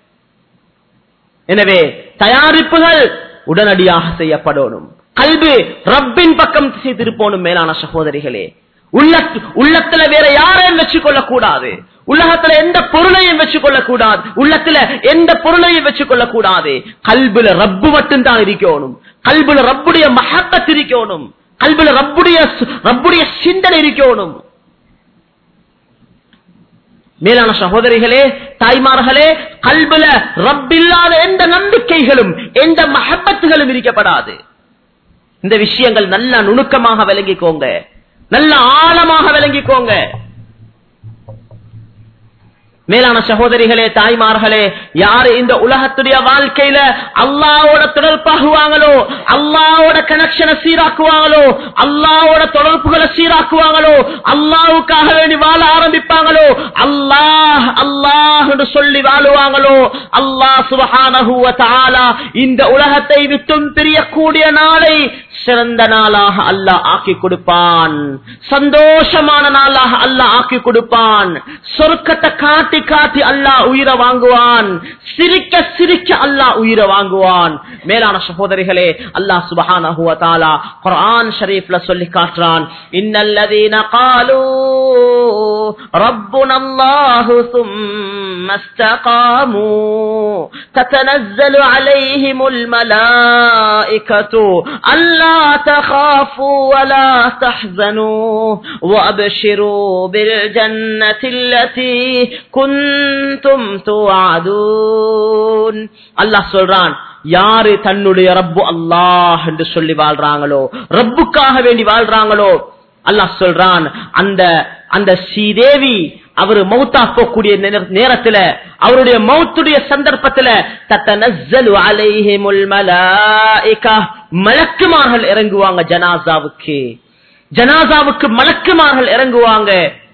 எனவே தயாரிப்புகள் உடனடியாக செய்யப்படணும் கல்வி ரப்பின் பக்கம் திசை திருப்போனும் மேலான சகோதரிகளே உள்ளத்து உள்ளத்துல வேற யாரையும் வச்சு கூடாது உலகத்துல எந்த பொருளையும் வச்சு கூடாது உள்ளத்துல எந்த பொருளையும் வச்சு கூடாது கல்புல ரப்பு மட்டும்தான் இருக்கணும் கல்புல ரப்புடைய மகத்தத் இருக்கணும் கல்புல ரப்புடைய ரப்புடைய சிந்தனை இருக்கணும் மேலான சகோதரிகளே தாய்மார்களே கல்புல ரப்பில்லாத எந்த நம்பிக்கைகளும் எந்த மஹப்பத்துகளும் இருக்கப்படாது இந்த விஷயங்கள் நல்ல நுணுக்கமாக விளங்கிக்கோங்க நல்ல ஆழமாக விளங்கிக்கோங்க மேலான சகோதரிகளே தாய்மார்களே யாரு இந்த உலகத்துடைய வாழ்க்கையில அல்லாவோட தொடர்பாகுவாங்களோ அல்லாவோட கனெக்ஷனை சீராக்குவாங்களோ அல்லாவோட தொடர்புகளை சீராக்குவாங்களோ அல்லாவுக்காக வேண்டி வாழ ஆரம்பிப்பாங்களோ அல்லாஹ் அல்லாஹ் என்று சொல்லி வாழுவாங்களோ அல்லாஹ் சுபஹானஹு வ தஆலா இந்த உலகத்தை விட்டும் பிரியக்கூடிய நாளை சிறந்த நாளாக அல்லாஹ் ஆக்கி கொடுப்பான் சந்தோஷமான நாளாக அல்லாஹ் ஆக்கி கொடுப்பான் சொர்க்கத்தை காட்டி காட்டி அல்லாஹ் உயிரை வாங்குவான் சிரிக்க சிரிக்க அல்லாஹ் உயிரை வாங்குவான் மேலான சகோதரிகளே அல்லாஹ் சுபஹானஹு வ தஆலா குர்ஆன் ஷரீஃப்ல சொல்லி காட்டுறான் இன்னல்லதீன قالوا ربنا الله ثم استقاموا تتنزل عليهم الملائكة ألا تخافوا ولا تحزنوا وأبشروا بالجنة التي كنتم توعدون الله சொல்றான் யாரு தன்னுடைய ரப்பு அல்லாஹ் என்று சொல்லி வாழ்றாங்களோ ரப்புக்காக வேண்டி வாழ்றாங்களோ அல்லாஹ் சொல்றான் அந்த அந்த ஸ்ரீதேவி அவரு மௌத்தா போகக்கூடிய நேர- நேரத்துல அவருடைய மௌத்துடைய சந்தர்ப்பத்துல தத்தனஸ்ஸலு அலைஹிமுல் மலாயிகா மலக்குமார்கள் இறங்குவாங்க ஜனாசாவுக்கு ஜனாசாவுக்கு மலக்குமார்கள் இறங்குவாங்க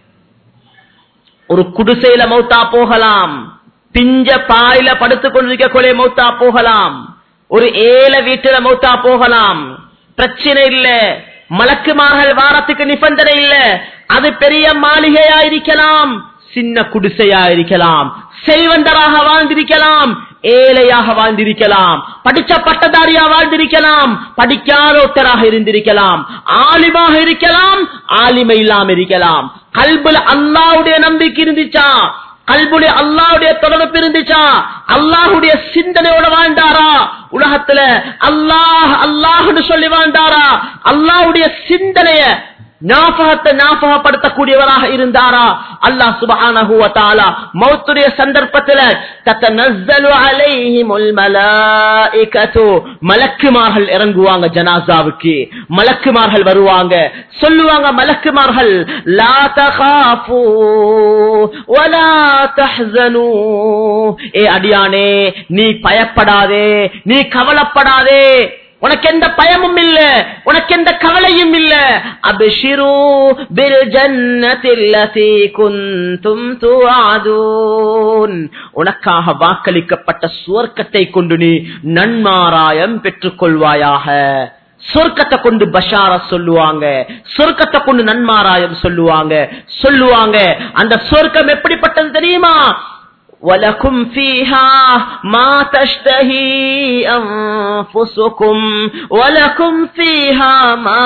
ஒரு குடிசையில மௌத்தா போகலாம் பிஞ்ச பாயில படுத்துக் கொண்டிருக்கக்கூடிய மௌத்தா போகலாம் ஒரு ஏழை வீட்டுல மௌத்தா போகலாம் பிரச்சனை இல்ல மலக்குமார்கள் வாரத்துக்கு நிபந்தனை இல்ல அது பெரிய மாளிகையா இருக்கலாம் சின்ன குடிசையா இருக்கலாம் செல்வந்தராக வாழ்ந்திருக்கலாம் ஏழையாக வாழ்ந்திருக்கலாம் படிச்ச பட்டதாரியா வாழ்ந்திருக்கலாம் படிக்காத ஒருத்தராக இருந்திருக்கலாம் ஆலிமாக இருக்கலாம் ஆலிமை இல்லாம இருக்கலாம் கல்புல அல்லாவுடைய நம்பிக்கை இருந்துச்சா கல்புடைய அல்லாவுடைய தொடர்பு இருந்துச்சா அல்லாஹுடைய சிந்தனையோட வாழ்ந்தாரா உலகத்துல அல்லாஹ் அல்லாஹ்னு சொல்லி வாழ்ந்தாரா அல்லாஹ்வுடைய சிந்தனைய ஞாபகத்தை ஞாபகப்படுத்தக்கூடியவராக இருந்தாரா அல்லாஹ் சுபஹானஹு வ தஆலா மௌத்துடைய சந்தர்ப்பத்துல தத்தனஸ்ஸலு அலைஹிமுல் மலாயிகத்து மலக்குமார்கள் இறங்குவாங்க ஜனாசாவுக்கு மலக்குமார்கள் வருவாங்க சொல்லுவாங்க மலக்குமார்கள் லா தகாஃபு வலா தஹ்ஸனு ஏ அடியானே நீ பயப்படாதே நீ கவலைப்படாதே உனக்கு எந்த பயமும் இல்ல உனக்கு எந்த கவலையும் இல்ல அபிஷிரு பில் ஜன்னத்தில்லதி குந்தும் துஆதூன் உனக்காக வாக்களிக்கப்பட்ட சுவர்க்கத்தை கொண்டு நீ நன்மாராயம் பெற்றுக் கொள்வாயாக சொர்க்கத்தை கொண்டு பஷார சொல்லுவாங்க சொர்க்கத்தை கொண்டு நன்மாராயம் சொல்லுவாங்க சொல்லுவாங்க அந்த சொர்க்கம் எப்படிப்பட்டது தெரியுமா ولكم فيها ما تشتهي أنفسكم ولكم فيها ما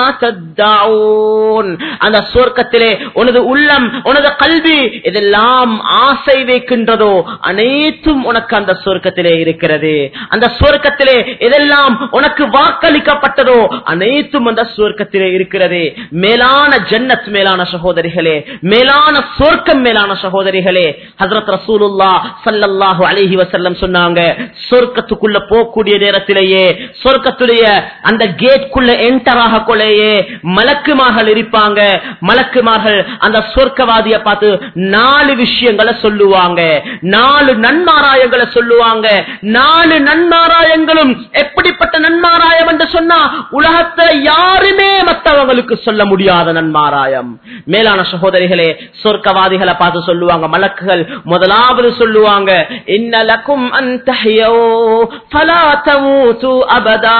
تدعون அந்த சொர்க்கத்திலே உனது உள்ளம் உனது கல்வி இதெல்லாம் ஆசை வைக்கின்றதோ அனைத்தும் உனக்கு அந்த சொர்க்கத்திலே இருக்கிறது அந்த சொர்க்கத்திலே இதெல்லாம் உனக்கு வாக்களிக்கப்பட்டதோ அனைத்தும் அந்த சொர்க்கத்திலே இருக்கிறது மேலான ஜன்னத் மேலான சகோதரிகளே மேலான சொர்க்கம் மேலான சகோதரிகளே ஹசரத் ரசூலுல்லா சல்லல்லாஹு அலைஹி வஸல்லம் சொன்னாங்க சொர்க்கத்துக்குள்ள போகக்கூடிய நேரத்திலேயே சொர்க்கத்துடைய அந்த கேட்குள்ள என்டர் ஆகக்குள்ளேயே மலக்குமார்கள் இருப்பாங்க மலக்குமார்கள் அந்த சொர்க்கவாதிய பார்த்து நாலு விஷயங்களை சொல்லுவாங்க நாலு நன்மாராயங்களை சொல்லுவாங்க நாலு நன்மாராயங்களும் எப்படிப்பட்ட நன்மாராயம் என்று சொன்னா உலகத்துல யாருமே மற்றவங்களுக்கு சொல்ல முடியாத நன்மாராயம் மேலான சகோதரிகளே சொர்க்கவாதிகளை பார்த்து சொல்லுவாங்க மலக்குகள் முதலாவது சொல்லுவாங்க இன்னலக்கும் அந்தஹியோ ஃபலா தமூது அபதா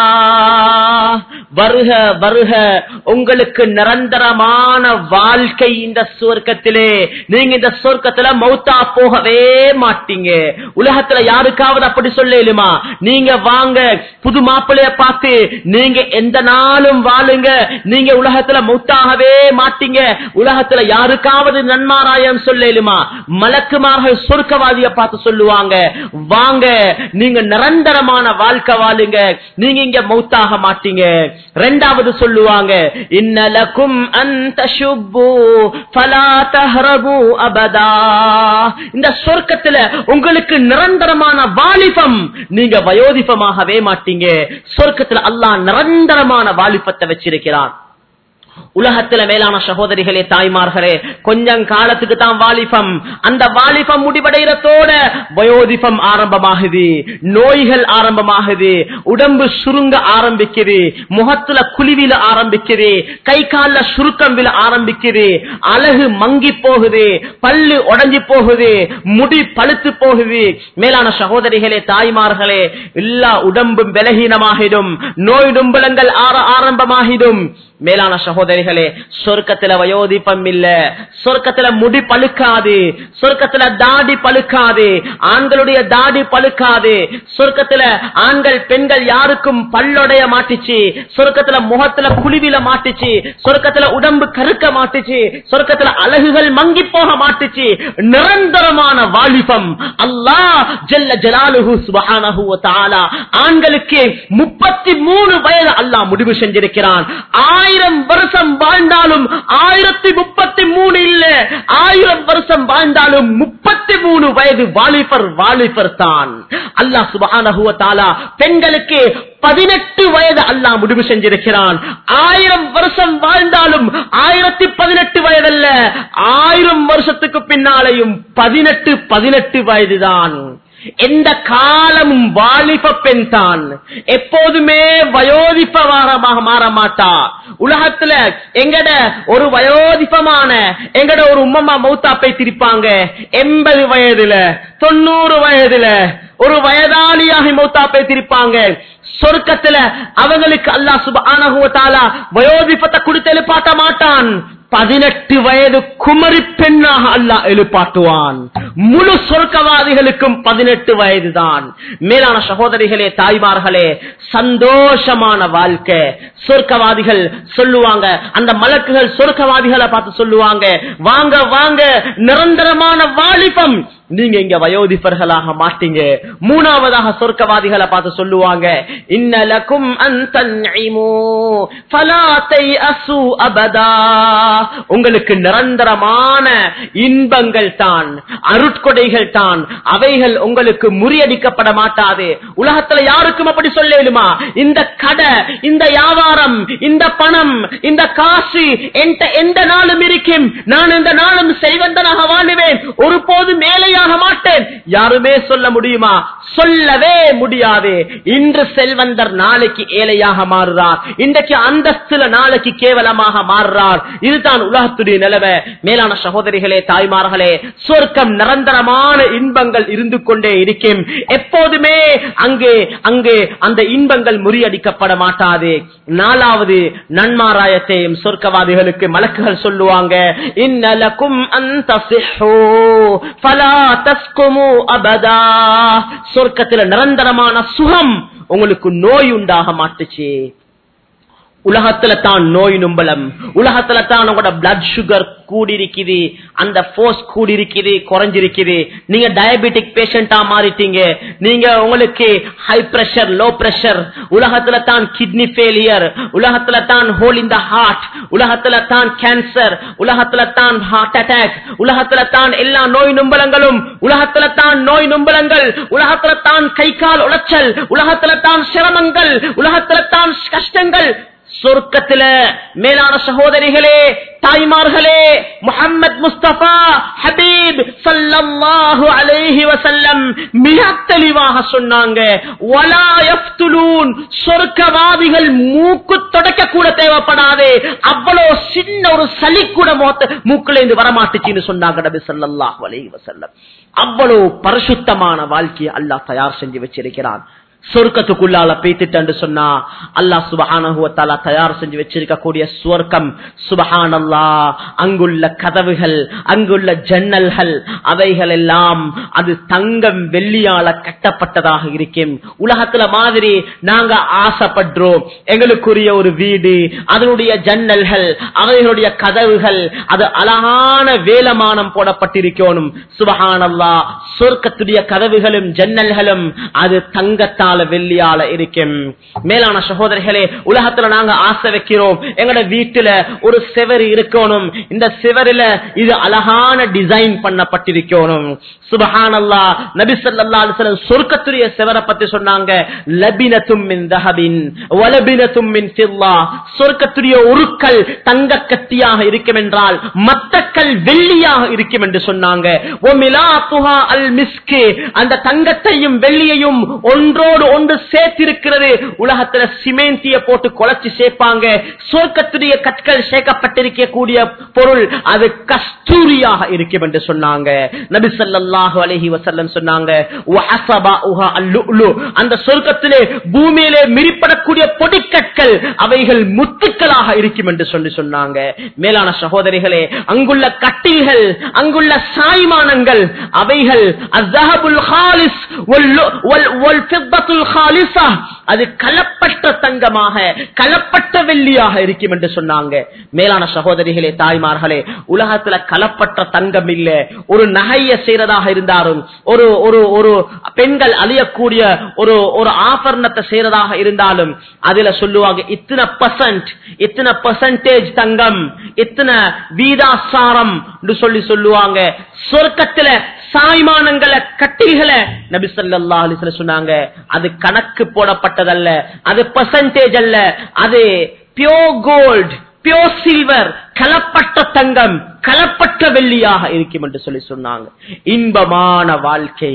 வருக வருக உங்களுக்கு நிரந்தரமான வாழ்க்கை இந்த சொர்க்கத்திலே நீங்க இந்த சொர்க்கத்துல மௌத்தா போகவே மாட்டீங்க உலகத்துல யாருக்காவது அப்படி சொல்லுமா நீங்க வாங்க புது மாப்பிளைய பார்த்து நீங்க எந்த நாளும் வாழுங்க நீங்க உலகத்துல மௌத்தாகவே மாட்டீங்க உலகத்துல யாருக்காவது நன்மாராயம் சொல்லுமா மலக்குமார்கள் சொர்க்கவாதிய பார்த்து சொல்லுவாங்க வாங்க நீங்க நிரந்தரமான வாழ்க்கை வாழுங்க நீங்க இங்க மௌத்தாக மாட்டீங்க ரெண்டாவது சொல்லுவாங்க இன்னலக்கும் அந்த ஃபலா தஹ்ரபு அபதா இந்த சொர்க்கத்துல உங்களுக்கு நிரந்தரமான வாலிபம் நீங்க வயோதிபமாகவே மாட்டீங்க சொர்க்கத்துல அல்லாஹ் நிரந்தரமான வாலிபத்தை வச்சிருக்கிறான் உலகத்துல மேலான சகோதரிகளே தாய்மார்களே கொஞ்சம் காலத்துக்கு தான் வாலிபம் அந்த வாலிபம் முடிவடைகிறதோட வயோதிபம் ஆரம்பமாகுது நோய்கள் ஆரம்பமாகுது உடம்பு சுருங்க ஆரம்பிக்குது முகத்துல குழிவில ஆரம்பிக்குது கை கால்ல சுருக்கம் விழ ஆரம்பிக்குது அழகு மங்கி போகுது பல்லு உடைஞ்சு போகுது முடி பழுத்து போகுது மேலான சகோதரிகளே தாய்மார்களே எல்லா உடம்பும் பலகீனமாகிடும் நோய் நும்பலங்கள் ஆர- ஆரம்பமாகிடும் மேலான சகோதரிகளே சொர்க்கத்துல வயோதிப்பம் இல்ல சொர்க்கத்துல முடி பழுக்காது சொர்க்கத்துல தாடி பழுக்காது ஆண்களுடைய தாடி பழுக்காது சொர்க்கத்துல ஆண்கள் பெண்கள் யாருக்கும் பல்லொடைய மாட்டிச்சு சொர்க்கத்துல முகத்துல குழிவில மாட்டிச்சு சொர்க்கத்துல உடம்பு கருக்க மாட்டுச்சு சொர்க்கத்துல அழகுகள் மங்கி போக மாட்டுச்சு நிரந்தரமான வாலிபம் அல்லாஹ் ஜல்ல ஜலாலுஹு சுபஹானஹு வ தஆலா ஆண்களுக்கு முப்பத்தி மூணு வயது அல்லாஹ் முடிவு செஞ்சிருக்கிறான் ஆயிரம் வருஷம் வாழ்ந்தாலும் ஆயிரத்தி முப்பத்தி மூணு இல்ல ஆயிரம் வருஷம் வாழ்ந்தாலும் முப்பத்தி மூணு வயது வாலிபர் வாலிபர் தான் அல்லாஹ் சுபஹானஹு வ தஆலா பெண்களுக்கு பதினெட்டு வயது அல்லாஹ் முடிவு செஞ்சிருக்கிறான் ஆயிரம் வருஷம் வாழ்ந்தாலும் ஆயிரத்தி பதினெட்டு வயதல்ல ஆயிரம் வருஷத்துக்கு பின்னாலேயும் பதினெட்டு பதினெட்டு வயதுதான் எந்த காலமும் வாலிப பெண் தான் எப்போதுமே வயோதிபமாக மாற மாட்டா உலகத்துல எங்கட ஒரு வயோதிபமான எங்கட ஒரு உம்மம்மா மௌத்தா போய் திரிப்பாங்க எண்பது வயதுல தொண்ணூறு வயதுல ஒரு வயதாளியாக மௌத்தா போய் திரிப்பாங்க சொர்க்கத்துல அவங்களுக்கு அல்லாஹ் சுப்ஹானஹு வ தஆலா வயோதிபத்தை கொடுத்து எழுப்பாட்ட மாட்டான் பதினெட்டு வயது குமரி பெண்ணாக அல்லாஹ் எழுப்பாட்டுவான் முழு சொர்க்கவாதிகளுக்கும் பதினெட்டு வயதுதான் மேலான சகோதரிகளே தாய்மார்களே சந்தோஷமான வாழ்க்கை சொர்க்கவாதிகள் சொல்லுவாங்க அந்த மலக்குகள் சொர்க்கவாதிகளை பார்த்து சொல்லுவாங்க வாங்க வாங்க நிரந்தரமான வாலிபம் நீங்க இங்க வயோதிபர்களாக மாட்டீங்க மூணாவதாக சொர்க்கவாதிகளை பார்த்து சொல்லுவாங்க இன்னலக்கும் அபதா உங்களுக்கு நிரந்தரமான இன்பங்கள் தான் அருட்கொடைகள் தான் அவைகள் உங்களுக்கு முறியடிக்கப்பட மாட்டாது உலகத்துல யாருக்கும் அப்படி சொல்லேலுமா இந்த கடை இந்த வியாபாரம் இந்த பணம் இந்த காசு என்கிட்ட எந்த நாளும் இருக்கும் நான் இந்த நாளும் செல்வந்தனாக வாழுவேன் ஒருபோது மேலையாக மாட்டேன் யாருமே சொல்ல முடியுமா சொல்லவே முடியாது இன்று செல்வந்தர் நாளைக்கு ஏழையாக மாறுறார் இன்றைக்கு அந்தஸ்துல நாளைக்கு கேவலமாக மாறுறார் இதுதான் உலகத்துடைய நிலவை மேலான சகோதரிகளே தாய்மார்களே சொர்க்கம் நிரந்தரமான இன்பங்கள் இருந்து கொண்டே இருக்கும் எப்போதுமே அங்கே அங்கே அந்த இன்பங்கள் முறியடிக்கப்பட மாட்டாது நாலாவது நன்மாராயத்தையும் சொர்க்கவாதிகளுக்கு மலக்குகள் சொல்லுவாங்க இன்னலக்கும் அந்த அபதா சொர்க்கத்தில் நிரந்தரமான சுகம் உங்களுக்கு நோய் உண்டாக மாட்டுச்சு உலகத்துல தான் நோய் நும்பலம் உலகத்துல தான் உங்களோட பிளட் சுகர் கூடி இருக்குது அந்த போர்ஸ் கூடி இருக்குது குறைஞ்சிருக்குது நீங்க டயபெட்டிக் பேஷண்டா மாறிட்டீங்க நீங்க உங்களுக்கு ஹை பிரஷர் லோ பிரஷர் உலகத்துல தான் கிட்னி ஃபெயிலியர் உலகத்துல தான் ஹோல் இன் த ஹார்ட் உலகத்துல தான் கேன்சர் உலகத்துல தான் ஹார்ட் அட்டாக் உலகத்துல தான் எல்லா நோய் நும்பலங்களும் உலகத்துல தான் நோய் நும்பலங்கள் உலகத்துல தான் கை கால் உளைச்சல் உலகத்துல தான் சிரமங்கள் உலகத்துல தான் கஷ்டங்கள் சொர்க்கத்தில மேலான சகோதரிகளே தாய்மார்களே முகம்மது முஸ்தபா ஹபீப் சல்லல்லாஹு அலைஹி வசல்லம் மிக தெளிவாக சொன்னாங்க வலா யஃப்துலூன் சொர்க்கவாதிகள் மூக்கு தொடக்க கூட தேவைப்படாது அவ்வளவு சின்ன ஒரு சளி கூட மோத்த மூக்குல இருந்து வரமாட்டுச்சுன்னு சொன்னாங்க நபி ஸல்லல்லாஹு அலைஹி வஸல்லம் அவ்வளவு பரிசுத்தமான வாழ்க்கையை அல்லாஹ் தயார் செஞ்சு வச்சிருக்கிறான் சொர்க்கத்துக்குள்ளால பேத்துட்டு சொன்னா அல்லாஹ் சுபஹானஹுவத்தாலா தயார் செஞ்சு வச்சிருக்கக்கூடிய சுவர்க்கம் சுபஹானல்லா அங்குள்ள கதவுகள் அங்குள்ள ஜன்னல்கள் அவைகள் எல்லாம் அது தங்கம் வெள்ளியால கட்டப்பட்டதாக இருக்கும் உலகத்துல மாதிரி நாங்க ஆசைப்படுறோம் எங்களுக்குரிய ஒரு வீடு அதனுடைய ஜன்னல்கள் அவைகளுடைய கதவுகள் அது அழகான வேலமானம் போடப்பட்டிருக்கணும் சுபஹானல்லா சொர்க்கத்துடைய கதவுகளும் ஜன்னல்களும் அது தங்கத்தான் மண்ணால வெள்ளியால இருக்கும் மேலான சகோதரிகளே உலகத்துல நாங்க ஆசை வைக்கிறோம் எங்கட வீட்டுல ஒரு செவர் இருக்கணும் இந்த செவரில இது அழகான டிசைன் பண்ணப்பட்டிருக்கணும் சுபஹானல்லா நபி ஸல்லல்லாஹு அலைஹி வஸல்லம் சொர்க்கத்துடைய செவரை பத்தி சொன்னாங்க லபினத்தும் மின் தஹபின் வலபினத்தும் மின் ஃபில்லா சொர்க்கத்துடைய உருக்கள் தங்க கட்டியாக இருக்கும் என்றால் மத்தக்கள் வெள்ளியாக இருக்கும் என்று சொன்னாங்க ஒமிலாத்துஹா அல் மிஸ்கு அந்த தங்கத்தையும் வெள்ளியையும் ஒன்றோடு ஒன்று சேர்த்திருக்கிறது உலகத்துல சிமெண்டிய போட்டு குழச்சி சேர்ப்பாங்க சொர்க்கத்துடைய கற்கள் சேர்க்கப்பட்டிருக்க கூடிய பொருள் அது கஸ்தூரியாக இருக்கும் என்று சொன்னாங்க நபி ஸல்லல்லாஹு அலைஹி வஸல்லம் சொன்னாங்க வஹஸபாஉஹா அல்லுலு அந்த சொர்க்கத்திலே பூமியிலே மிரிப்படக்கூடிய பொடிக்கற்கள் அவைகள் முத்துக்களாக இருக்கும் என்று சொல்லி சொன்னாங்க மேலான சகோதரிகளே அங்குள்ள கட்டில்கள் அங்குள்ள சாய்மானங்கள் அவைகள் அஸ்ஸஹபுல் ஹாலிஸ் வல்- வல்- வல் ஃபித்தத்துல் ஹாலிஸா அது கலப்பட்ட தங்கமாக கலப்பட்ட வெள்ளியாக இருக்கும் என்று சொன்னாங்க மேலான சகோதரிகளே தாய்மார்களே உலகத்துல கலப்பட்ட தங்கம் இல்ல ஒரு நகைய செய்யறதாக இருந்தாலும் ஒரு ஒரு ஒரு பெண்கள் அழியக்கூடிய ஒரு ஒரு ஆபரணத்தை செய்யறதாக இருந்தாலும் அதுல சொல்லுவாங்க இத்தனை பர்சன்ட் இத்தனை பர்சன்டேஜ் தங்கம் இத்தனை வீதாசாரம் என்று சொல்லி சொல்லுவாங்க சொர்க்கத்துல சாய்மானங்களை கட்டில்களை நபி ஸல்லல்லாஹு அலைஹி வஸல்லம் சொன்னாங்க அது கணக்கு போடப்பட்டதல்ல அது பர்சன்டேஜ் அல்ல அது பியோர் கோல்ட் பியோர் சில்வர் கலப்பட்ட தங்கம் கலப்பட்ட வெள்ளியாக இருக்கும் என்று சொல்லி சொன்னாங்க இன்பமான வாழ்க்கை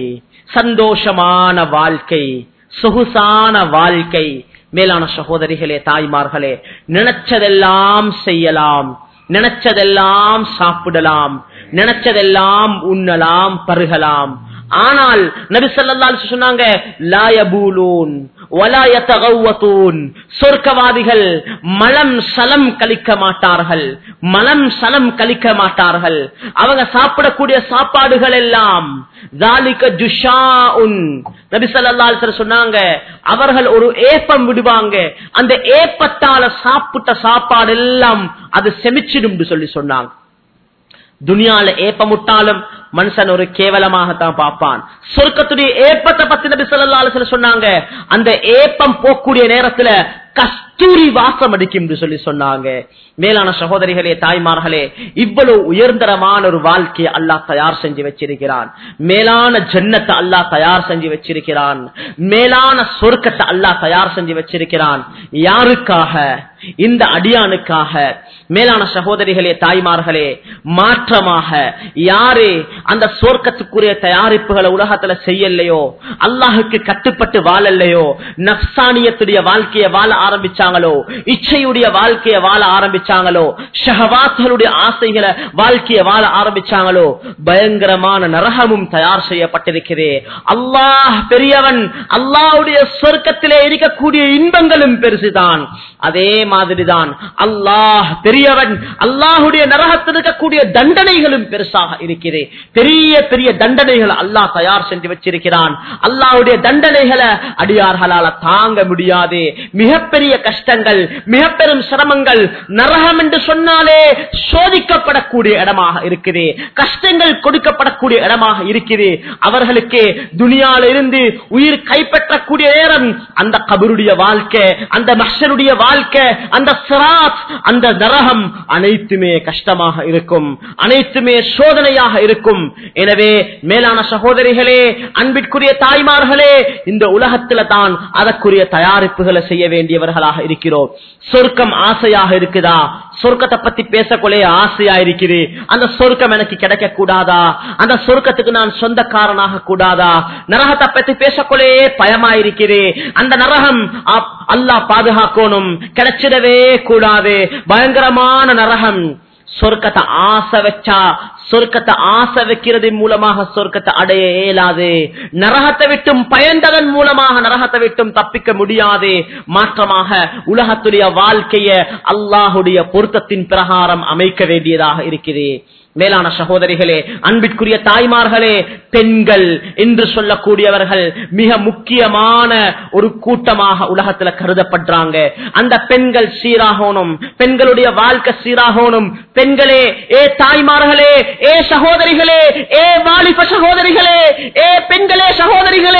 சந்தோஷமான வாழ்க்கை சொகுசான வாழ்க்கை மேலான சகோதரிகளே தாய்மார்களே நினைச்சதெல்லாம் செய்யலாம் நினைச்சதெல்லாம் சாப்பிடலாம் நினைச்சதெல்லாம் உண்ணலாம் பருகலாம் ஆனால் நபி ஸல்லல்லாஹு அலைஹி வஸல்லம் சொன்னாங்க லா யபூலூன் வலா யதகவ்வதூன் சொர்க்கவாதிகள் மலம் சலம் கழிக்க மாட்டார்கள் மலம் சலம் கழிக்க மாட்டார்கள் அவங்க சாப்பிடக்கூடிய சாப்பாடுகள் எல்லாம் ذَلِكَ جُشَاءٌ நபி ஸல்லல்லாஹு அலைஹி வஸல்லம் சொன்னாங்க அவர்கள் ஒரு ஏப்பம் விடுவாங்க அந்த ஏப்பத்தால சாப்பிட்ட சாப்பாடு எல்லாம் அது செமிச்சிடும் சொல்லி சொன்னாங்க துனியால ஏப்பமுட்டாலும் மனுஷன் ஒரு கேவலமாகத்தான் பார்ப்பான் சொர்க்கத்துடைய ஏப்பத்தை பத்தி நபி ஸல்லல்லாஹு அலைஹி வஸல்லம் சொன்னாங்க அந்த ஏப்பம் போகக்கூடிய நேரத்துல கஸ்தூரி வாசம் அடிக்கும் என்று சொல்லி சொன்னாங்க மேலான சகோதரிகளே தாய்மார்களே இவ்வளவு உயர்ந்தரமான ஒரு வாழ்க்கையை அல்லாஹ் தயார் செஞ்சு வச்சிருக்கிறான் மேலான ஜன்னத்தை அல்லாஹ் தயார் செஞ்சு வச்சிருக்கிறான் மேலான சொர்க்கத்தை அல்லாஹ் தயார் செஞ்சு வச்சிருக்கிறான் யாருக்காக இந்த அடியானுக்காக மேலான சகோதரிகளே தாய்மார்களே மாற்றமாக யாரு அந்த சொர்க்கத்துக்குரிய தயாரிப்புகளை உலகத்துல செய்யலையோ அல்லாஹுக்கு கட்டுப்பட்டு வாழலையோ நப்சானியத்துடைய வாழ்க்கையை வாழ ஆரம்பிச்சாங்களோ இச்சையுடைய வாழ்க்கையை வாழ ஆரம்பிச்சாங்களோ ஷஹவாத்களுடைய ஆசைகளை வாழ்க்கையை வாழ ஆரம்பிச்சாங்களோ பயங்கரமான நரகமும் தயார் செய்யப்பட்டிருக்கிறே அல்லாஹ் பெரியவன் அல்லாஹ்வுடைய சொர்க்கத்திலே இருக்கக்கூடிய இன்பங்களும் பெருசுதான் அதே மாதிரிதான் அல்லாஹ் பெரியவன் அல்லாஹுடைய நரகத்தில் இருக்கக்கூடிய தண்டனைகளும் பெருசாக இருக்கிறது பெரிய பெரிய தண்டனைகள் அல்லாஹ் தயார் செஞ்சு வச்சிருக்கிறான் அல்லாஹுடைய தண்டனைகளை அடியார்களால தாங்க முடியாது மிகப்பெரிய கஷ்டங்கள் மிக பெரும் சிரமங்கள் நரகம் என்று சொன்னாலே சோதிக்கப்படக்கூடிய இடமாக இருக்குது கஷ்டங்கள் கொடுக்கப்படக்கூடிய இடமாக இருக்குது அவர்களுக்கு துனியால இருந்து உயிர் கைப்பற்றக்கூடிய நேரம் அந்த கபருடைய வாழ்க்கை அந்த மஷருடைய வாழ்க்கை அந்த சிராத் அந்த நரகம் அனைத்துமே கஷ்டமாக இருக்கும் அனைத்துமே சோதனையாக இருக்கும் எனவே மேலான சகோதரிகளே அன்பிற்குரிய தாய்மார்களே இந்த உலகத்துல தான் அதற்குரிய தயாரிப்புகளை செய்ய வேண்டியவர்களாக இருக்கிறோம் சொர்க்கம் ஆசையாக இருக்குதா சொர்க்கத்தை பத்தி பேசக்கொள்ளே ஆசையா இருக்குது அந்த சொர்க்கம் எனக்கு கிடைக்க கூடாதா அந்த சொர்க்கத்துக்கு நான் சொந்தக்காரனாக கூடாதா நரகத்தை பத்தி பேசக்கொள்ளே பயமா இருக்கிறே அந்த நரகம் அப்- அல்லாஹ் பாதுகாக்கணும் கிடைச்சிடவே கூடாது பயங்கரமான நரகம் சொர்க்கத்தை ஆசை வச்சா சொர்க்கத்தை ஆசை வைக்கிறது மூலமாக சொர்க்கத்தை அடைய இயலாது நரகத்தை விட்டும் பயந்ததன் மூலமாக நரகத்தை விட்டும் தப்பிக்க முடியாது மாற்றமாக உலகத்துடைய வாழ்க்கைய அல்லாஹுடைய பொருத்தத்தின் பிரகாரம் அமைக்க வேண்டியதாக இருக்கிறது மேலான சகோதரிகளே அன்பிற்குரிய தாய்மார்களே பெண்கள் என்று சொல்லக்கூடியவர்கள் மிக முக்கியமான ஒரு கூட்டமாக உலகத்துல கருதப்படுறாங்க அந்த பெண்கள் சீராகணும் பெண்களுடைய வாழ்க்கை சீராகணும் பெண்களே ஏ தாய்மார்களே ஏ சகோதரிகளே ஏ வாலிப சகோதரிகளே ஏ பெண்களே சகோதரிகளே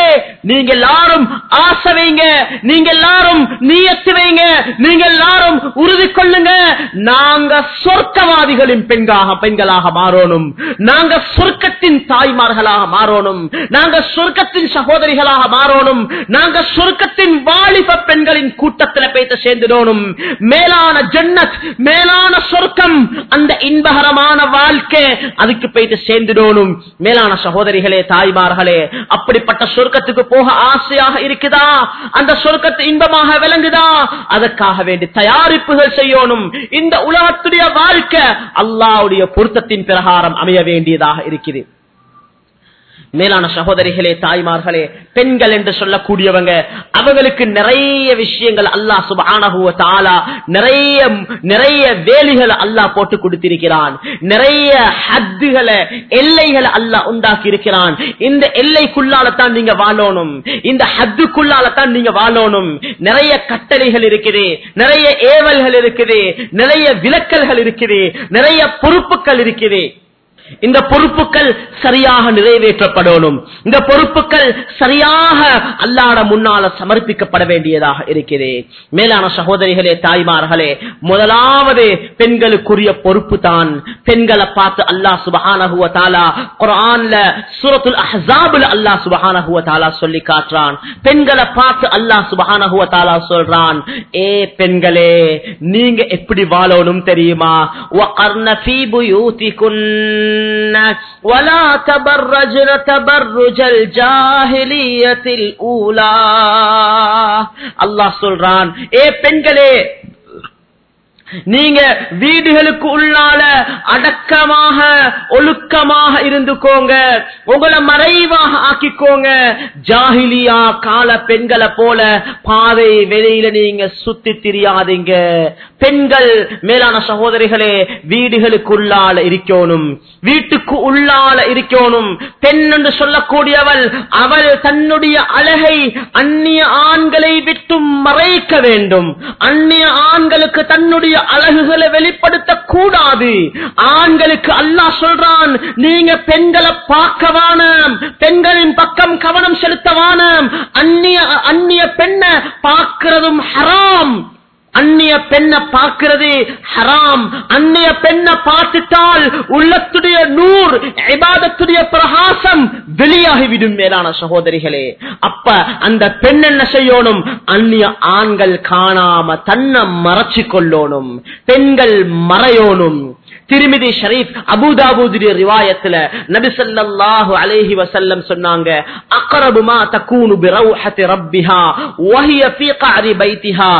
நீங்க எல்லாரும் ஆசை வைங்க நீங்க எல்லாரும் நீயத்து வைங்க நீங்க எல்லாரும் உறுதி கொள்ளுங்க நாங்க சொர்க்கவாதிகளின் பெண்காக பெண்களாக மாறணும் நாங்க சொர்க்கத்தின் தாய்மார்களாக மாறணும் நாங்க சொர்க்கத்தின் சகோதரிகளாக மாறணும் நாங்க சொர்க்கத்தின் வாலிப பெண்களின் கூட்டத்தில் போய்த்து சேர்ந்துடணும் மேலான ஜன்னத் மேலான சொர்க்கம் அந்த இன்பகரமான வாழ்க்கை அதுக்கு போய்த்து சேர்ந்துடணும் மேலான சகோதரிகளே தாய்மார்களே அப்படிப்பட்ட சொர்க்கத்துக்கு போக ஆசையாக இருக்குதா அந்த சொர்க்கத்து இன்பமாக விளங்குதா அதற்காக வேண்டி தயாரிப்புகள் செய்யணும் இந்த உலகத்துடைய வாழ்க்கை அல்லாவுடைய பொருத்தத்தின் பிரகாரம் அமைய வேண்டியதாக இருக்குது மேலான சகோதரிகளே தாய்மார்களே பெண்கள் என்று சொல்லக்கூடியவங்க அவங்களுக்கு நிறைய விஷயங்கள் அல்லாஹ் சுபானகுவ தாலா நிறைய நிறைய வேலிகள் அல்லாஹ் போட்டு கொடுத்திருக்கிறான் நிறைய ஹத்துகளை எல்லைகளை அல்லாஹ் உண்டாக்கி இருக்கிறான் இந்த எல்லைக்குள்ளால தான் நீங்க வாழணும் இந்த ஹத்துக்குள்ளால தான் நீங்க வாழணும் நிறைய கட்டளைகள் இருக்குது நிறைய ஏவல்கள் இருக்குது நிறைய விலக்கல்கள் இருக்குது நிறைய பொறுப்புகள் இருக்குது இந்த பொறுப்புகள் சரியாக நிறைவேற்றப்படணும் இந்த பொறுப்புகள் சரியாக அல்லாட முன்னால சமர்ப்பிக்கப்பட வேண்டியதாக இருக்கிறது மேலான சகோதரிகளே தாய்மார்களே முதலாவது பெண்களுக்குரிய பொறுப்பு தான் பெண்களை பார்த்து அல்லாஹ் சுபஹானஹுவ தாலா குரான்ல சூரத்துல் அஹ்ஸாபுல அல்லாஹ் சுபஹானஹுவ தாலா சொல்லி காட்டுறான் பெண்களை பார்த்து அல்லாஹ் சுபஹானஹுவ தாலா சொல்றான் ஏ பெண்களே நீங்க எப்படி வாழணும் தெரியுமா وَقَرْنَ فِي بُيُوتِكُنَّ ولا تبرجن تبرج الجاهلية الأولى அல்லாஹ் சொல்றான் ஏ பெண்களே நீங்க வீடுகளுக்கு உள்ளால அடக்கமாக ஒழுக்கமாக இருந்துக்கோங்க உங்களை மறைவாக ஆக்கிக்கோங்க ஜாகிலியா கால பெண்களை போல பாதை வெளியில நீங்க சுத்தி திரியாதீங்க பெண்கள் மேலான சகோதரிகளே வீடுகளுக்கு உள்ளால இருக்கணும் வீட்டுக்கு உள்ளால இருக்கணும் பெண் என்று சொல்லக்கூடியவள் அவள் தன்னுடைய அழகை அந்நிய ஆண்களை விட்டு மறைக்க வேண்டும் அந்நிய ஆண்களுக்கு தன்னுடைய அழகுகளை வெளிப்படுத்த கூடாது ஆண்களுக்கு அல்லாஹ் சொல்றான் நீங்க பெண்களை பார்க்கவான பெண்களின் பக்கம் கவனம் செலுத்தவான அந்நிய அந்நிய பெண்ணை பார்க்கிறதும் ஹராம் அந்நிய பெண்ணை பார்க்கிறது ஹராம் அந்நிய பெண்ணை பார்த்துட்டால் உள்ளத்துடைய நூர் இபாதத்துடைய பிரகாசம் வெளியாகிவிடும் மேலான சகோதரிகளே அப்ப அந்த பெண் என்ன செய்யணும் அந்நிய ஆண்கள் காணாம தன்னை மறைச்சு கொள்ளணும் பெண்கள் மறையோனும் திருமிதி ஷரீப் அபுதாபுடைய ரிவாயத்துல நபிசல்லாஹு அலைஹி வசல்லம் சொன்னாங்க அக்ரபுமா தக்கூனு பிரௌஹத்தி ரப்பிஹா வஹிய ஃபீ கஅரி பைத்திஹா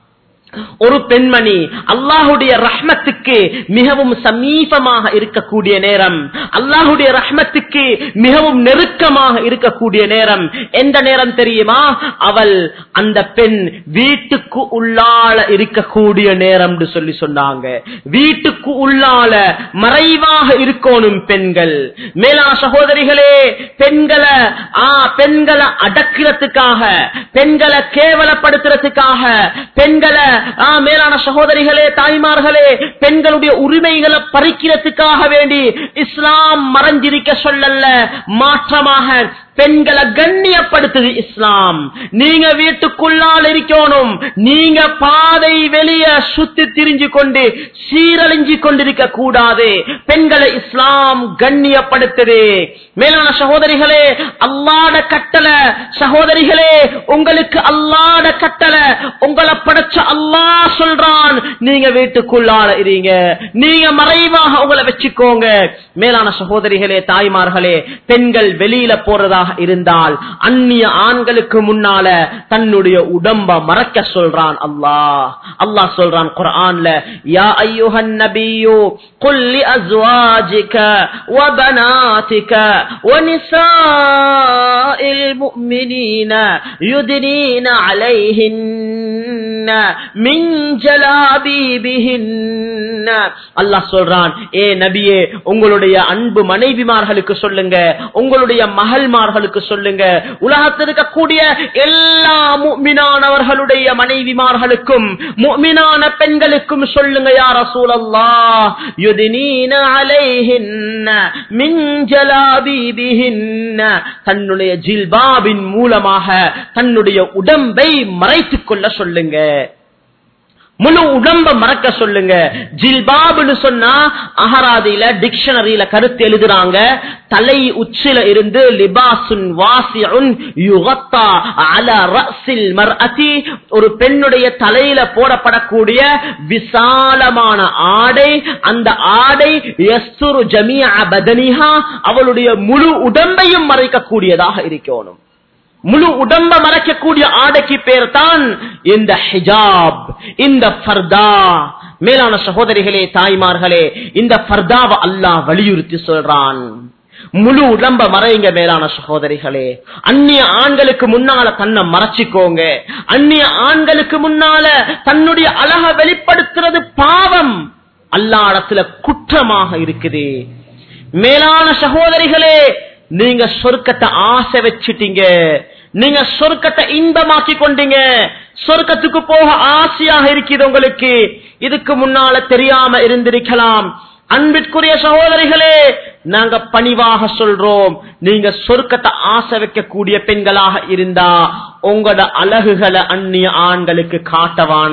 ஒரு பெண்மணி அல்லாஹுடைய ரஹ்மத்துக்கு மிகவும் சமீபமாக இருக்கக்கூடிய நேரம் அல்லாஹுடைய ரஹ்மத்துக்கு மிகவும் நெருக்கமாக இருக்கக்கூடிய நேரம் எந்த நேரம் தெரியுமா அவள் அந்த பெண் வீட்டுக்கு உள்ளால இருக்கக்கூடிய நேரம் சொல்லி சொன்னாங்க வீட்டுக்கு உள்ளால மறைவாக இருக்கணும் பெண்கள் மேலா சகோதரிகளே பெண்களை ஆ பெண்களை அடக்கிறதுக்காக பெண்களை கேவலப்படுத்துறதுக்காக பெண்களை ஆ, மேலான சகோதரிகளே தாய்மார்களே பெண்களுடைய உரிமைகளை பறிக்கிறதுக்காக வேண்டி இஸ்லாம் மறைஞ்சிருக்க சொல்லல மாற்றமாக பெண்களை கண்ணியப்படுத்துது இஸ்லாம் நீங்க வீட்டுக்குள்ளால் இருக்கணும் நீங்க பாதை வெளிய சுத்தி திரிஞ்சு கொண்டு சீரழிஞ்சு கொண்டிருக்க கூடாது பெண்களை இஸ்லாம் கண்ணியப்படுத்துது மேலான சகோதரிகளே அல்லாட கட்டளை சகோதரிகளே உங்களுக்கு அல்லாட கட்டளை உங்களை படைச்ச அல்லாஹ் சொல்றான் நீங்க வீட்டுக்குள்ளால இருங்க நீங்க மறைவாக உங்களை வச்சுக்கோங்க மேலான சகோதரிகளே தாய்மார்களே பெண்கள் வெளியில போறதாக இருந்தால் அந்நிய ஆண்களுக்கு முன்னால தன்னுடைய உடம்ப மறக்க சொல்றான் அல்லாஹ் அல்லாஹ் சொல்றான் குர்ஆன்ல யா ஐயுஹன் நபியு قل لأزواجك وبناتك ونساء المؤمنين يدنين عليهن மின் ஜலாபீபிஹின்ன அல்லாஹ் சொல்றான் ஏ நபியே உங்களுடைய அன்பு மனைவிமார்களுக்கு சொல்லுங்க உங்களுடைய மகள்மார்களுக்கு சொல்லுங்க உலகத்தில் இருக்கக்கூடிய எல்லா முக்மினானவர்களுடைய மனைவிமார்களுக்கும் முக்மினான பெண்களுக்கும் சொல்லுங்க யார் ரசூலல்லாஹ் யுதினீன அலைஹின்ன மின் ஜலாபீபிஹின்ன தன்னுடைய ஜில்பாபின் மூலமாக தன்னுடைய உடம்பை மறைத்துக் கொள்ள சொல்லுங்க முழு உடம்ப மறக்க சொல்லுங்க ஜில்பாப்னு சொன்னா அகராதியில டிக்ஷனரியில கருத்து எழுதுறாங்க தலை உச்சில இருந்து லிபாசுன் வாசியுன் யுகத்தா அல ரஸில் மர்அதி ஒரு பெண்ணுடைய தலையில போடப்படக்கூடிய விசாலமான ஆடை அந்த ஆடை யஸ்துரு ஜமீஅ பதனிஹா அவளுடைய முழு உடம்பையும் மறைக்கக்கூடியதாக இருக்கணும் முழு உடம்ப மறைக்கக்கூடிய ஆடைக்கு பேர் தான் இந்த ஹிஜாப் இந்த ஃபர்தா மேலான சகோதரிகளே தாய்மார்களே இந்த ஃபர்தாவை அல்லாஹ் வலியுறுத்தி சொல்றான் முழு உடம்ப மறைங்க மேலான சகோதரிகளே அந்நிய ஆண்களுக்கு முன்னால தன்னை மறைச்சிக்கோங்க அந்நிய ஆண்களுக்கு முன்னால தன்னுடைய அழக வெளிப்படுத்துறது பாவம் அல்லாடத்துல குற்றமாக இருக்குது மேலான சகோதரிகளே நீங்க சொர்க்கத்தை ஆசை வச்சுட்டீங்க நீங்க சொர்க்கத்தை இன்பமாக்கி கொண்டீங்க சொர்க்கத்துக்கு போக ஆசையாக இருக்குது உங்களுக்கு இதுக்கு முன்னால தெரியாம இருந்திருக்கலாம் அன்பிற்குரிய சகோதரிகளே நாங்க பணிவாக சொல்றோம் நீங்க சொர்க்கத்தை ஆசை வைக்கக்கூடிய பெண்களாக இருந்தா உங்களோட அழகுகளை அந்நிய ஆண்களுக்கு காட்டவான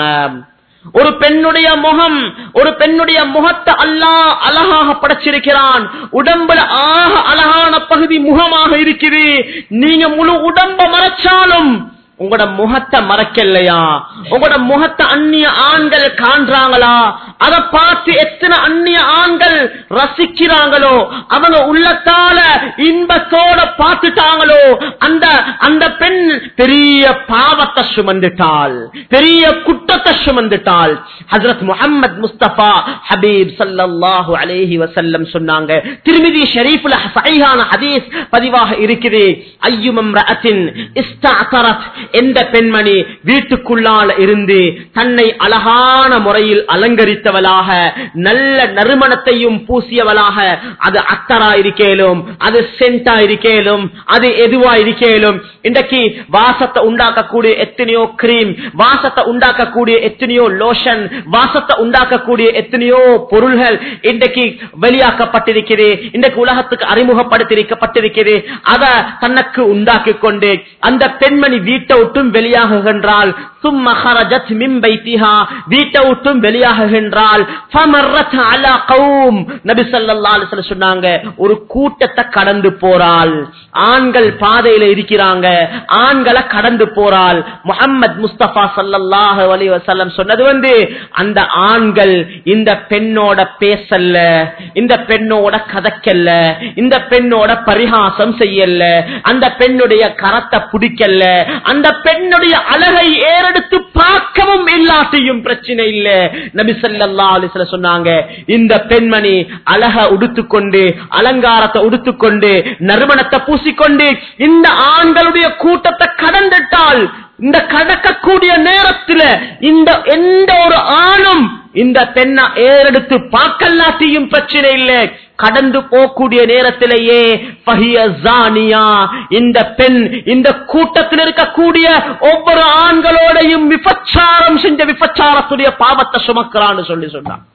ஒரு பெண்ணுடைய முகம் ஒரு பெண்ணுடைய முகத்தை அல்லாஹ் அழகாக படைச்சிருக்கிறான் உடம்புல ஆக அழகான பகுதி முகமாக இருக்குது நீங்க முழு உடம்ப மறைச்சாலும் உங்களோட முகத்தை மறைக்கலையா உங்களோட முகத்தை அந்நிய ஆண்கள் காண்றாங்களா அதை பார்த்து எத்தனை அந்நிய ஆண்கள் ரசிக்கிறாங்களோ அவங்க உள்ளத்தால இன்பத்தோட பார்த்துட்டாங்களோ அந்த அந்த பெண் பெரிய பாவத்தை சுமந்துட்டாள் பெரிய குற்றத்தை சுமந்துட்டாள் ஹசரத் முகமது முஸ்தபா ஹபீப் சல்லாஹூ அலேஹி வசல்லம் சொன்னாங்க திருமிதி ஷரீஃபுல சைஹான ஹதீஸ் பதிவாக இருக்குது ஐயுமம் ரஅத்தின் இஸ்தஅதரத் எந்த பெண்மணி வீட்டுக்குள்ளால இருந்து தன்னை அழகான முறையில் அலங்கரித்தவளாக நல்ல நறுமணத்தையும் பூசியவளாக அது அத்தரா இருக்கேலும் அது சென்டா இருக்கேலும் அது எதுவா இருக்கேலும் இன்றைக்கு வாசத்தை உண்டாக்கக்கூடிய எத்தனையோ கிரீம் வாசத்தை உண்டாக்கக்கூடிய எத்தனையோ லோஷன் வாசத்தை உண்டாக்கக்கூடிய எத்தனையோ பொருள்கள் இன்றைக்கு வெளியாக்கப்பட்டிருக்கிறது இன்றைக்கு உலகத்துக்கு அறிமுகப்படுத்திருக்கப்பட்டிருக்கிறது அதை தனக்கு உண்டாக்கி கொண்டு அந்த பெண்மணி வீட்டை விட்டும் வெளியாகுகின்றாள் சும்ம ஹரஜத் மின் பைத்திஹா வீட்டை விட்டும் வெளியாகுகின்றாள் ஃபமர்ரத் அலா கௌம் நபி ஸல்லல்லாஹு அலைஹி வஸல்லம் சொன்னாங்க ஒரு கூட்டத்தை கடந்து போறாள் ஆண்கள் பாதையில இருக்கிறாங்க ஆண்களை கடந்து போறாள் முஹம்மத் முஸ்தபா ஸல்லல்லாஹு அலைஹி வஸல்லம் சொன்னது வந்து அந்த ஆண்கள் இந்த பெண்ணோட பேசல்ல இந்த பெண்ணோட கதைக்கல்ல இந்த பெண்ணோட பரிகாசம் செய்யல அந்த பெண்ணுடைய கரத்தை பிடிக்கல அந்த பெண்ணுடைய அழகை ஏறெடுத்து பார்க்கவும் இல்லாட்டியும் பிரச்சனை இல்ல நபி ஸல்லல்லாஹு அலைஹி வஸல்லம் சொன்னாங்க இந்த பெண்மணி அழக உடுத்துக்கொண்டு அலங்காரத்தை உடுத்துக்கொண்டு நறுமணத்தை பூசிக்கொண்டு இந்த ஆண்களுடைய கூட்டத்தை கடந்துட்டால் இந்த கடக்கக்கூடிய நேரத்துல இந்த எந்த ஒரு ஆணும் இந்த பெண்ணை ஏறெடுத்து பார்க்கலாட்டியும் பிரச்சனை இல்லை கடந்து போகக்கூடிய நேரத்திலேயே ஃபஹிய ஜானியா இந்த பெண் இந்த கூட்டத்தில் இருக்கக்கூடிய ஒவ்வொரு ஆண்களோடையும் விபச்சாரம் செஞ்ச விபச்சாரத்துடைய பாவத்தை சுமக்கிறான்னு சொல்லி சொன்னான்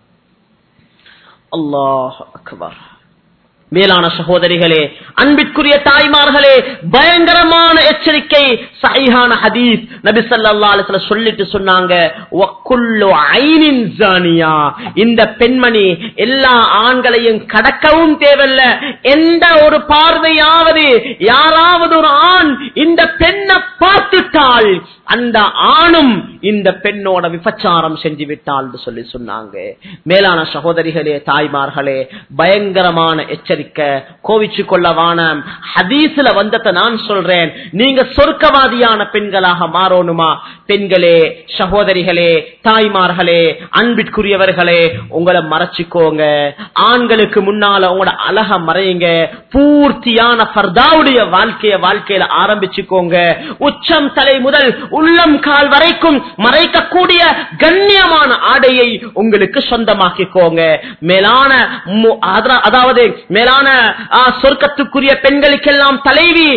அல்லாஹ் அக்பர் மேலான சகோதரிகளே அன்பிற்குரிய தாய்மார்களே பயங்கரமான எச்சரிக்கை சஹீஹான ஹதீஸ் நபி ஸல்லல்லாஹு அலைஹி வஸல்லம் சொல்லிட்டு சொன்னாங்க வக்குல்லு ஐனின் ஜானியா இந்த பெண்மணி எல்லா ஆண்களையும் கடக்கவும் தேவையில்ல எந்த ஒரு பார்வையாவது யாராவது ஒரு ஆண் இந்த பெண்ணை பார்த்துட்டால் அந்த ஆணும் இந்த பெண்ணோட விபச்சாரம் செஞ்சு விட்டால் சொல்லி சொன்னாங்க மேலான சகோதரிகளே தாய்மார்களே பயங்கரமான எச்சரிக்கை கோவிச்சு கொள்ளவான ஹதீஸ்ல வந்ததை நான் சொல்றேன் நீங்க சொர்க்கவாதியான பெண்களாக மாறணுமா பெண்களே சகோதரிகளே தாய்மார்களே அன்பிற்குரியவர்களே உங்களை மறைச்சிக்கோங்க ஆண்களுக்கு முன்னால உங்களோட அழக மறையுங்க பூர்த்தியான பர்தாவுடைய வாழ்க்கைய வாழ்க்கையில ஆரம்பிச்சுக்கோங்க உச்சம் தலை முதல் உள்ளம் கால் வரைக்கும் மறைக்கக்கூடிய கண்ணியமான ஆடையை உங்களுக்கு சொந்தமாக்கிக்கோங்க மேலான மு- அதா- அதாவது மேலான ஆ, சொர்க்கத்துக்குரிய பெண்களுக்கெல்லாம் தலைவி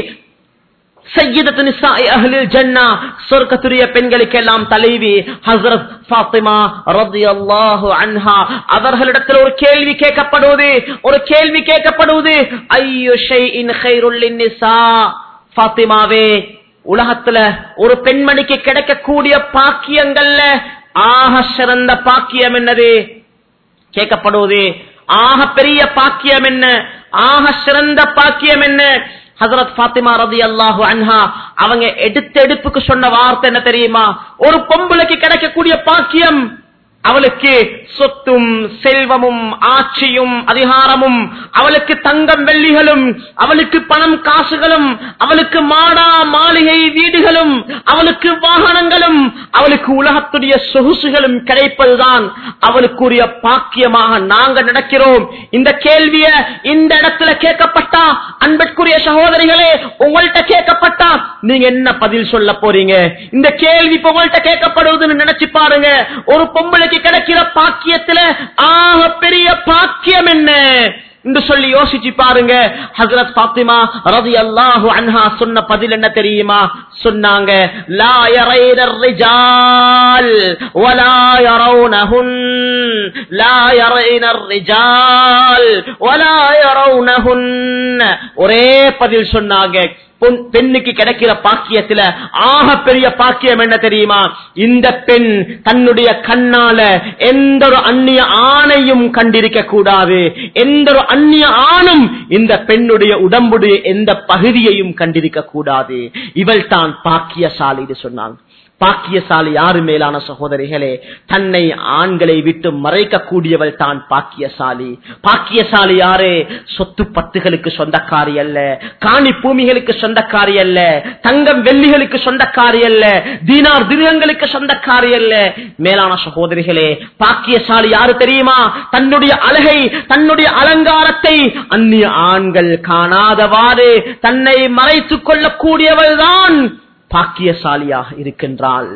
சையதத்து நிசாஇ அஹ்லில் ஜன்னா சொர்க்கத்துடைய பெண்களுக்கெல்லாம் தலைவி ஹஸ்ரத் ஃபாத்திமா ரலியல்லாஹு அன்ஹா அவர்களிடத்தில் ஒரு கேள்வி கேட்கப்படுவது ஒரு கேள்வி கேட்கப்படுவது ஐயோ ஷைஇன் கைருல் லின்னிசா ஃபாத்திமாவே உலகத்துல ஒரு பெண்மணிக்கு கிடைக்கக்கூடிய பாக்கியங்கள்ல ஆக சிறந்த பாக்கியம் என்னது கேட்கப்படுவது ஆக பெரிய பாக்கியம் என்ன ஆக சிறந்த பாக்கியம் என்ன ஹசரத் பாத்திமா ரதி அல்லாஹு அன்ஹா அவங்க எடுத்த எடுப்புக்கு சொன்ன வார்த்தை என்ன தெரியுமா ஒரு பொம்பளைக்கு கிடைக்கக்கூடிய பாக்கியம் அவளுக்கு சொத்தும் செல்வமும் ஆட்சியும் அதிகாரமும் அவளுக்கு தங்கம் வெள்ளிகளும் அவளுக்கு பணம் காசுகளும் அவளுக்கு மாடா மாளிகை வீடுகளும் அவளுக்கு வாகனங்களும் அவளுக்கு உலகத்துடைய சொகுசுகளும் கிடைப்பதுதான் அவளுக்குரிய பாக்கியமாக நாங்க நடக்கிறோம் இந்த கேள்விய இந்த இடத்துல கேட்கப்பட்டா அன்பற்குரிய சகோதரிகளே உங்கள்கிட்ட கேட்கப்பட்டா நீங்க என்ன பதில் சொல்ல போறீங்க இந்த கேள்வி இப்ப உங்கள்கிட்ட கேட்கப்படுவதுன்னு நினைச்சு பாருங்க ஒரு பொம்பளைக்கு கிடைக்கிற பாக்கியத்துல ஆக பெரிய பாக்கியம் என்ன என்று சொல்லி யோசிச்சு பாருங்க ஹசரத் பாத்திமா ரதி அல்லாஹு அன்ஹா சொன்ன பதில் என்ன தெரியுமா சொன்னாங்க லா யரைனர் ரிஜால் வலா யரவுனஹுன் லா யரைனர் ரிஜால் வலா யரவுனஹுன் ஒரே பதில் சொன்னாங்க பொன்- பெண்ணுக்கு கிடைக்கிற பாக்கியத்துல ஆக பெரிய பாக்கியம் என்ன தெரியுமா இந்த பெண் தன்னுடைய கண்ணால எந்த ஒரு அந்நிய ஆணையும் கண்டிருக்க கூடாது எந்த ஒரு அந்நிய ஆணும் இந்த பெண்ணுடைய உடம்புடைய எந்த பகுதியையும் கண்டிருக்க கூடாது இவள் தான் பாக்கியசாலி சொன்னாங்க பாக்கியசாலி யாரு மேலான சகோதரிகளே தன்னை ஆண்களை விட்டு மறைக்க கூடியவள் தான் பாக்கியசாலி பாக்கியசாலி யாரு சொத்து பத்துகளுக்கு சொந்தக்காரி அல்ல காணி பூமிகளுக்கு சொந்தக்காரி அல்ல தங்கம் வெள்ளிகளுக்கு சொந்தக்காரி அல்ல தீனார் திருகங்களுக்கு சொந்தக்காரி அல்ல மேலான சகோதரிகளே பாக்கியசாலி யாரு தெரியுமா தன்னுடைய அழகை தன்னுடைய அலங்காரத்தை அந்நிய ஆண்கள் காணாதவாறு தன்னை மறைத்துக் கொள்ளக்கூடியவள் தான் பாக்கியசாலியாக இருக்கின்றாள்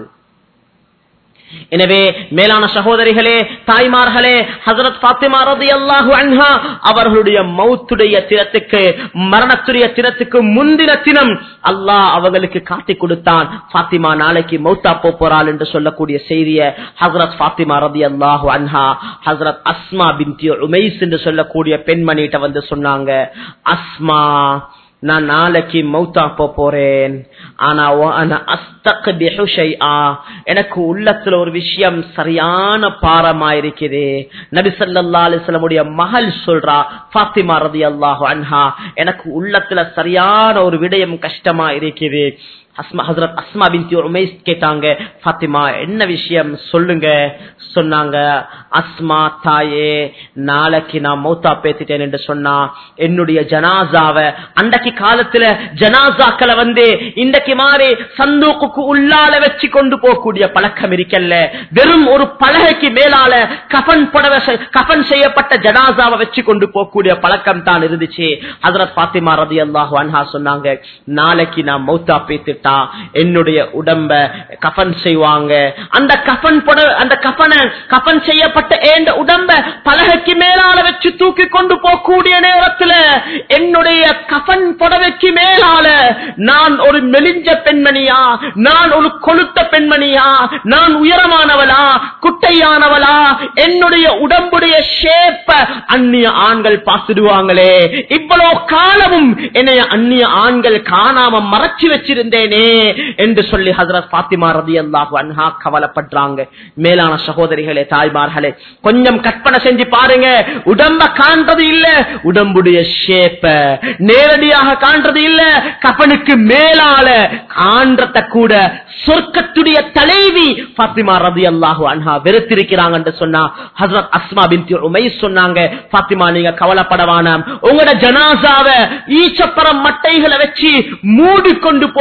எனவே மேலான சகோதரிகளே தாய்மார்களே ஹசரத் பாத்திமா ரதி அல்லாஹு அன்ஹா அவர்களுடைய மௌத்துடைய தினத்துக்கு மரணத்துடைய தினத்துக்கு முந்தின தினம் அல்லாஹ் அவர்களுக்கு காட்டி கொடுத்தான் பாத்திமா நாளைக்கு மௌத்தா போப் போறாள் என்று சொல்லக்கூடிய செய்திய ஹசரத் பாத்திமா ரதி அல்லாஹு அன்ஹா ஹசரத் அஸ்மா பின்தி உமைஸ் என்று சொல்லக்கூடிய பெண்மணிகிட்ட வந்து சொன்னாங்க அஸ்மா நான் நாளைக்கு மௌத்தா போப் போறேன் ஆனா வ- ஆனா அஸ்தக்பிஹு ஷைஆ. எனக்கு உள்ளத்துல ஒரு விஷயம் சரியான பாரமா இருக்குது நபி ஸல்லல்லாஹு அலைஹி வஸல்லமுடைய மகள் சொல்றா ஃபாத்திமா ரலியல்லாஹு அன்ஹா எனக்கு உள்ளத்துல சரியான ஒரு விடயம் கஷ்டமா இருக்குது அஸ்மா ஹசரத் அஸ்மா பின்தி உமைஸ் கேட்டாங்க ஃபாத்திமா என்ன விஷயம் சொல்லுங்க சொன்னாங்க அஸ்மா தாயே நாளைக்கு நான் மௌத்தா பேத்திட்டேன் என்று சொன்னா என்னுடைய ஜனாசாவை அன்றைக்கு காலத்துல ஜனாசாக்களை வந்து இன்றைக்கு மாதிரி சந்தூக்குக்கு உள்ளால வச்சு கொண்டு போகக்கூடிய பழக்கம் இருக்கல்ல வெறும் ஒரு பலகைக்கு மேலால கஃன் புடவை செ- கஃன் செய்யப்பட்ட ஜனாசாவை வச்சு கொண்டு போகக்கூடிய பழக்கம் தான் இருந்துச்சு ஹசரத் பாத்திமா ரதி அல்லாஹு அன்ஹா சொன்னாங்க நாளைக்கு நான் மௌத்தா பேத்துட்டா என்னுடைய உடம்ப கஃன் செய்வாங்க அந்த கஃன் புடவை அந்த கஃனை கஃன் செய்யப்பட்ட ஏண்ட உடம்ப பலகைக்கு மேலால வச்சு தூக்கி கொண்டு போகக்கூடிய நேரத்துல என்னுடைய கஃன் புடவைக்கு மேலால நான் ஒரு மெலிஞ்ச பெண்மணியா நான் ஒரு கொளுத்த பெண்மணியா நான் உயரமானவளா குட்டையானவளா என்னுடைய உடம்புடைய ஷேப்ப அந்நிய ஆண்கள் பார்த்துடுவாங்களே இவ்வளவு காலமும் என்னைய அந்நிய ஆண்கள் காணாம மறைச்சு வச்சிருந்தேனே என்று சொல்லி ஹசரத் பாத்திமா ரதி அல்லாஹு அன்ஹா கவலைப்படுறாங்க மேலான சகோதரிகளே தாய்மார்களே கொஞ்சம் கற்பனை செஞ்சு பாருங்க உடம்ப காண்றது இல்ல உடம்புடைய ஷேப்ப நேரடியாக காண்றது இல்ல கப்பனுக்கு மேலால காண்றத கூட சொர்க்கத்துடைய தலைவி பாத்திமா ரதி அல்லாஹு அன்ஹா வெறுத்திருக்கிறாங்க என்று சொன்னா ஹசரத் அஸ்மா பின் உமை சொன்னாங்க பாத்திமா நீங்க கவலைப்படவான உங்களோட ஜனாசாவ ஈச்சப்பரம் மட்டைகளை வச்சு மூடிக்கொண்டு போகக்கூடிய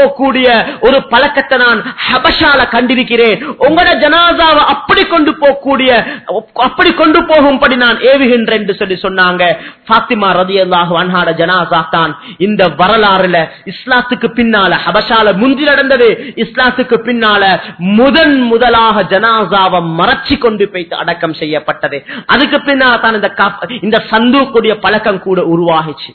போகக்கூடிய ஒரு பழக்கத்தை நான் ஹபஷால கண்டிருக்கிறேன் உங்களோட ஜனாசாவை அப்படி கொண்டு போகக்கூடிய அப்படி கொண்டு போகும்படி நான் ஏவுகின்றேன் என்று சொல்லி சொன்னாங்க பாத்திமா ரதி அல்லாஹு அன்ஹாட ஜனாசா தான் இந்த வரலாறுல இஸ்லாத்துக்கு பின்னால ஹபஷால முந்தி நடந்தது இஸ்லாத்துக்கு பின்னால முதன் முதலாக ஜனாசாவை மறைச்சி கொண்டு போய்த்து அடக்கம் செய்யப்பட்டது அதுக்கு பின்னால தான் இந்த கப்- இந்த சந்தூக்குடைய பழக்கம் கூட உருவாகிச்சு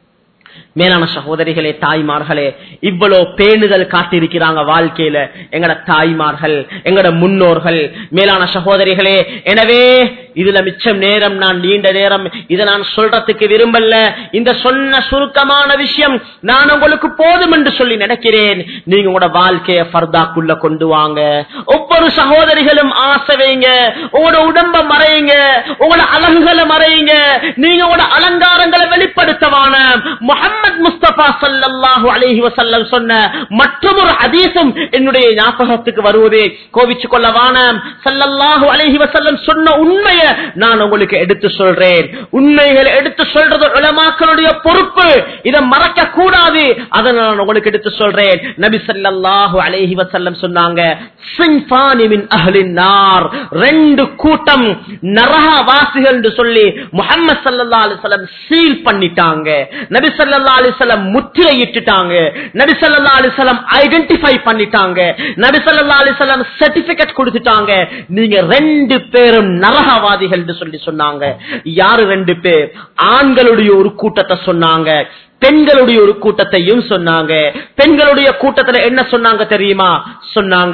மேலான சகோதரிகளே தாய்மார்களே இவ்வளவு பேணுதல் காட்டியிருக்கிறாங்க வாழ்க்கையில எங்கட தாய்மார்கள் எங்கட முன்னோர்கள் மேலான சகோதரிகளே எனவே இதுல மிச்சம் நேரம் நான் நீண்ட நேரம் இதை நான் சொல்றதுக்கு விரும்பல இந்த சொன்ன சுருக்கமான விஷயம் நான் உங்களுக்கு போதும் என்று சொல்லி நினைக்கிறேன் நீங்க உங்களோட வாழ்க்கைய ஃபர்தாக்குள்ள கொண்டு வாங்க ஒவ்வொரு சகோதரிகளும் ஆசை வைங்க உங்களோட உடம்ப மறையுங்க உங்களோட அழகுகளை மறையுங்க நீங்க உங்களோட அலங்காரங்களை வெளிப்படுத்தவான முகமது முஸ்தபா சல்லல்லாஹு அலைஹி வஸல்லம் சொன்ன மற்றொரு ஹதீஸும் என்னுடைய ஞாபகத்துக்கு வருவதே கோவிச்சு கொள்ளவான சல்லல்லாஹு அலைஹி வஸல்லம் சொன்ன உண்மையை நான் உங்களுக்கு எடுத்து சொல்றேன் உண்மைகளை எடுத்து சொல்றது உலமாக்களுடைய பொறுப்பு இதை மறக்க கூடாது அதை நான் உங்களுக்கு எடுத்து சொல்றேன் நபி ஸல்லல்லாஹு அலைஹி வஸல்லம் சொன்னாங்க சின்ஃபானி மின் அஹ்லின் நார் ரெண்டு கூட்டம் நரகவாசிகள் என்று சொல்லி முஹம்மது ஸல்லல்லாஹு அலைஹி வஸல்லம் சீல் பண்ணிட்டாங்க நபி ஸல்லல்லாஹு அலைஹி வஸல்லம் முத்திரையிட்டுட்டாங்க நபி ஸல்லல்லாஹு அலைஹி வஸல்லம் ஐடென்டிஃபை பண்ணிட்டாங்க நபி ஸல்லல்லாஹு அலைஹி வஸல்லம் சர்டிபிகேட் கொடுத்துட்டாங்க நீங்க ரெண்டு பேரும் நரகவாதிகள் என்று சொல்லி சொன்னாங்க யாரு ரெண்டு பேர் ஆண்களுடைய ஒரு கூட்டத்தை சொன்னாங்க பெண்களுடைய ஒரு கூட்டத்தையும் சொன்னாங்க பெண்களுடைய கூட்டத்துல என்ன சொன்னாங்க தெரியுமா சொன்னாங்க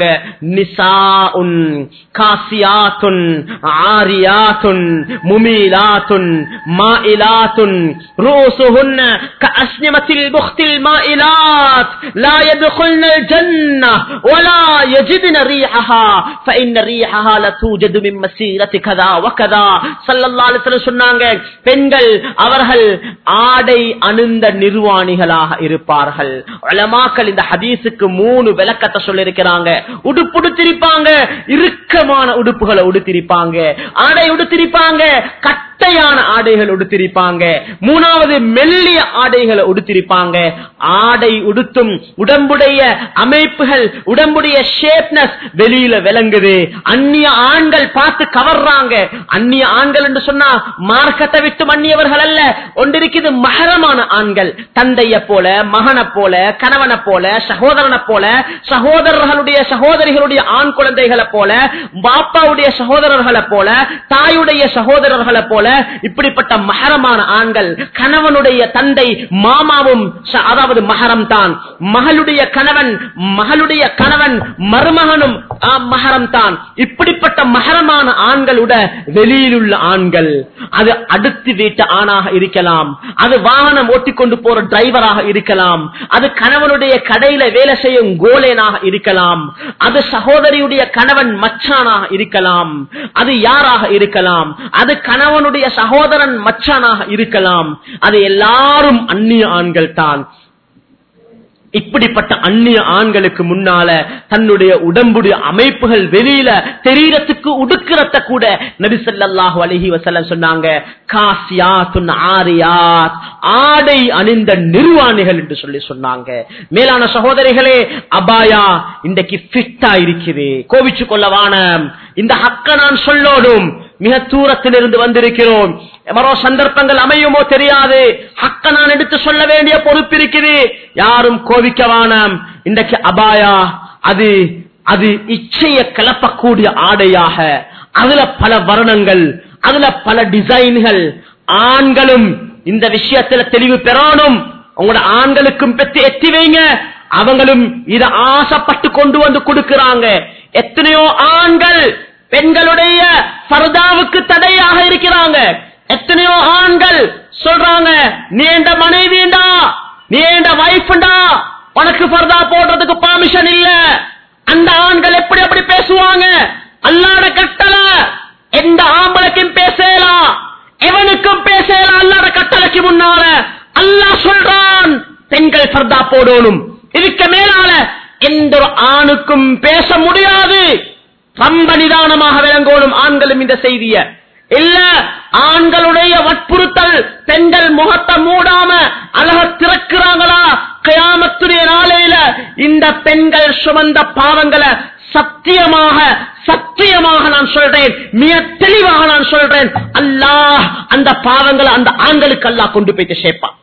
நிசாஉன் காசியாத்துன் ஆரியாத்துன் முமீலாத்துன் மாயிலாத்துன் ரூசுஹுன்ன கஅஸ்னிமத்தில் புக்தில் மாயிலாத் லா يدخلن الجنة ولا يجدن ريحها فإن ريحها لتوجد من مسيرة كذا وكذا صلى الله عليه وسلم சொன்னாங்க பெண்கள் அவர்கள் ஆடை அணிந்த நிர்வாணிகளாக இருப்பார்கள் உலமாக்கள் இந்த ஹதீஸுக்கு மூணு விளக்கத்தை சொல்லிருக்கிறாங்க உடுப்புடுத்திருப்பாங்க இறுக்கமான உடுப்புகளை உடுத்திருப்பாங்க ஆடை உடுத்திருப்பாங்க கட்டையான ஆடைகள் உடுத்திருப்பாங்க மூணாவது மெல்லிய ஆடைகளை உடுத்திருப்பாங்க ஆடை உடுத்தும் உடம்புடைய அமைப்புகள் உடம்புடைய ஷேப்னஸ் வெளியில விளங்குது அந்நிய ஆண்கள் பார்த்து கவர்றாங்க அந்நிய ஆண்கள் என்று சொன்னா மார்க்கத்தை விட்டு மன்னியவர்கள் அல்ல ஒன்றிருக்குது மகரமான ஆண்கள் தந்தைய போல மகனை போல கணவனை போல சகோதரனை போல சகோதரர்களுடைய சகோதரிகளுடைய ஆண் குழந்தைகளை போல பாப்பாவுடைய சகோதரர்களை போல தாயுடைய சகோதரர்களை போல இப்படிப்பட்ட மகரமான ஆண்கள் கணவனுடைய தந்தை மாமாவும் ச- அதாவது மகரம் தான் மகளுடைய கணவன் மகளுடைய கணவன் மருமகனும் ஆ, மகரம் தான் இப்படிப்பட்ட மகரமான ஆண்களுட வெளியிலுள்ள ஆண்கள் அது அடுத்து வீட்டு ஆணாக இருக்கலாம் அது வாகனம் ஓட்டிக்கொண்டு போற டிரைவராக இருக்கலாம் அது கணவனுடைய கடையில வேலை செய்யும் கோலேனாக இருக்கலாம் அது சகோதரியுடைய கணவன் மச்சானாக இருக்கலாம் அது யாராக இருக்கலாம் அது கணவனுடைய சகோதரன் மச்சானாக இருக்கலாம் அது எல்லாரும் அந்நிய ஆண்கள் தான் இப்படிப்பட்ட அந்நிய ஆண்களுக்கு முன்னால தன்னுடைய உடம்புடைய அமைப்புகள் வெளியில தெரியறதுக்கு உடுக்கிறத கூட நபி ஸல்லல்லாஹு அலைஹி வஸல்லம் சொன்னாங்க காசியாத்துன் ஆரியாத் ஆடை அணிந்த நிர்வாணிகள் என்று சொல்லி சொன்னாங்க மேலான சகோதரிகளே அபாயா இன்றைக்கு ஃபிட்டா இருக்குது கோவிச்சு கொள்ளவான இந்த ஹக்க நான் சொல்லோடும் மிக தூரத்திலிருந்து வந்திருக்கிறோம் மரோ சந்தர்ப்பங்கள் அமையுமோ தெரியாது ஹக்க நான் எடுத்து சொல்ல வேண்டிய பொறுப்பு இருக்குது யாரும் கோவிக்கவானாம் இன்றைக்கு அபாயா அது அது இச்சைய கிளப்பக்கூடிய ஆடையாக அதுல பல வர்ணங்கள் அதுல பல டிசைன்கள் ஆண்களும் இந்த விஷயத்துல தெளிவு பெறணும் உங்களோட ஆண்களுக்கும் பெற்று எத்தி வைங்க அவங்களும் இத ஆசைப்பட்டு கொண்டு வந்து கொடுக்கிறாங்க எத்தனையோ ஆண்கள் பெண்களுடைய பரதாவுக்கு தடையாக இருக்கிறாங்க எத்தனையோ ஆண்கள் சொல்றாங்க நீ என்ற மனைவிண்டா நீ என்ற வைஃப்டா உனக்கு பர்தா போடுறதுக்கு பர்மிஷன் இல்ல அந்த ஆண்கள் எப்படி அப்படி பேசுவாங்க அல்லாட கட்டளை எந்த ஆம்பளைக்கும் பேசலாம் எவனுக்கும் பேசலாம் அல்லாட கட்டளைக்கு முன்னால அல்லாஹ் சொல்றான் பெண்கள் பர்தா போடணும் இதுக்கு மேலால எந்த ஒரு ஆணுக்கும் பேச முடியாது ரொம்ப நிதானமாக விளங்கோடும் ஆண்களும் இந்த செய்திய இல்ல ஆண்களுடைய வற்புறுத்தல் பெண்கள் முகத்தை மூடாம அழக திறக்கிறாங்களா கயாமத்துடைய நாளையில இந்த அந்த பெண்கள் சுமந்த பாவங்களை சத்தியமாக சத்தியமாக நான் சொல்றேன் மிக தெளிவாக நான் சொல்றேன் அல்லாஹ் அந்த பாவங்களை அந்த ஆண்களுக்கு அல்லாஹ் கொண்டு போயிட்டு சேர்ப்பான்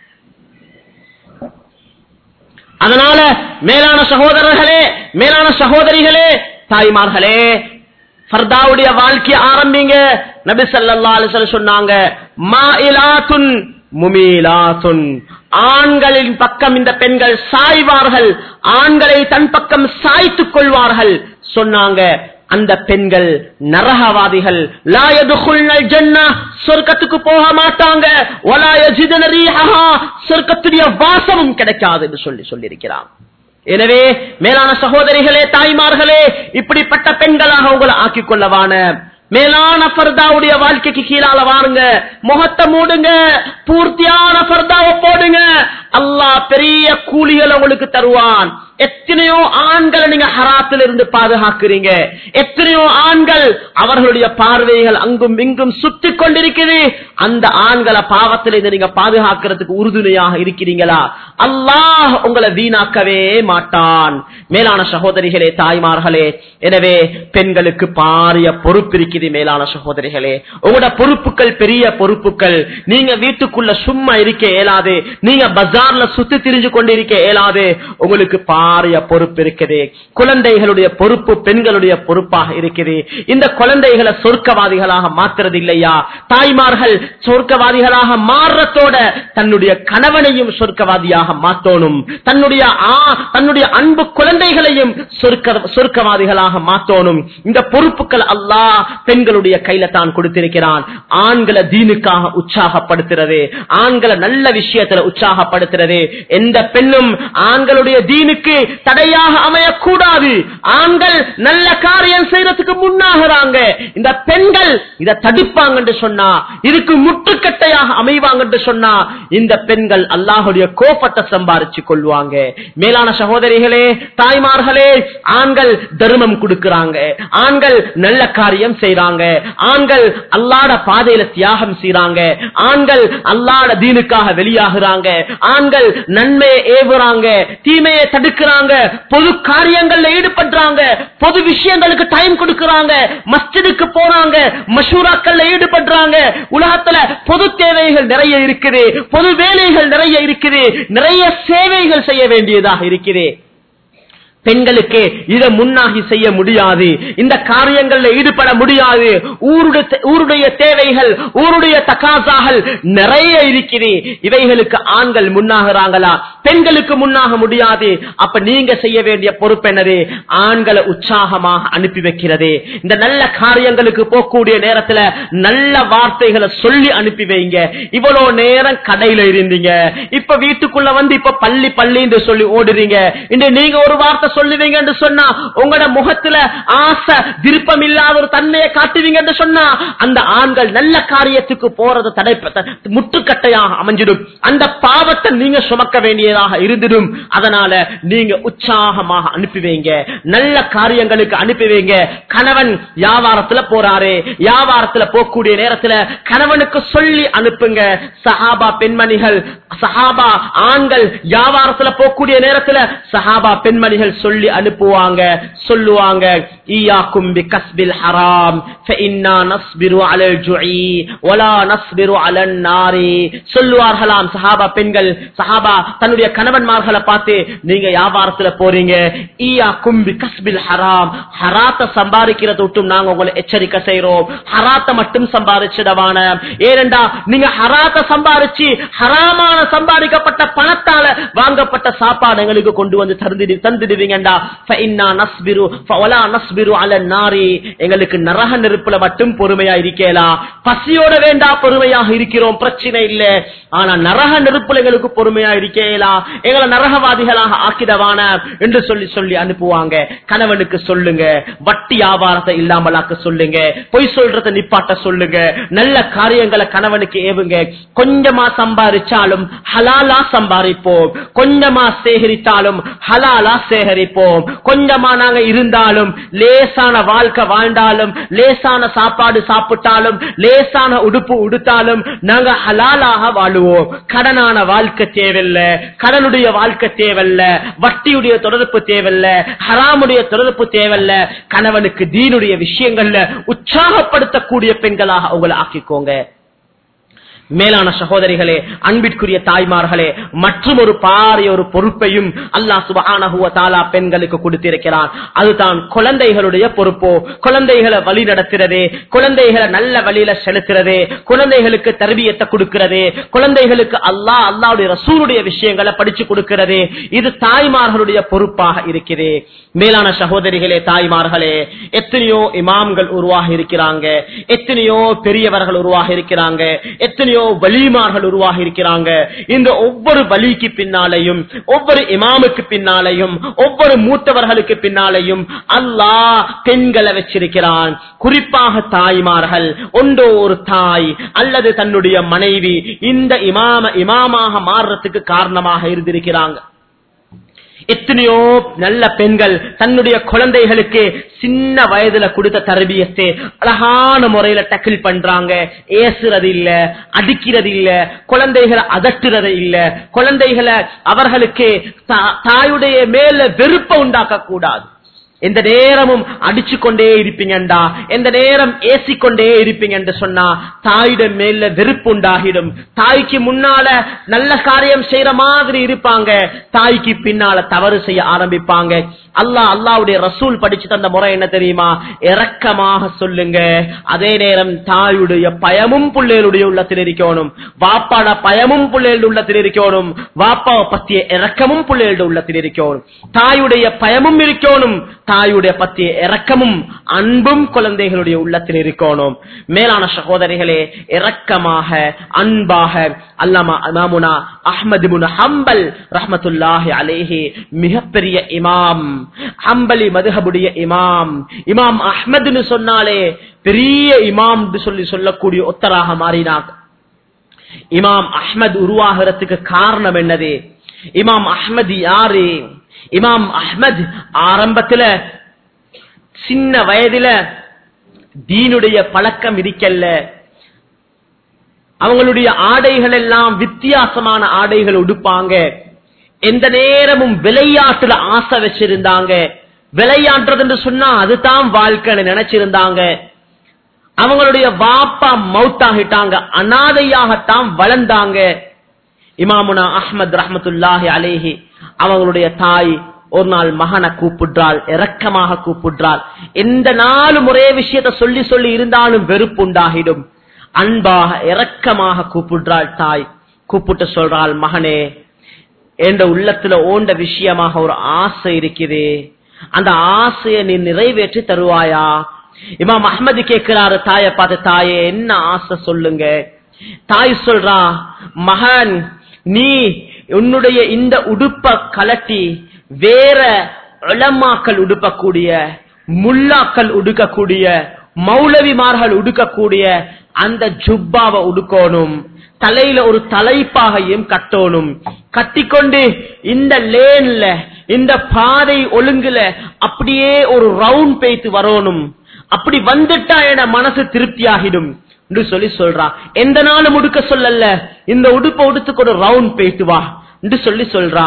அதனால மேலான சகோதரர்களே மேலான சகோதரிகளே தாய்மார்களே ஃபர்தாவுடைய வாழ்க்கையை ஆரம்பிங்க நபி ஸல்லல்லாஹு அலைஹி வஸல்லம் சொன்னாங்க மாயிலாத்துன் முமீலாத்துன் ஆண்களின் பக்கம் இந்த பெண்கள் சாய்வார்கள் ஆண்களை தன் பக்கம் சாய்த்துக் கொள்வார்கள் சொன்னாங்க அந்த பெண்கள் நரகவாதிகள் லா யதுகுல்னல் ஜன்னah சொர்க்கத்துக்கு போக மாட்டாங்க வலா யஜிதுன ரீஹஹா சொர்க்கத்துடைய வாசமும் கிடைக்காது என்று சொல்லி சொல்லியிருக்கிறான் எனவே மேலான சகோதரிகளே தாய்மார்களே இப்படிப்பட்ட பெண்களாக உங்களை ஆக்கிக் கொள்ளவான மேலான ஃபர்தாவுடைய வாழ்க்கைக்கு கீழால வாருங்க முகத்தை மூடுங்க பூர்த்தியான ஃபர்தாவை போடுங்க அல்லாஹ் பெரிய கூலிகளை உங்களுக்கு தருவான் எத்தனையோ ஆண்களை நீங்க ஹராத்தில் இருந்து பாதுகாக்கிறீங்க எத்தனையோ ஆண்கள் அவர்களுடைய பார்வைகள் அங்கும் இங்கும் சுத்தி கொண்டிருக்குது அந்த ஆண்களை பாவத்தில் இருந்து நீங்க பாதுகாக்கிறதுக்கு உறுதுணையாக இருக்கிறீங்களா அல்லாஹ் உங்களை வீணாக்கவே மாட்டான் மேலான சகோதரிகளே தாய்மார்களே எனவே பெண்களுக்கு பாரிய பொறுப்பு இருக்குது மேலான சகோதரிகளே உங்களோட பொறுப்புகள் பெரிய பொறுப்புகள் நீங்க வீட்டுக்குள்ள சும்மா இருக்க இயலாது நீங்க பஜார்ல சுத்தி திரிஞ்சு கொண்டிருக்க இயலாது உங்களுக்கு பாரிய பொறுப்பு இருக்குது குழந்தைகளுடைய பொறுப்பு பெண்களுடைய பொறுப்பாக இருக்குது இந்த குழந்தைகளை சொர்க்கவாதிகளாக மாத்துறது இல்லையா தாய்மார்கள் சொர்க்கவாதிகளாக மாறுறதோட தன்னுடைய கணவனையும் சொர்க்கவாதியாக மாத்தோணும் தன்னுடைய ஆ- தன்னுடைய அன்பு குழந்தைகளையும் சொர்க்க சொர்க்கவாதிகளாக மாத்தோணும் இந்த பொறுப்புகள் அல்லாஹ் பெண்களுடைய கையில தான் கொடுத்திருக்கிறான் ஆண்களை தீனுக்காக உற்சாகப்படுத்துறது ஆண்களை நல்ல விஷயத்துல உற்சாகப்படுத்துறது எந்த பெண்ணும் ஆண்களுடைய தீனுக்கு தடையாக அமையக்கூடாது ஆண்கள் நல்ல காரியம் செய்யறதுக்கு முன்னாகிறாங்க இந்த பெண்கள் இதை தடுப்பாங்க என்று சொன்னா இதுக்கு முற்றுக்கட்டையாக அமைவாங்க என்று சொன்னா இந்த பெண்கள் அல்லாஹுடைய கோபத்தை சம்பாரிச்சு கொள்வாங்க மேலான சகோதரிகளே தாய்மார்களே ஆண்கள் தர்மம் கொடுக்கறாங்க ஆண்கள் நல்ல காரியம் செய்றாங்க ஆண்கள் அல்லாட பாதையில தியாகம் செய்றாங்க ஆண்கள் அல்லாட தீனுக்காக வெளியாகிறாங்க ஆண்கள் நன்மையை ஏவுறாங்க தீமையை தடுக்கிறாங்க பொது காரியங்கள்ல ஈடுபடுறாங்க பொது விஷயங்களுக்கு டைம் கொடுக்கறாங்க மஸ்ஜிதுக்கு போறாங்க மஷூராக்கள்ல ஈடுபடுறாங்க உலகத்துல பொது தேவைகள் நிறைய இருக்குது பொது வேலைகள் நிறைய இருக்குது நிறைய சேவைகள் செய்ய வேண்டியதாக இருக்குது பெண்களுக்கு இதை முன்னாகி செய்ய முடியாது இந்த காரியங்கள்ல ஈடுபட முடியாது ஊருடைய ஊருடைய தேவைகள் ஊருடைய தகாசாகள் நிறைய இருக்குது இவைகளுக்கு ஆண்கள் முன்னாகிறாங்களா பெண்களுக்கு முன்னாக முடியாது அப்ப நீங்க செய்ய வேண்டிய பொறுப்பு என்னது ஆண்களை உற்சாகமாக அனுப்பி வைக்கிறது இந்த நல்ல காரியங்களுக்கு போகக்கூடிய நேரத்துல நல்ல வார்த்தைகளை சொல்லி அனுப்பி வைங்க இவ்வளவு நேரம் கடையில இருந்தீங்க இப்ப வீட்டுக்குள்ள வந்து இப்ப பள்ளி பள்ளி என்று சொல்லி ஓடுறீங்க இன்று நீங்க ஒரு வார்த்தை சொல்லுவீங்க என்று சொன்னா உங்களோட முகத்துல ஆசை விருப்பம் இல்லாத ஒரு தன்மையை காட்டுவீங்க என்று சொன்னா அந்த ஆண்கள் நல்ல காரியத்துக்கு போறது தடை த- முற்றுக்கட்டையாக அமைஞ்சிடும் அந்த பாவத்தை நீங்க சுமக்க வேண்டியதாக இருந்திடும் அதனால நீங்க உற்சாகமாக அனுப்பி வைங்க நல்ல காரியங்களுக்கு அனுப்பி வைங்க கணவன் வியாபாரத்துல போறாரு வியாபாரத்துல போகக்கூடிய நேரத்துல கணவனுக்கு சொல்லி அனுப்புங்க சஹாபா பெண்மணிகள் சஹாபா ஆண்கள் வியாபாரத்துல போகக்கூடிய நேரத்துல சஹாபா பெண்மணிகள் சொல்லி அனுப்புவாங்க சொல்லுவாங்க ஈயாக்கும் பிகஸ்பில் ஹராம் فإنا نصبر على الجوع ولا نصبر على النار சொல்லுவார்களாம் சஹாபா பெண்கள் சஹாபா தன்னுடைய கணவன்மார்களை பார்த்து நீங்க வியாபாரத்துல போறீங்க ஈயாக்கும் பிகஸ்பில் ஹராம் ஹராத்த சம்பாதிக்கிறத விட்டும் நாங்க உங்களை எச்சரிக்கை செய்யறோம் ஹராத்த மட்டும் சம்பாதிச்சிடவான ஏனென்றா நீங்க ஹராத்த சம்பாதிச்சு ஹராமான சம்பாதிக்கப்பட்ட பணத்தால வாங்கப்பட்ட சாப்பாடு எங்களுக்கு கொண்டு வந்து தந்துடு தந்துடுவீங்கடா ஃபஇன்னா நஸ்பிரு ஃபவலா நஸ்பிரு அல நாரி எங்களுக்கு நரக நெருப்புல மட்டும் பொறுமையா இருக்கேலாம் பசியோட வேண்டா பொறுமையாக இருக்கிறோம் பிரச்சனை இல்ல ஆனா நரக நெருப்புல எங்களுக்கு பொறுமையா இருக்கேலாம் எங்களை நரகவாதிகளாக ஆக்கிடவான என்று சொல்லி சொல்லி அனுப்புவாங்க கணவனுக்கு சொல்லுங்க வட்டி வியாபாரத்தை இல்லாமலாக்க சொல்லுங்க பொய் சொல்றத நிப்பாட்ட சொல்லுங்க நல்ல காரியங்களை கணவனுக்கு ஏவுங்க கொஞ்சமா சம்பாதிச்சாலும் ஹலாலா சம்பாதிப்போம் கொஞ்சமா சேகரித்தாலும் ஹலாலா சேகரிப்போம் கொஞ்சமா நாங்க இருந்தாலும் லேசான வாழ்க்கை வாழ்ந்தாலும் லேசான சாப்பாடு சாப்பிட்டாலும் லேசான உடுப்பு உடுத்தாலும் நாங்க ஹலாலாக வாழுவோம் கடனான வாழ்க்கை தேவையில்லை கடனுடைய வாழ்க்கை தேவையில்ல வட்டியுடைய தொடர்பு தேவையில்ல ஹராமுடைய தொடர்பு தேவையில்ல கணவனுக்கு தீனுடைய விஷயங்கள்ல உற்சாகப்படுத்தக்கூடிய பெண்களாக அவங்களை ஆக்கிக்கோங்க மேலான சகோதரிகளே அன்பிற்குரிய தாய்மார்களே மற்றும் ஒரு பாரிய ஒரு பொறுப்பையும் அல்லாஹ் சுபஹானஹுவ தாலா பெண்களுக்கு கொடுத்திருக்கிறான் அதுதான் குழந்தைகளுடைய பொறுப்போ குழந்தைகளை வழி நடத்துறதே குழந்தைகளை நல்ல வழியில செலுத்துறதே குழந்தைகளுக்கு தர்பியத்தை கொடுக்கிறதே குழந்தைகளுக்கு அல்லாஹ் அல்லாவுடைய ரசூலுடைய விஷயங்களை படிச்சு கொடுக்கிறதே இது தாய்மார்களுடைய பொறுப்பாக இருக்கிறது மேலான சகோதரிகளே தாய்மார்களே எத்தனையோ இமாம்கள் உருவாக இருக்கிறாங்க எத்தனையோ பெரியவர்கள் உருவாக இருக்கிறாங்க எத்தனையோ வலிமார்கள் உருவாக இருக்கிறாங்க இந்த ஒவ்வொரு வலிக்கு பின்னாலையும் ஒவ்வொரு இமாமுக்கு பின்னாலையும் ஒவ்வொரு மூத்தவர்களுக்கு பின்னாலையும் அல்லாஹ் பெண்களை வச்சிருக்கிறான் குறிப்பாக தாய்மார்கள் ஒன்றோ ஒரு தாய் அல்லது தன்னுடைய மனைவி இந்த இமாம இமாமாக மாறுறதுக்கு காரணமாக இருந்திருக்கிறாங்க எத்தனையோ நல்ல பெண்கள் தன்னுடைய குழந்தைகளுக்கு சின்ன வயதுல கொடுத்த தரபியத்தை அழகான முறையில டக்கில் பண்றாங்க ஏசுறது இல்ல அடிக்கிறது இல்ல குழந்தைகளை அதட்டுறது இல்ல குழந்தைகளை அவர்களுக்கு தா- தாயுடைய மேல வெறுப்ப உண்டாக்க கூடாது எந்த நேரமும் அடிச்சு கொண்டே இருப்பீங்கண்டா எந்த நேரம் ஏசிக்கொண்டே இருப்பீங்க என்று சொன்னா தாயிடம் மேல வெறுப்பு உண்டாகிடும் தாய்க்கு முன்னால நல்ல காரியம் செய்யற மாதிரி இருப்பாங்க தாய்க்கு பின்னால தவறு செய்ய ஆரம்பிப்பாங்க அல்லாஹ் அல்லாவுடைய ரசூல் படிச்சு தந்த முறை என்ன தெரியுமா இரக்கமாக சொல்லுங்க அதே நேரம் தாயுடைய பயமும் பிள்ளைகளுடைய உள்ளத்தில் இருக்கணும் வாப்பாட பயமும் பிள்ளைகளுடைய உள்ளத்தில் இருக்கணும் வாப்பாவை பத்திய இரக்கமும் பிள்ளைகளுடைய உள்ளத்தில் இருக்கணும் தாயுடைய பயமும் இருக்கணும் தாயுடைய பத்திய இரக்கமும் அன்பும் குழந்தைகளுடைய உள்ளத்தில் இருக்கணும் மேலான சகோதரிகளே இரக்கமாக அன்பாக அல்லாமா இமாமுனா அஹ்மது முன் ஹம்பல் ரஹ்மத்துல்லாஹி அலேஹி மிகப்பெரிய இமாம் ஹம்பலி மதுஹபுடைய இமாம் இமாம் அஹ்மதுன்னு சொன்னாலே பெரிய இமாம் சொல்லி சொல்லக்கூடிய ஒத்தராக மாறினார் இமாம் அஹ்மத் உருவாகிறதுக்கு காரணம் என்னது இமாம் அஹ்மத் யாரு இமாம் அஹ்மத் ஆரம்பத்துல சின்ன வயதுல தீனுடைய பழக்கம் இருக்கல்ல அவங்களுடைய ஆடைகள் எல்லாம் வித்தியாசமான ஆடைகள் உடுப்பாங்க எந்த நேரமும் விளையாட்டுல ஆசை வச்சிருந்தாங்க விளையாடுறதுன்னு சொன்னா அதுதான் வாழ்க்கைன்னு நினைச்சிருந்தாங்க அவங்களுடைய வாப்பா மவுத்தாகிட்டாங்க அனாதையாகத்தான் வளர்ந்தாங்க இமாமுனா அஹ்மத் ரஹமத்துல்லாஹி அலேஹி அவங்களுடைய தாய் ஒரு நாள் மகனை கூப்பிடுறாள் இரக்கமாக கூப்பிடுறாள் எந்த நாளும் ஒரே விஷயத்த சொல்லி சொல்லி இருந்தாலும் வெறுப்பு உண்டாகிடும் அன்பாக இரக்கமாக கூப்பிடுறாள் தாய் கூப்பிட்டு சொல்றாள் மகனே என்ற உள்ளத்துல ஓண்ட விஷயமாக ஒரு ஆசை இருக்குது அந்த ஆசையை நீ நிறைவேற்றி தருவாயா இமாம் அஹ்மது கேட்கிறாரு தாயை பார்த்து தாயே என்ன ஆசை சொல்லுங்க தாய் சொல்றா மகன் நீ உன்னுடைய இந்த உடுப்ப கலட்டி வேற உளமாக்கள் உடுப்பக்கூடிய முல்லாக்கள் உடுக்கக்கூடிய மௌலவிமார்கள் உடுக்கக்கூடிய அந்த ஜுப்பாவை உடுக்கணும் தலையில ஒரு தலைப்பாகையும் கட்டணும் கட்டிக்கொண்டு இந்த லேன்ல இந்த பாதை ஒழுங்குல அப்படியே ஒரு ரவுண்ட் பேய்த்து வரணும் அப்படி வந்துட்டா என மனசு திருப்தி ஆகிடும் என்று சொல்லி சொல்றா எந்த நாளும் உடுக்க சொல்லல இந்த உடுப்பை உடுத்துக்கு ஒரு ரவுண்ட் பேய்த்து வா என்று சொல்லி சொல்றா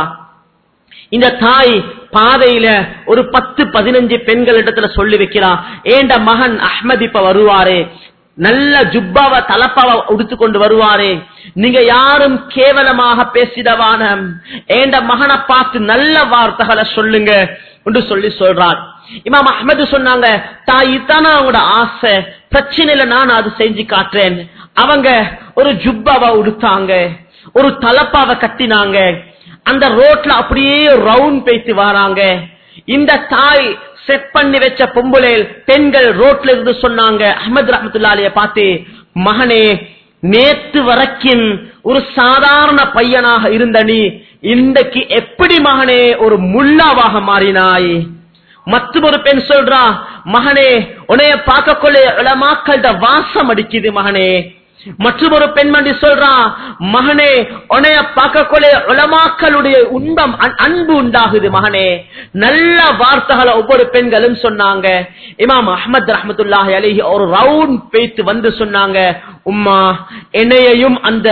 இந்த தாய் பாதையில ஒரு பத்து பதினஞ்சு பெண்கள் இடத்துல சொல்லி வைக்கிறா ஏண்ட மகன் அஹ்மத் இப்ப வருவாரே நல்ல ஜுப்பாவ தலப்பாவ உடுத்து கொண்டு வருவாரே நீங்க யாரும் கேவலமாக பேசிடவான ஏண்ட மகனை பார்த்து நல்ல வார்த்தைகளை சொல்லுங்க என்று சொல்லி சொல்றார் இமாம் அஹ்மது சொன்னாங்க தாய் இதானா அவங்களோட ஆசை பிரச்சனையில நான் அது செஞ்சு காட்டுறேன் அவங்க ஒரு ஜுப்பாவை உடுத்தாங்க ஒரு தலப்பாவை கட்டினாங்க அந்த ரோட்ல அப்படியே ரவுண்ட் பேசி வராங்க இந்த தாய் செட் பண்ணி வச்ச பொம்புலேல் பெண்கள் ரோட்ல இருந்து சொன்னாங்க அஹமது ரஹமத்துல்லாலிய பார்த்து மகனே நேத்து வரைக்கும் ஒரு சாதாரண பையனாக இருந்த நீ இன்றைக்கு எப்படி மகனே ஒரு முல்லாவாக மாறினாய் மற்றும் ஒரு பெண் சொல்றா மகனே உன்னைய பார்க்க கொள்ள இளமாக்கள்ட வாசம் அடிக்குது மகனே மற்றொரு பெண்மணி சொல்றான் மகனே உனைய பார்க்கக்கூடிய உலமாக்களுடைய உண்பம் அன்- அன்பு உண்டாகுது மகனே நல்ல வார்த்தைகளை ஒவ்வொரு பெண்களும் சொன்னாங்க இமாம் அஹ்மத் ரஹமத்துல்லாஹி அலைஹி ஒரு ரவுண்ட் பேத்து வந்து சொன்னாங்க உம்மா என்னையையும் அந்த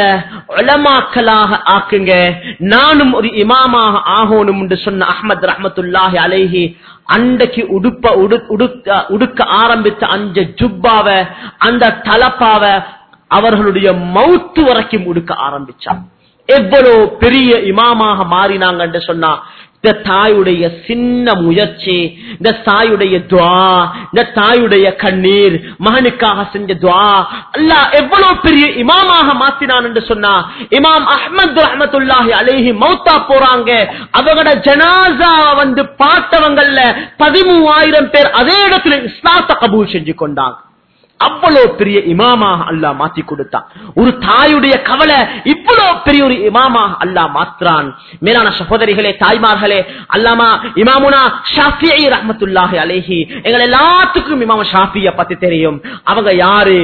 உலமாக்களாக ஆக்குங்க நானும் ஒரு இமாமாக ஆகணும் என்று சொன்ன அஹ்மத் ரஹமத்துல்லாஹி அலைஹி அன்றைக்கு உடுப்ப உடு- உடுக்க உடுக்க ஆரம்பித்த அந்த ஜுப்பாவ அந்த தலப்பாவ அவர்களுடைய மவுத்து வரைக்கும் உடுக்க ஆரம்பிச்சான் எவ்வளவு பெரிய இமாமாக மாறினாங்க என்று சொன்னா இந்த தாயுடைய சின்ன முயற்சி இந்த தாயுடைய துவா இந்த தாயுடைய கண்ணீர் மகனுக்காக செஞ்ச துவா அல்லாஹ் எவ்வளவு பெரிய இமாமாக மாத்தினான் என்று சொன்னா இமாம் அஹ்மத் ரஹமத்துல்லாஹி அலைஹி மௌத்தா போறாங்க அவங்களோட ஜனாசா வந்து பார்த்தவங்கல்ல பதிமூவாயிரம் பேர் அதே இடத்துல இஸ்லாத்தை கபூல் செஞ்சு கொண்டாங்க அவ்வளவு பெரிய இமாமாக அல்லாஹ் மாத்தி கொடுத்தான் ஒரு தாயுடைய கவலை இவ்வளவு பெரிய ஒரு இமாமாக அல்லாஹ் மாத்துறான் மேலான சகோதரிகளே தாய்மார்களே அல்லாமா இமாமுனா ஷாஃபியை ரஹமத்துல்லாஹி அலைஹி எங்கள் எல்லாத்துக்கும் இமாம ஷாஃபிய பத்தி தெரியும் அவங்க யாரு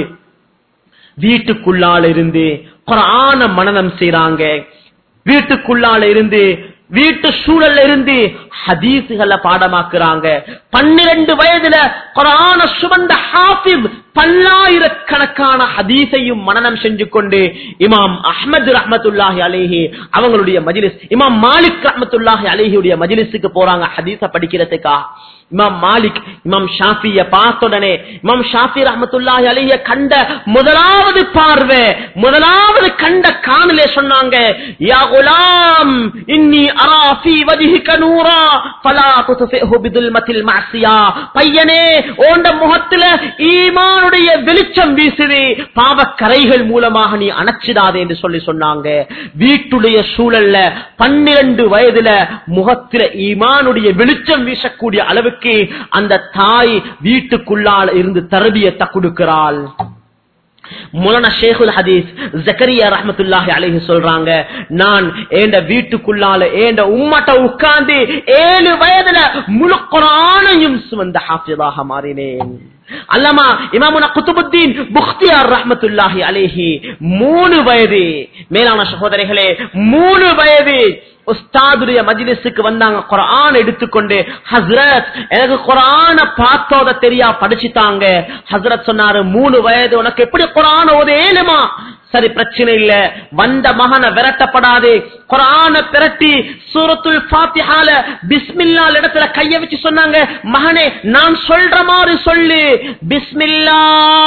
வீட்டுக்குள்ளால இருந்து குரான மனநம் செய்றாங்க வீட்டுக்குள்ளால இருந்து வீட்டு சூழல்ல இருந்து ஹதீசுகளை பாடமாக்குறாங்க பன்னிரண்டு வயதுல குரான சுமந்த ஹாஃபிஸ் பல்லாயிரக்கணக்கான ஹதீஸையும் மனனம் செஞ்சு கொண்டு இமாம் அஹ்மது ரஹமத்துல்லாஹி அலேஹி அவங்களுடைய மஜிலிஸ் இமாம் மாலிக் ரஹமத்துல்லாஹி அலேஹியுடைய மஜிலிஸுக்கு போறாங்க ஹதீஸ படிக்கிறதுக்கா இமாம் மாலிக் இமாம் ஷாஃபிய பார்த்த உடனே இமாம் ஷாஃபி ரஹமத்துல்லாஹி அலைஹிய கண்ட முதலாவது பார்வை முதலாவது கண்ட காணலே சொன்னாங்க யா குலாம் இன்னி அரா ஃபீ வஜ்ஹிக நூரா ஃபலா துத்ஃபிஹு பிதுல்மத்தில் மஅசியா பையனே ஓண்ட முகத்துல ஈமானுடைய வெளிச்சம் வீசுது பாவக்கரைகள் மூலமாக நீ அணைச்சிடாதே என்று சொல்லி சொன்னாங்க வீட்டுடைய சூழல்ல பன்னிரண்டு வயதுல முகத்துல ஈமானுடைய வெளிச்சம் வீசக்கூடிய அளவுக்கு அந்த தாய் வீட்டுக்குள்ளால் இருந்து தரபியத்தை கொடுக்கிறாள் மௌலானா ஷேகுல் ஹதீஸ் ஜக்கரியா ரஹமத்துல்லாஹி அலைஹி சொல்றாங்க நான் ஏண்ட வீட்டுக்குள்ளால ஏண்ட உம்மட்ட உட்கார்ந்து ஏழு வயதுல முழு குரானையும் சுமந்த ஹாஃபிதாக மாறினேன் அல்லமா இமாமுனா குத்துபுத்தீன் புக்தியார் ரஹமத்துல்லாஹி அலைஹி மூணு வயது மேலான சகோதரிகளே மூணு வயது உஸ்தாதுடைய மஜ்லிஸுக்கு வந்தாங்க குரான் எடுத்துக்கொண்டு ஹஸ்ரத் எனக்கு குரான பார்த்தோத தெரியா படிச்சுட்டாங்க ஹஸ்ரத் சொன்னாரு மூணு வயது உனக்கு எப்படி குரான ஓத ஏழுமா சரி பிரச்சனை இல்ல வந்த மகனை விரட்டப்படாது குரான பிரட்டி சூரத்துல் ஃபாத்திஹால பிஸ்மில்லால் இடத்துல கைய வச்சு சொன்னாங்க மகனே நான் சொல்ற மாதிரி சொல்லு பிஸ்மில்லா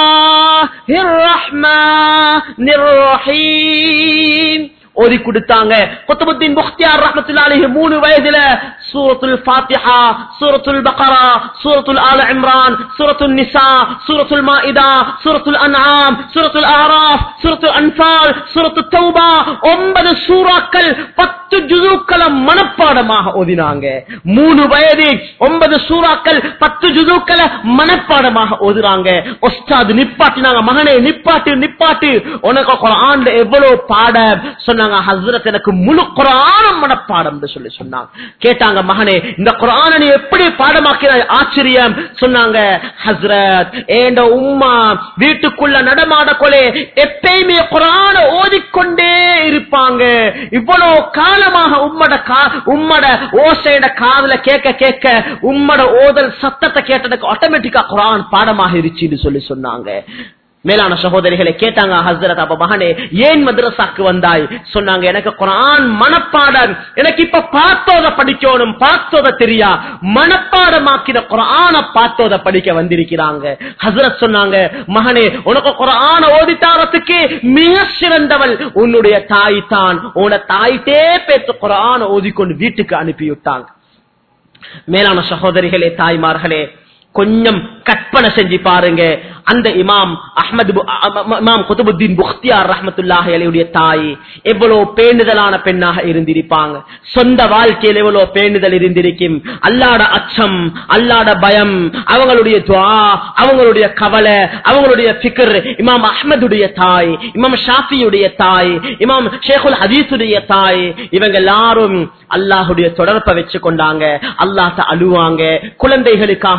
ரஹீம் ஓதி கொடுத்தாங்க குத்துபுத்தீன் முக்தியார் ரஹமத்துல்லாஹி அலைஹி மூணு வயதுல சூரத்துல் ஃபாத்திஹா சூரத்துல் பக்ரா சூரத்துல் ஆல இம்ரான் சூரத்துல் நிசா சூரத்துல் மாஇதா சூரத்துல் அன்ஆம் சூரத்துல் ஆராஃப் சூரத்துல் அன்ஃபால் சூரத்துல் தௌபா ஒன்பது சூறாக்கள் பத்து ஜுதுக்களை மனப்பாடமாக ஓதினாங்க மூணு வயது ஒன்பது சூறாக்கள் பத்து ஜுதுக்களை மனப்பாடமாக ஓதுறாங்க ஒஸ்தாது நிப்பாட்டினாங்க மகனே நிப்பாட்டு நிப்பாட்டு உனக்கு குரான் எவ்வளவு பாட சொன்னாங்க ஹஸ்ரத் எனக்கு முழு குரானம் மனப்பாடம் என்று சொல்லி சொன்னாங்க கேட்டாங்க மகனே இந்த குரான நீ எப்படி பாடமாக்கிறாய் ஆச்சரியம் சொன்னாங்க ஹஸ்ரத் ஏண்ட உம்மா வீட்டுக்குள்ள நடமாட கொலே எப்பயுமே குரான ஓதிக்கொண்டே இருப்பாங்க இவ்வளவு காலமாக உம்மட கா உம்மட ஓசையோட காதுல கேட்க கேட்க உம்மட ஓதல் சத்தத்தை கேட்டதுக்கு ஆட்டோமேட்டிக்கா குரான் பாடமாக இருச்சுன்னு சொல்லி சொன்னாங்க மேலான சகோதரிகளை கேட்டாங்க ஹசரத் அப்ப மகனே ஏன் மദ്രസാக்கு வந்தாய் சொன்னாங்க எனக்கு குரான் மனப்பாடம் எனக்கு இப்ப பார்த்தோத படிக்கணும் பார்த்தோத தெரியா மனப்பாடமாக்கின குரான பார்த்தோத படிக்க வந்திருக்கிறாங்க ஹசரத் சொன்னாங்க மகனே உனக்கு குரான ஓதித்தாரத்துக்கு மிக சிறந்தவள் உன்னுடைய தாய் தான் உன தாய்ட்டே பேத்து குரான ஓதிக்கொண்டு வீட்டுக்கு அனுப்பிவிட்டாங்க மேலான சகோதரிகளே தாய்மார்களே கொஞ்சம் கற்பனை செஞ்சு பாருங்க அந்த இமாம் அஹமது இமாம் குதுபுத்தீன் புக்தியார் ரஹமத்துல்லாஹி அலையுடைய தாய் எவ்வளவு பேணுதலான பெண்ணாக இருந்திருப்பாங்க சொந்த வாழ்க்கையில் எவ்வளவு பேணுதல் இருந்திருக்கும் அல்லாட அச்சம் அல்லாட பயம் அவங்களுடைய துவா அவங்களுடைய கவலை அவங்களுடைய பிகர் இமாம் அஹமதுடைய தாய் இமாம் ஷாஃபியுடைய தாய் இமாம் ஷேகுல் ஹதீஸுடைய தாய் இவங்க எல்லாரும் அல்லாஹுடைய தொடர்பை வச்சு கொண்டாங்க அல்லாஹ் அழுவாங்க குழந்தைகளுக்காக அழுவாங்க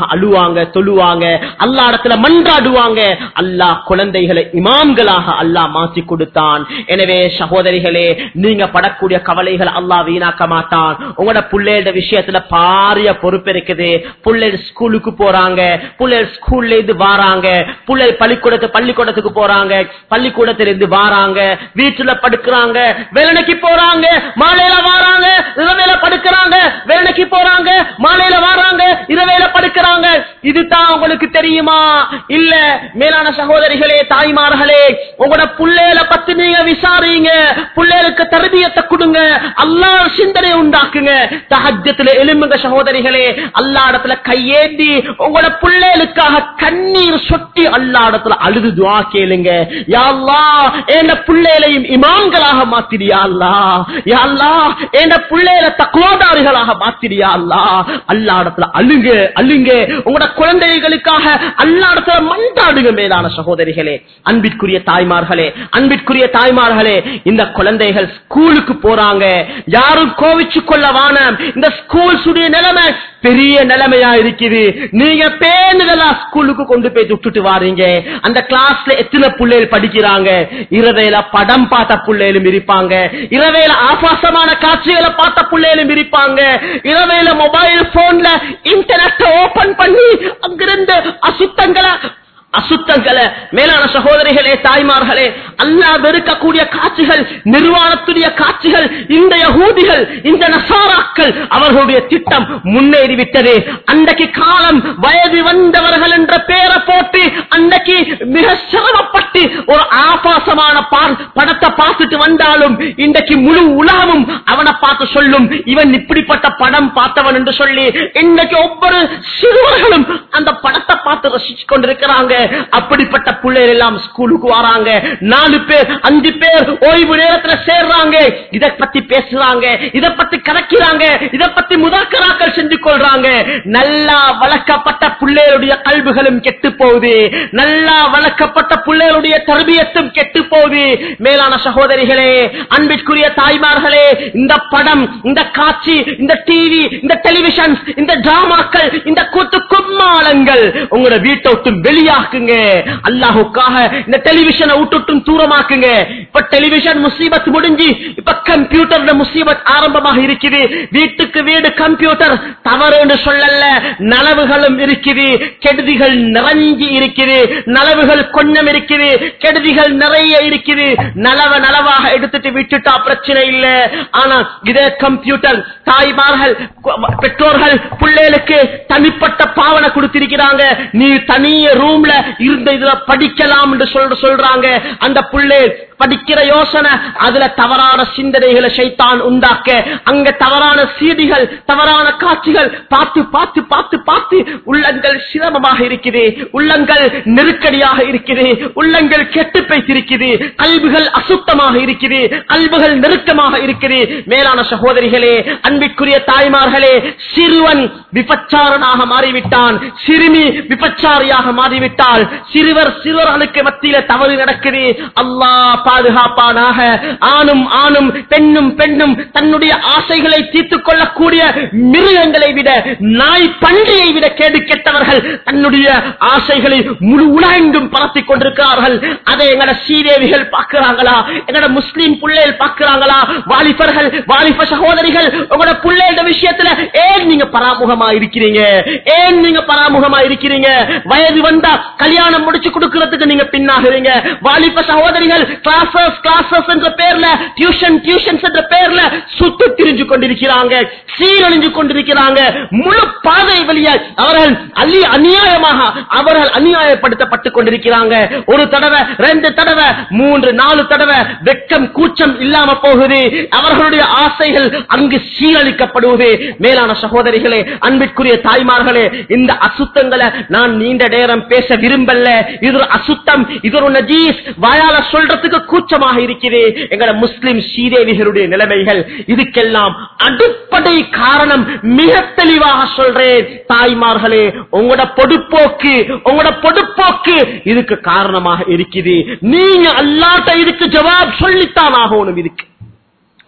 அழுவாங்க தொழுவாங்க அல்லா இடத்துல மன்றாடுவாங்க அல்லாஹ் குழந்தைகளை இமாம்களாக அல்லாஹ் மாற்றி கொடுத்தான் எனவே சகோதரிகளே நீங்க படக்கூடிய கவலைகள் அல்லாஹ் வீணாக்க மாட்டான் உங்களோட பிள்ளைகள விஷயத்துல பாரிய பொறுப்பு இருக்குது பிள்ளைகள் ஸ்கூலுக்கு போறாங்க பிள்ளைகள் ஸ்கூல்ல இருந்து வாராங்க பிள்ளைகள் பள்ளிக்கூடத்து பள்ளிக்கூடத்துக்கு போறாங்க பள்ளிக்கூடத்துல இருந்து வாராங்க வீட்டுல படுக்கிறாங்க வேலைக்கு போறாங்க மாலையில வாராங்க இரவேல படுக்கிறாங்க வேலைக்கு போறாங்க மாலையில வாராங்க இரவேல படுக்கிறாங்க இதுதான் உங்களுக்கு தெரியுமா இல்ல மேலான சகோதரிகளே தாய்மார்களே உங்களோட புள்ளையில பத்தி நீங்க விசாரிங்க புள்ளைகளுக்கு தரபியத்தை கொடுங்க அல்லாஹ் சிந்தனை உண்டாக்குங்க தஹஜத்துல எலும்புங்க சகோதரிகளே அல்லா இடத்துல கையேந்தி உங்களோட பிள்ளைகளுக்காக கண்ணீர் சொட்டி அல்லா இடத்துல அழுது துவா கேளுங்க யா அல்லாஹ் என் பிள்ளைகளையும் இமாம்களாக மாத்திரியா அல்லா யா அல்லாஹ் என் பிள்ளைகளை தக்குவாதாரிகளாக மாத்திரியா அல்லா அல்லா இடத்துல அழுங்க அழுங்க உங்களோட குழந்தைகளுக்காக அல்லா இடத்துல மண்டாடுங்க மேலான சகோதரிகளே அன்பிற்குரிய தாய்மார்களே அன்பிற்குரிய தாய்மார்களே இந்த குழந்தைகள் ஸ்கூலுக்கு போறாங்க யாரும் கோவிச்சு கொள்ள வானம் இந்த ஸ்கூல்ஸ் உடைய நிலைமை பெரிய நிலைமையா இருக்குது நீங்க பேருதலா ஸ்கூலுக்கு கொண்டு போய் விட்டுட்டு வாரீங்க அந்த கிளாஸ்ல எத்தனை பிள்ளைகள் படிக்கிறாங்க இரவையில படம் பார்த்த பிள்ளைகளும் இருப்பாங்க இரவையில ஆபாசமான காட்சிகளை பார்த்த பிள்ளைகளும் இருப்பாங்க இரவையில மொபைல் போன்ல இன்டர்நெட் ஓபன் பண்ணி அங்கிருந்து அசுத்தங்களை அசுத்தங்களை மேலான சகோதரிகளே தாய்மார்களே அல்லா வெறுக்கக்கூடிய காட்சிகள் நிர்வாணத்துடைய காட்சிகள் இந்த யகூதிகள் இந்த நசாராக்கள் அவர்களுடைய திட்டம் முன்னேறிவிட்டது அன்றைக்கு காலம் வயது வந்தவர்கள் என்ற பெயரை போட்டு அன்றைக்கு மிக சிரமப்பட்டு ஒரு ஆபாசமான பா- படத்தை பார்த்துட்டு வந்தாலும் இன்றைக்கு முழு உலகமும் அவனை பார்த்து சொல்லும் இவன் இப்படிப்பட்ட படம் பார்த்தவன் என்று சொல்லி இன்றைக்கு ஒவ்வொரு சிறுவர்களும் அந்த படத்தை பார்த்து ரசிச்சு கொண்டிருக்கிறாங்க அப்படிப்பட்ட பிள்ளைகள் எல்லாம் ஸ்கூலுக்கு வராங்க நாலு பேர் அஞ்சு பேர் ஓய்வு நேரத்துல சேர்றாங்க இத பத்தி பேசுறாங்க இத பத்தி கலக்கிறாங்க இத பத்தி முதாக்கராக்கள் செஞ்சு கொள்றாங்க நல்லா வளர்க்கப்பட்ட பிள்ளைகளுடைய கல்விகளும் கெட்டு போகுது நல்லா வளர்க்கப்பட்ட பிள்ளைகளுடைய தர்பியத்தும் கெட்டு போகுது மேலான சகோதரிகளே அன்பிற்குரிய தாய்மார்களே இந்த படம் இந்த காட்சி இந்த டிவி இந்த டெலிவிஷன் இந்த டிராமாக்கள் இந்த கூத்து கும்மாளங்கள் உங்களோட வீட்டை விட்டு வெளியாக்குங்க அல்லாஹுக்காக இந்த டெலிவிஷனை விட்டுட்டும் தூரமாக்குங்க இப்ப டெலிவிஷன் முசீபத் முடிஞ்சு இப்ப கம்ப்யூட்டர் முசீபத் ஆரம்பமாக இருக்குது வீட்டுக்கு வீடு கம்ப்யூட்டர் தவறு என்று சொல்லல நலவுகளும் இருக்குது கெடுதிகள் நிறைஞ்சி இருக்குது நலவுகள் கொஞ்சம் இருக்குது கெடுதிகள் நிறைய இருக்குது நலவ நலவாக எடுத்துட்டு விட்டுட்டா பிரச்சனை இல்ல ஆனா இதே கம்ப்யூட்டர் தாய்மார்கள் கு- பெற்றோர்கள் பிள்ளைகளுக்கு தனிப்பட்ட பாவனை கொடுத்திருக்கிறாங்க நீ தனிய ரூம்ல இருந்த இதுல படிக்கலாம் என்று சொல்ற சொல்றாங்க அந்த பிள்ளை படிக்கிற யோசனை அதுல தவறான சிந்தனைகளை சைத்தான் உண்டாக்க அங்க தவறான சீடிகள் தவறான காட்சிகள் பார்த்து பார்த்து பார்த்து பார்த்து உள்ளங்கள் சிரமமாக இருக்குது உள்ளங்கள் நெருக்கடியாக இருக்குது உள்ளங்கள் கெட்டு பேசிருக்குது கல்விகள் அசுத்தமாக இருக்குது கல்விகள் நெருக்கமாக இருக்குது மேலான சகோதரிகளே அன்பிற்குரிய தாய்மார்களே சிறுவன் விபச்சாரனாக மாறிவிட்டான் சிறுமி விபச்சாரியாக மாறிவிட்டால் சிறுவர் சிறுவர்களுக்கு மத்தியில தவறு நடக்குது அல்லாஹ் பாதுகாப்பானாக ஆணும் ஆணும் பெண்ணும் பெண்ணும் தன்னுடைய ஆசைகளை தீர்த்துக் கொள்ளக்கூடிய மிருகங்களை விட நாய் பன்றியை விட கேடு கெட்டவர்கள் தன்னுடைய ஆசைகளை முழு உலகெங்கும் பரப்பிக் கொண்டிருக்கிறார்கள் அதை எங்கட சீதேவிகள் பார்க்கிறாங்களா எங்கட முஸ்லீம் பிள்ளைகள் பார்க்கிறாங்களா வாலிபர்கள் வாலிப சகோதரிகள் உங்களோட பிள்ளைகள விஷயத்துல ஏன் நீங்க பராமுகமா இருக்கிறீங்க ஏன் நீங்க பராமுகமா இருக்கிறீங்க வயது வந்தா கல்யாணம் முடிச்சு கொடுக்கறதுக்கு நீங்க பின்னாகிறீங்க வாலிப சகோதரிகள் கிளாஸஸ் கிளாஸஸ் என்ற பேர்ல டியூஷன் டியூஷன் என்ற பேர்ல சுத்து திரிஞ்சு கொண்டிருக்கிறாங்க சீரழிஞ்சு கொண்டிருக்கிறாங்க முழு பாதை வழிய அவர்கள் அலி அநியாயமாக அவர்கள் அநியாயப்படுத்தப்பட்டுக் கொண்டிருக்கிறாங்க ஒரு தடவை ரெண்டு தடவை மூன்று நாலு தடவை வெட்கம் கூச்சம் இல்லாம போகுது அவர்களுடைய ஆசைகள் அங்கு சீரழிக்கப்படுவது மேலான சகோதரிகளே அன்பிற்குரிய தாய்மார்களே இந்த அசுத்தங்களை நான் நீண்ட நேரம் பேச விரும்பல இது ஒரு அசுத்தம் இது ஒரு நஜீஸ் வாயால சொல்றதுக்கு கூச்சமாக இருக்கிறது எங்கள முஸ்லிம் ஸ்ரீதேவிகளுடைய நிலைமைகள் இதுக்கெல்லாம் அடிப்படை காரணம் மிக தெளிவாக சொல்றேன் தாய்மார்களே உங்களோட பொடுப்போக்கு உங்களோட பொடுப்போக்கு இதுக்கு காரணமாக இருக்குது நீங்க அல்லாட்ட இதுக்கு ஜவாப் சொல்லித்தான் ஆகணும் இதுக்கு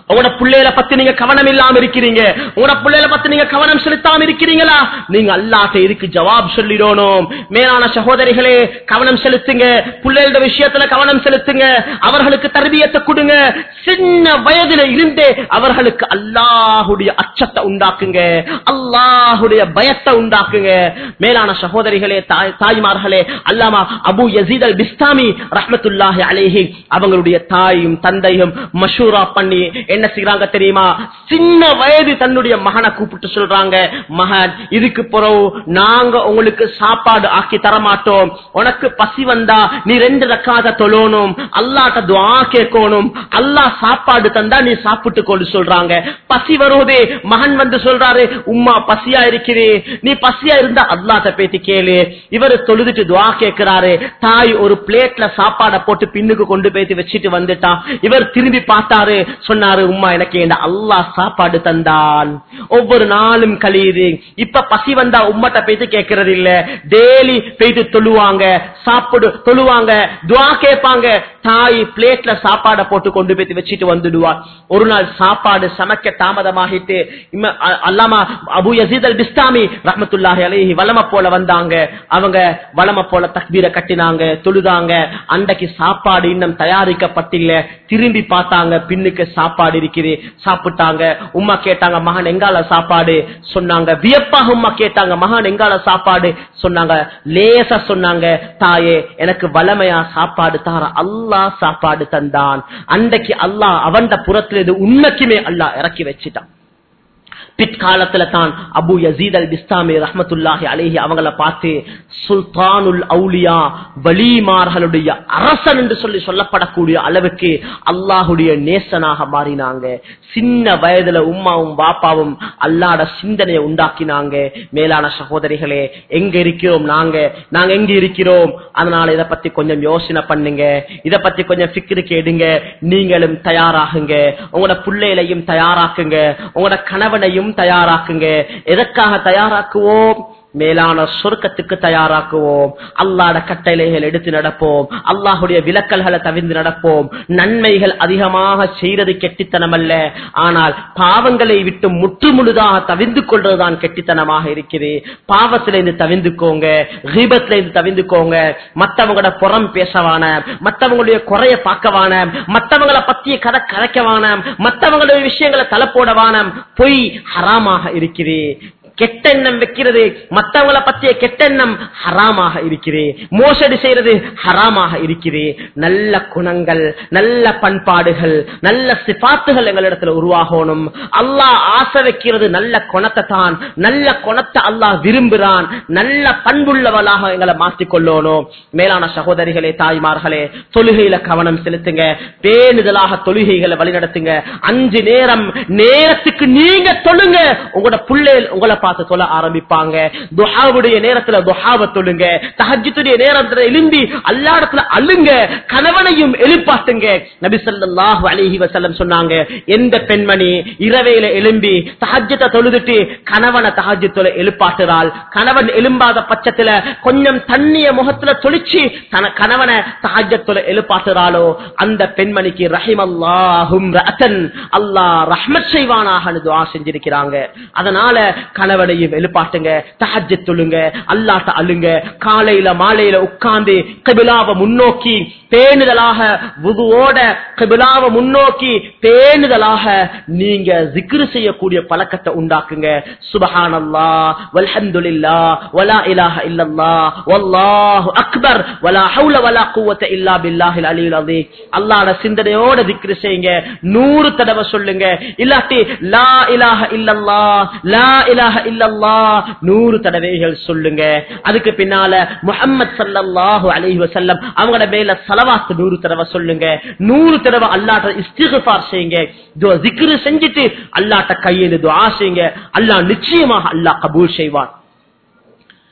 உங்களோட பிள்ளைகளை பத்தி நீங்க கவனம் இல்லாம இருக்கிறீங்க உங்களோட பிள்ளைகளை பத்தி நீங்க கவனம் செலுத்தாம இருக்கிறீங்களா நீங்க அல்லாட்ட இதுக்கு ஜவாப் சொல்லிடணும் மேலான சகோதரிகளே கவனம் செலுத்துங்க பிள்ளைகளோட விஷயத்துல கவனம் செலுத்துங்க அவர்களுக்கு தரபியத்தை கொடுங்க சின்ன வயதுல இருந்தே அவர்களுக்கு அல்லாஹுடைய அச்சத்தை உண்டாக்குங்க அல்லாஹுடைய பயத்தை உண்டாக்குங்க மேலான சகோதரிகளே தாய்- தாய்மார்களே அல்லாமா அபு யசீத் அல் பிஸ்தாமி ரஹ்மத்துல்லாஹி அலைஹி அவங்களுடைய தாயும் தந்தையும் மஷூரா பண்ணி என்ன செய்றாங்க தெரியுமா சின்ன வயது தன்னுடைய மகனை கூப்பிட்டு சொல்றாங்க மகன் இதுக்கு பிறகு நாங்க உங்களுக்கு சாப்பாடு ஆக்கி தர மாட்டோம் உனக்கு பசி வந்தா நீ ரெண்டு ரக்காத தொழணும் அல்லாட்ட துஆ கேட்கணும் அல்லாஹ் சாப்பாடு தந்தா நீ சாப்பிட்டு கொண்டு சொல்றாங்க பசி வருவதே மகன் வந்து சொல்றாரு உம்மா பசியா இருக்கிறே நீ பசியா இருந்தா அல்லாட்ட பேத்தி கேளு இவர் தொழுதுட்டு துவா கேட்கிறாரு தாய் ஒரு பிளேட்ல சாப்பாடை போட்டு பின்னுக்கு கொண்டு போய் வச்சுட்டு வந்துட்டான் இவர் திரும்பி பார்த்தாரு சொன்னாரு உம்மா எனக்கு இந்த அல்லாஹ் சாப்பாடு தந்தான் ஒவ்வொரு நாளும் கழியுது இப்ப பசி வந்தா உம்மட்ட போயிட்டு கேட்கறது இல்ல டெய்லி போயிட்டு தொழுவாங்க சாப்பிடு தொழுவாங்க துவா கேட்பாங்க தாய் பிளேட்ல சாப்பாடை போட்டு கொண்டு போய் வச்சுட்டு வந்துடுவார் ஒரு நாள் சாப்பாடு சமைக்க தாமதமாகிட்டு இம்ம- அ- அல்லாமா அபு யசீத் அல் பிஸ்தாமி ரஹமத்துல்லாஹி அலைஹி வளம போல வந்தாங்க அவங்க வளம போல தக்பீரை கட்டினாங்க தொழுதாங்க அன்றைக்கு சாப்பாடு இன்னும் தயாரிக்கப்பட்டில்ல திரும்பி பார்த்தாங்க பின்னுக்கு சாப்பாடு இருக்குது சாப்பிட்டாங்க உம்மா கேட்டாங்க மகன் எங்கால சாப்பாடு சொன்னாங்க வியப்பாக உம்மா கேட்டாங்க மகன் எங்கால சாப்பாடு சொன்னாங்க லேசா சொன்னாங்க தாயே எனக்கு வளமையா சாப்பாடு தார அல்லாஹ் சாப்பாடு தந்தான் அன்றைக்கு அல்லாஹ் அவன்ட புறத்துல இது உண்மைக்குமே அல்லாஹ் இறக்கி வச்சிட்டான் பிற்காலத்துல தான் அபு யசீத் அல் பிஸ்தாமி ரஹமத்துல்லாஹி அலைஹி அவங்கள பார்த்து சுல்தானுல் அவுலியா வலிமார்களுடைய அரசன் என்று சொல்லி சொல்லப்படக்கூடிய அளவுக்கு அல்லாஹுடைய நேசனாக மாறினாங்க சின்ன வயதுல உம்மாவும் பாப்பாவும் அல்லாட சிந்தனையை உண்டாக்கினாங்க மேலான சகோதரிகளே எங்க இருக்கிறோம் நாங்க நாங்க எங்க இருக்கிறோம் அதனால இத பத்தி கொஞ்சம் யோசனை பண்ணுங்க இத பத்தி கொஞ்சம் ஃபிக்ருக்கு எடுங்க நீங்களும் தயாராகுங்க உங்களோட பிள்ளைகளையும் தயாராக்குங்க உங்களோட கணவனையும் தயாராக்குங்க எதற்காக தயாராக்குவோம் மேலான சொர்க்கத்துக்கு தயாராக்குவோம் அல்லாட கட்டளைகள் எடுத்து நடப்போம் அல்லாஹுடைய விலக்கல்களை தவிர்த்து நடப்போம் நன்மைகள் அதிகமாக செய்யறது கெட்டித்தனம் அல்ல ஆனால் பாவங்களை விட்டு முற்று முழுதாக தவிர்ந்து கொள்றதுதான் கெட்டித்தனமாக இருக்குது பாவத்தில இருந்து தவிர்ந்துக்கோங்க கீபத்துல இருந்து தவிர்ந்துக்கோங்க மத்தவங்களோட புறம் பேசவான மத்தவங்களுடைய குறைய பார்க்கவான மத்தவங்கள பத்திய கதை கதைக்கவான மத்தவங்களுடைய விஷயங்களை தலை போடவான பொய் ஹராமாக இருக்குது கெட்டெண்ணம் வைக்கிறது மத்தவங்கள பத்திய கெட்டெண்ணம் ஹராமாக இருக்கிறே மோசடி செய்யறது ஹராமாக இருக்கிறே நல்ல குணங்கள் நல்ல பண்பாடுகள் நல்ல சிபாத்துகள் எங்களிடத்துல உருவாகணும் அல்லாஹ் ஆசை வைக்கிறது நல்ல குணத்தை தான் நல்ல குணத்தை அல்லாஹ் விரும்புறான் நல்ல பண்புள்ளவளாக எங்களை மாற்றிக்கொள்ளணும் மேலான சகோதரிகளே தாய்மார்களே தொழுகையில கவனம் செலுத்துங்க பேணுதலாக தொழுகைகளை வழிநடத்துங்க அஞ்சு நேரம் நேரத்துக்கு நீங்க தொழுங்க உங்களோட புள்ளை உங்களை பார்த்து தொழ ஆரம்பிப்பாங்க துஹாவுடைய நேரத்துல துஹாவை தொழுங்க தஹஜ்ஜுடைய நேரத்துல எழும்பி அல்லாடத்துல அழுங்க கணவனையும் எழுப்பாட்டுங்க நபி ஸல்லல்லாஹு அலைஹி வஸல்லம் சொன்னாங்க எந்த பெண்மணி இரவையில எழும்பி தஹஜ்ஜத்தை தொழுதுட்டு கணவனை தஹஜ்ஜத்துல எழுப்பாட்டுறாள் கணவன் எழும்பாத பட்சத்துல கொஞ்சம் தண்ணிய முகத்துல தொளிச்சு தன கணவனை தஹஜ்ஜத்துல எழுப்பாட்டுறாளோ அந்த பெண்மணிக்கு ரஹிமல்லாஹும் ரஅத்தன் அல்லாஹ் ரஹ்மத் செய்வானாக துஆ செஞ்சிருக்கிறாங்க அதனால கணவனையும் எழுப்பாட்டுங்க தஹஜ்ஜத் தொழுங்க அல்லாட்ட அழுங்க காலையில மாலையில உட்கார்ந்து கிபிலாவை முன்னோக்கி பேணுதலாக வுதுவோட கிபிலாவை முன்னோக்கி பேணுதலாக நீங்க ஜிக்ரு செய்யக்கூடிய பழக்கத்தை உண்டாக்குங்க சுபஹானல்லா வல்ஹம்துலில்லா வலா இலாஹ இல்லல்லாஹ் வல்லாஹு அக்பர் வலா ஹவுல வலா குவத்த இல்லா பில்லாஹில் அலியுல் அதீம் அல்லாஹ்ட சிந்தனையோட திக்ரு செய்யுங்க நூறு தடவை சொல்லுங்க இல்லாட்டி லா இலாஹ இல்லல்லாஹ் லா இலாஹ இல்லல்லாஹ் நூறு தடவைகள் சொல்லுங்க அதுக்கு பின்னால முஹம்மது ஸல்லல்லாஹு அலைஹி வஸல்லம் அவங்களோட மேல ஸலவாத் நூறு தடவை சொல்லுங்க நூறு தடவை அல்லாஹ்ட்ட இஸ்திக்ஃபார் செய்யுங்க துஆ zikr செஞ்சுட்டு அல்லாஹ்ட்ட கையேந்து துஆ செய்யுங்க அல்லாஹ் நிச்சயமாக அல்லாஹ் கபூல் செய்வான்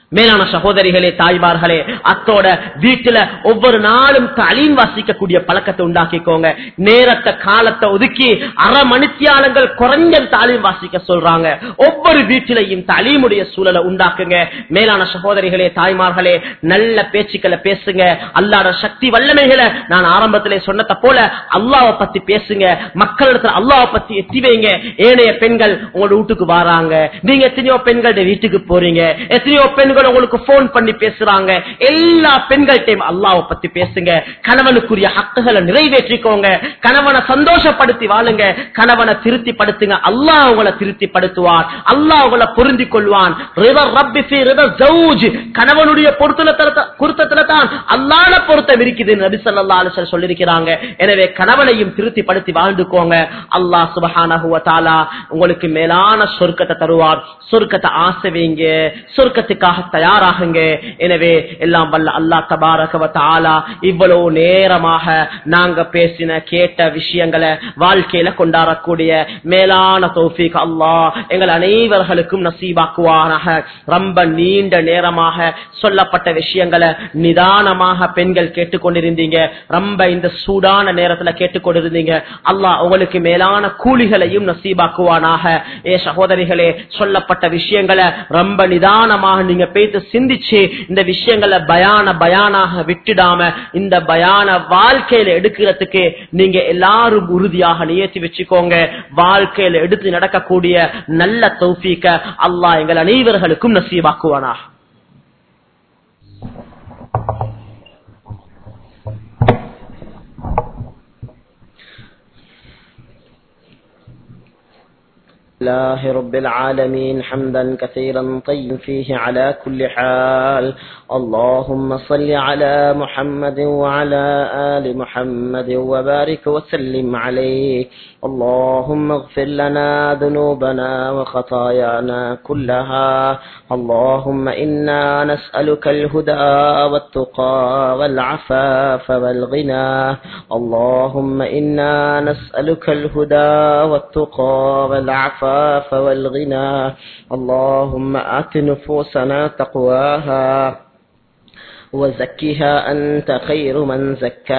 மேலான சகோதரிகளே தாய்மார்களே அத்தோட வீட்டுல ஒவ்வொரு நாளும் தலீம் வாசிக்கக்கூடிய பழக்கத்தை உண்டாக்கிக்கோங்க நேரத்தை காலத்தை ஒதுக்கி அரை மணித்தியாலங்கள் குறைஞ்ச தாலீம் வாசிக்க சொல்றாங்க ஒவ்வொரு வீட்டிலையும் தலீமுடைய சூழலை உண்டாக்குங்க மேலான சகோதரிகளே தாய்மார்களே நல்ல பேச்சுக்களை பேசுங்க அல்லாட சக்தி வல்லமைகளை நான் ஆரம்பத்திலே சொன்னதை போல அல்லாவை பத்தி பேசுங்க மக்களிடத்துல அல்லாவை பத்தி எத்தி வைங்க ஏனைய பெண்கள் உங்களோட வீட்டுக்கு வராங்க நீங்க எத்தனையோ பெண்களுடைய வீட்டுக்கு போறீங்க எத்தனையோ பெண்கள் உங்களுக்கு போன் பண்ணி பேசுறாங்க எல்லா பெண்கள்கிட்டையும் அல்லாவை பத்தி பேசுங்க கணவனுக்குரிய ஹக்குகளை நிறைவேற்றிக்கோங்க கணவனை சந்தோஷப்படுத்தி வாழுங்க கணவனை திருத்தி படுத்துங்க அல்லாஹ் உங்களை திருத்தி படுத்துவார் அல்லாஹ் உங்களை பொருந்தி கொள்வான் ரிதா ரப்பி ஃபீ ரிதா ஜௌஜ். கணவனுடைய பொருத்தத்துல தான் அல்லாத பொருத்தம் இருக்குது நபி ஸல்லல்லாஹு அலைஹி வஸல்லம் சொல்லியிருக்கிறாங்க எனவே கணவனையும் திருத்தி படுத்தி வாழ்ந்துக்கோங்க அல்லாஹ் சுப்ஹானஹு வ தஆலா உங்களுக்கு மேலான சொர்க்கத்தை தருவார் சொர்க்கத்தை ஆசை வைங்க சொர்க்கத்துக்காக தயாராகுங்க எனவே எல்லாம் வல்ல அல்லாஹ் தபாரக வ தஆலா இவ்வளவு நேரமாக நாங்க பேசின கேட்ட விஷயங்களை வாழ்க்கையில கொண்டாடக்கூடிய மேலான தௌஃபீக் அல்லாஹ் எங்கள் அனைவர்களுக்கும் நசீபாக்குவானாக ரொம்ப நீண்ட நேரமாக சொல்லப்பட்ட விஷயங்களை நிதானமாக பெண்கள் கேட்டுக்கொண்டிருந்தீங்க ரொம்ப இந்த சூடான நேரத்துல கேட்டுக்கொண்டிருந்தீங்க அல்லாஹ் உங்களுக்கு மேலான கூலிகளையும் நசீபாக்குவானாக ஏ சகோதரிகளே சொல்லப்பட்ட விஷயங்களை ரொம்ப நிதானமாக நீங்க பேத்து சிந்திச்சு இந்த விஷயங்களை பயான பயானாக விட்டுடாம இந்த பயான வாழ்க்கையில எடுக்கிறதுக்கு நீங்க எல்லாரும் உறுதியாக நியத்தி வச்சுக்கோங்க வாழ்க்கையில எடுத்து நடக்கக்கூடிய நல்ல தௌஃபீக்க அல்லாஹ் எங்கள் அனைவர்களுக்கும் நசீபாக்குவானா الله رب العالمين حمدا كثيرا طيب فيه على كل حال اللهم صل على محمد وعلى آل محمد وبارك وسلم عليه اللهم اغفر لنا ذنوبنا وخطايانا كلها اللهم إنا نسألك الهدى والتقى والعفاف والغنى اللهم إنا نسألك الهدى والتقى والعفاف والغنى اللهم آت نفوسنا تقواها وزكها أنت خير من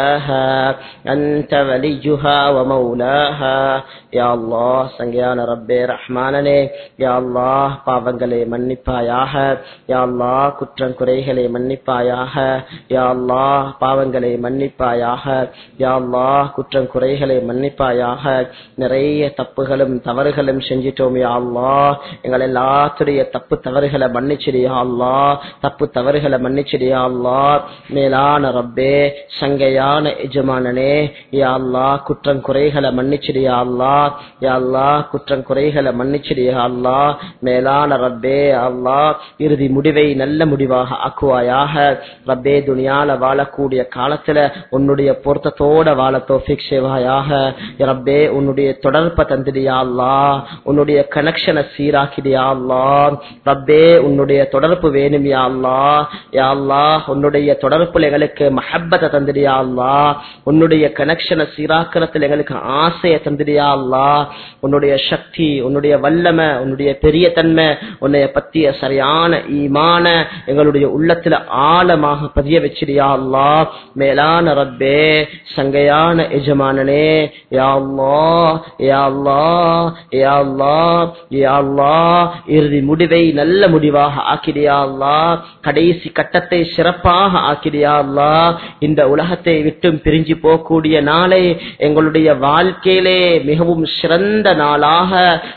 زكاها أنت وليها ومولاها يا الله சங்கையான ரப்பே ரஹ்மானனே யா அல்லாஹ் பாவங்களை மன்னிப்பாயாக யா அல்லாஹ் குற்றம் குறைகளை மன்னிப்பாயாக யா அல்லாஹ் பாவங்களை மன்னிப்பாயாக யா அல்லாஹ் குற்றம் குறைகளை மன்னிப்பாயாக நிறைய தப்புகளும் தவறுகளும் செஞ்சிட்டோம் யா அல்லாஹ் எங்கள் எல்லாத்துடைய தப்பு தவறுகளை மன்னிச்சிடு யா அல்லாஹ் தப்பு தவறுகளை மன்னிச்சிடு யா அல்லாஹ் மேலான ரப்பே சங்கையான எஜமானனே யா அல்லாஹ் குற்றம் குறைகளை மன்னிச்சிடு யா அல்லாஹ் யா அல்லாஹ் குற்றம் குறைகளை மன்னிச்சிடு யா அல்லாஹ் மேலான ரப்பே அல்லாஹ் இறுதி முடிவை நல்ல முடிவாக ஆக்குவாயாக ரப்பே துனியால வாழக்கூடிய காலத்துல உன்னுடைய பொருத்தத்தோட வாழ தோஃபிக் செய்வாயாக ரப்பே உன்னுடைய தொடர்பை தந்துடியா அல்லாஹ் உன்னுடைய கனெக்ஷனை சீராக்கிடியா அல்லாஹ் ரப்பே உன்னுடைய தொடர்பு வேணும் யா அல்லாஹ் யா அல்லாஹ் உன்னுடைய தொடர்புல எங்களுக்கு மஹப்பத்தை தந்துடியா அல்லாஹ் உன்னுடைய கனெக்ஷனை சீராக்கிறதுல எங்களுக்கு ஆசையை தந்துடியா அல்லாஹ் உன்னுடைய சக்தி உன்னுடைய வல்லமை உன்னுடைய பெரிய தன்மை உன்னைய பத்திய சரியான ஈமான எங்களுடைய உள்ளத்துல ஆழமாக பதிய வச்சிடியா அல்லாஹ் மேலான ரப்பே சங்கையான எஜமானனே யா அல்லாஹ் யா அல்லாஹ் யா அல்லாஹ் யா அல்லாஹ் இறுதி முடிவை நல்ல முடிவாக ஆக்கிடியா அல்லாஹ் கடைசி கட்டத்தை சிறப்பாக ஆக்கிடியா அல்லாஹ் இந்த உலகத்தை விட்டும் பிரிஞ்சு போகக்கூடிய நாளை எங்களுடைய வாழ்க்கையிலே மிகவும் சிறந்த நாளாக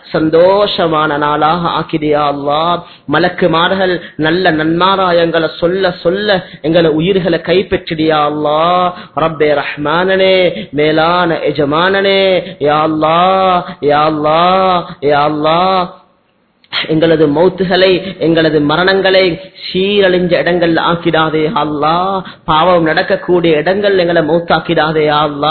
சந்தோஷமான நாளாக ஆக்கிடியா அல்லாஹ் மலக்குமார்கள் நல்ல நன்மாராயங்களை சொல்ல சொல்ல எங்களை உயிர்களை கைப்பற்றிடியா அல்லாஹ் ரப்பே ரஹ்மானனே மேலான எஜமானனே யா அல்லாஹ் யா அல்லாஹ் யா அல்லாஹ் எங்களது மௌத்துகளை எங்களது மரணங்களை சீரழிஞ்ச இடங்கள்ல ஆக்கிடாதே அல்லா பாவம் நடக்கக்கூடிய இடங்கள் எங்களை மௌத்தாக்கிடாதே அல்லா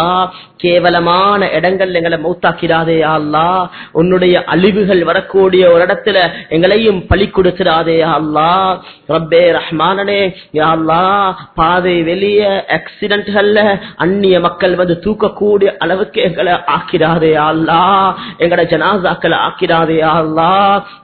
கேவலமான இடங்கள் எங்களை மௌத்தாக்கிடாதே அல்லா உன்னுடைய அழிவுகள் வரக்கூடிய ஒரு இடத்துல எங்களையும் பழி கொடுத்துடாதே அல்லா ரப்பே ரஹ்மானனே யாழ்லா பாதை வெளிய ஆக்சிடென்ட்கள்ல அந்நிய மக்கள் வந்து தூக்கக்கூடிய அளவுக்கு எங்களை ஆக்கிடாதே அல்லா எங்கட ஜனாசாக்களை ஆக்கிடாதே அல்லா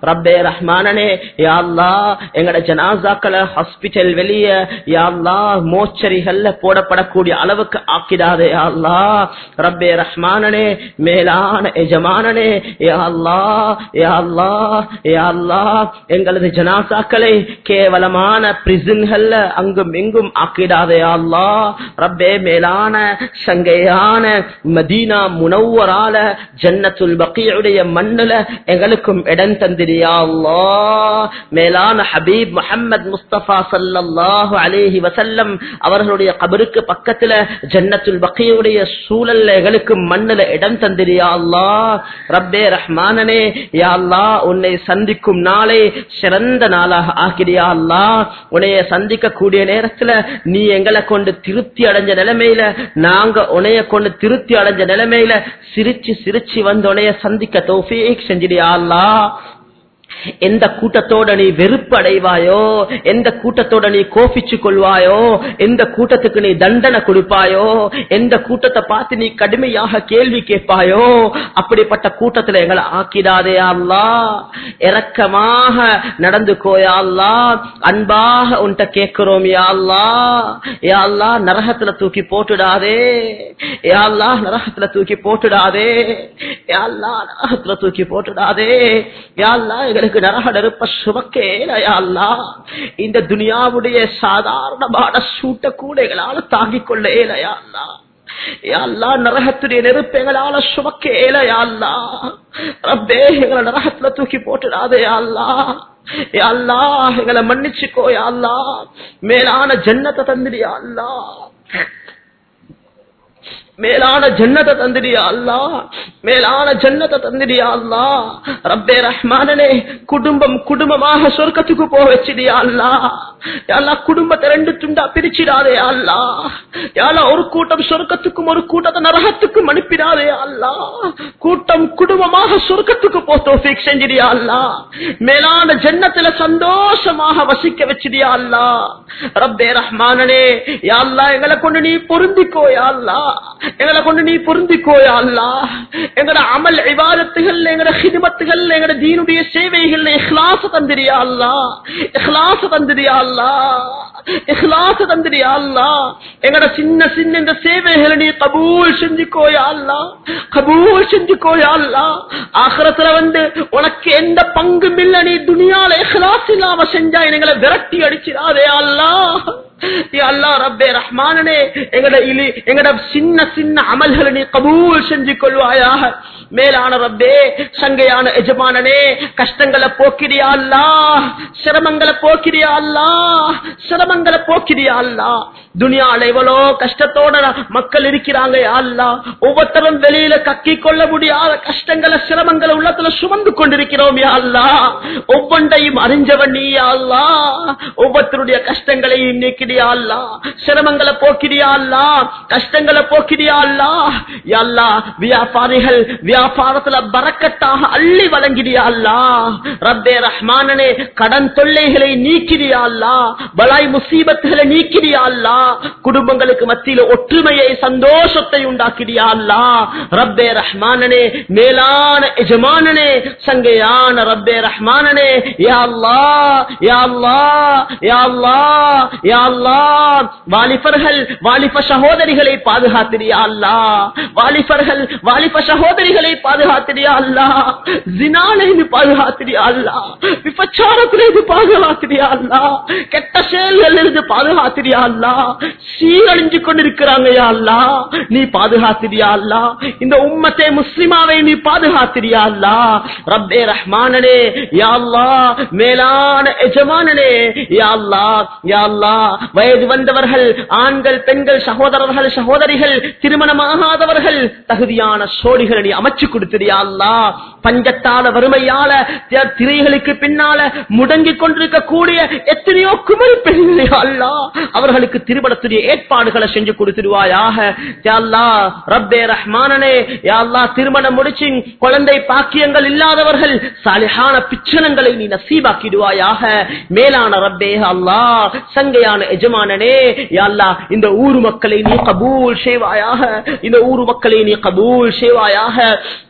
ரப்பே ரஹ்மானனே யா அல்லாஹ் எங்கட ஜனாசாக்களை ஹாஸ்பிட்டல் வெளிய யா அல்லாஹ் மோச்சரிகள்ல போடப்படக்கூடிய அளவுக்கு ஆக்கிடாதே யா அல்லாஹ் ரப்பே ரஹ்மானனே மேலான எஜமானனே யா அல்லாஹ் யா அல்லாஹ் யா அல்லாஹ் எங்களது ஜனாசாக்களை கேவலமான பிரிசன்கள்ல அங்கும் இங்கும் ஆக்கிடாதே யா அல்லாஹ் ரப்பே மேலான சங்கையான மதீனா முனவரால ஜன்னத்துல் பக்கியுடைய மண்ணுல எங்களுக்கும் இடம் தந்திரியா அல்லாஹ் மேலான ஹபீப் முஹம்மது முஸ்தபா சல்லல்லாஹு அலைஹி வசல்லம் அவர்களுடைய கபருக்கு பக்கத்துல ஜன்னத்துல் பக்கியுடைய சூழல்ல எங்களுக்கு மண்ணுல இடம் தந்திரியா அல்லாஹ் ரப்பே ரஹ்மானனே யா அல்லாஹ் உன்னை சந்திக்கும் நாளை சிறந்த நாளாக ஆக்கிறியா அல்லாஹ் உன்னைய சந்திக்க கூடிய நேரத்துல நீ எங்களை கொண்டு திருப்தி அடைஞ்ச நிலைமையில நாங்க உன்னைய கொண்டு திருப்தி அடைஞ்ச நிலைமையில சிரிச்சு சிரிச்சு வந்து உன்னைய சந்திக்க தௌஃபீக் செஞ்சிடியா அல்லாஹ் எந்த கூட்டத்தோட நீ வெறுப்பு அடைவாயோ எந்த கூட்டத்தோட நீ கோபிச்சு கொள்வாயோ எந்த கூட்டத்துக்கு நீ தண்டனை கொடுப்பாயோ எந்த கூட்டத்தை பார்த்து நீ கடுமையாக கேள்வி கேட்பாயோ அப்படிப்பட்ட கூட்டத்துல எங்களை ஆக்கிடாதே அல்லா இறக்கமாக நடந்து கோயா அல்லா அன்பாக உன்ட்ட கேட்கிறோம் யா அல்லா யா அல்லா நரகத்துல தூக்கி போட்டுடாதே யா அல்லா நரகத்துல தூக்கி போட்டுடாதே யா அல்லா நரகத்துல தூக்கி போட்டுடாதே யா அல்லா எங்களுக்கு நரக நெருப்ப சுமக்கேலையா அல்லா இந்த துனியாவுடைய சாதாரணமான சூட்ட கூட எங்களால தாங்கிக் கொள்ள ஏலையா அல்லா அல்லா நரகத்துடைய நெருப்பு எங்களால சுமக்க ஏலையா அல்லா ரப்பே எங்களை நரகத்துல தூக்கி போட்டுடாதே அல்லா அல்லா எங்களை மன்னிச்சுக்கோ அல்லா மேலான ஜன்னத்தை தந்திரியா அல்லா மேலான ஜன்னத்தை தந்திரியா அல்லா மேலான ஜன்னத்தை தந்திரியா அல்லா ரப்பே ரஹ்மானனே குடும்பம் குடும்பமாக சொர்க்கத்துக்கு போக வச்சிடியா அல்லா யாரா குடும்பத்தை ரெண்டு துண்டா பிரிச்சிடாதே அல்லா யாரா ஒரு கூட்டம் சொர்க்கத்துக்கும் ஒரு கூட்டத்தை நரகத்துக்கும் அனுப்பிடாதே அல்லா கூட்டம் குடும்பமாக சொர்க்கத்துக்கு போத்தோ செஞ்சிடியா அல்லா மேலான ஜன்னத்துல சந்தோஷமாக வசிக்க வச்சிடியா அல்லா ரப்பே ரஹ்மானனே யாழ்லா எங்களை கொண்டு நீ பொருந்திக்கோ யாழ்லா எங்களை கொண்டு நீ பொருந்திக்கோயா அல்லா எங்கட அமல் விவாதத்துகள் எங்கட ஹிதுமத்துகள் எங்கட தீனுடைய சேவைகள் இஹ்லாச தந்திரியா அல்லா இஹ்லாச தந்திரியா அல்லா இஹ்லாச தந்திரியா அல்லா எங்கட சின்ன சின்ன இந்த சேவைகளை நீ கபூல் செஞ்சுக்கோயா அல்லா கபூல் செஞ்சுக்கோயா அல்லா ஆخرத்துல வந்து உனக்கு எந்த பங்கும் இல்ல நீ துனியால இஹ்லாஸ் இல்லாம செஞ்சா எங்களை விரட்டி அடிச்சிடாதே அல்லா அல்லா ரப்பே ரஹ்மானனே எங்கட இலி எங்கட சின்ன சின்ன அமல்களை நீ கபூல் செஞ்சு கொள்வாயாக மேலான ரப்பே சங்கையான எஜமானனே கஷ்டங்களை போக்கிறியா அல்லா சிரமங்களை போக்கிறியா அல்லா சிரமங்களை போக்கிறியா அல்லா துனியால எவ்வளோ கஷ்டத்தோட மக்கள் இருக்கிறாங்க அல்லா ஒவ்வொருத்தரும் வெளியில கக்கி கொள்ள முடியாத கஷ்டங்களை சிரமங்களை உள்ளத்துல சுமந்து கொண்டிருக்கிறோம் யா அல்லா ஒவ்வொன்றையும் அறிஞ்சவன் நீ யா அல்லா ஒவ்வொருத்தருடைய கஷ்டங்களையும் நீக்கிறியா அல்லா சிரமங்களை போக்கிறியா அல்லா கஷ்டங்களை போக்கிறியா அல்லா யா அல்லா வியாபாரிகள் வியாபாரத்துல பறக்கத்தாக அள்ளி வழங்கிறியா அல்லா ரப்பே ரஹ்மானனே கடன் தொல்லைகளை நீக்கிறியா அல்லா பலாய் முசீபத்துகளை நீக்கிறியா அல்லா குடும்பங்களுக்கு மத்தியில ஒற்றுமையை சந்தோஷத்தை உண்டாக்கிறியா அல்லா ரப்பே ரஹ்மானனே மேலான எஜமானனே சங்கையான ரப்பே ரஹ்மானனே யா அல்லா யா அல்லா யா அல்லா யா அல்லா வாலிபர்கள் வாலிப சகோதரிகளை பாதுகாத்திரியா அல்லா வாலிபர்கள் வாலிப சகோதரிகளை பாதுகாத்திரியா அல்லா ஜினாலைந்து பாதுகாத்திரியா அல்லா விபச்சாரத்திலிருந்து பாதுகாத்திரியா அல்லா கெட்ட செயல்கள் இருந்து பாதுகாத்திரியா அல்லா சீரழிஞ்சு கொண்டிருக்கிறாங்க யா அல்லா நீ பாதுகாத்திரியா அல்லா இந்த உம்மத்தை முஸ்லிமாவை நீ பாதுகாத்திரியா அல்லா ரப்பே ரஹ்மானனே யா அல்லா மேலான எஜமானனே யா அல்லா யா அல்லா வயது வந்தவர்கள் ஆண்கள் பெண்கள் சகோதரர்கள் சகோதரிகள் திருமணமாகாதவர்கள் தகுதியான சோடிகளை நீ அமைச்சு கொடுத்திரியா அல்லா பஞ்சத்தால வறுமையால தி- திரைகளுக்கு பின்னால முடங்கிக் கொண்டிருக்க கூடிய எத்தனையோ குமரி பெண்கள் அல்லா அவர்களுக்கு திருமணத்துடைய ஏற்பாடுகளை செஞ்சு கொடுத்துருவாயாக யா அல்லா ரப்பே ரஹ்மானனே யா அல்லா திருமணம் முடிச்சு குழந்தை பாக்கியங்கள் இல்லாதவர்கள் சாலிஹான பிச்சனங்களை நீ நசீபாக்கிடுவாயாக மேலான ரப்பே அல்லா சங்கையான எஜமானனே யா அல்லா இந்த ஊர் மக்களை நீ கபூல் செய்வாயாக இந்த ஊர் மக்களை நீ கபூல் செய்வாயாக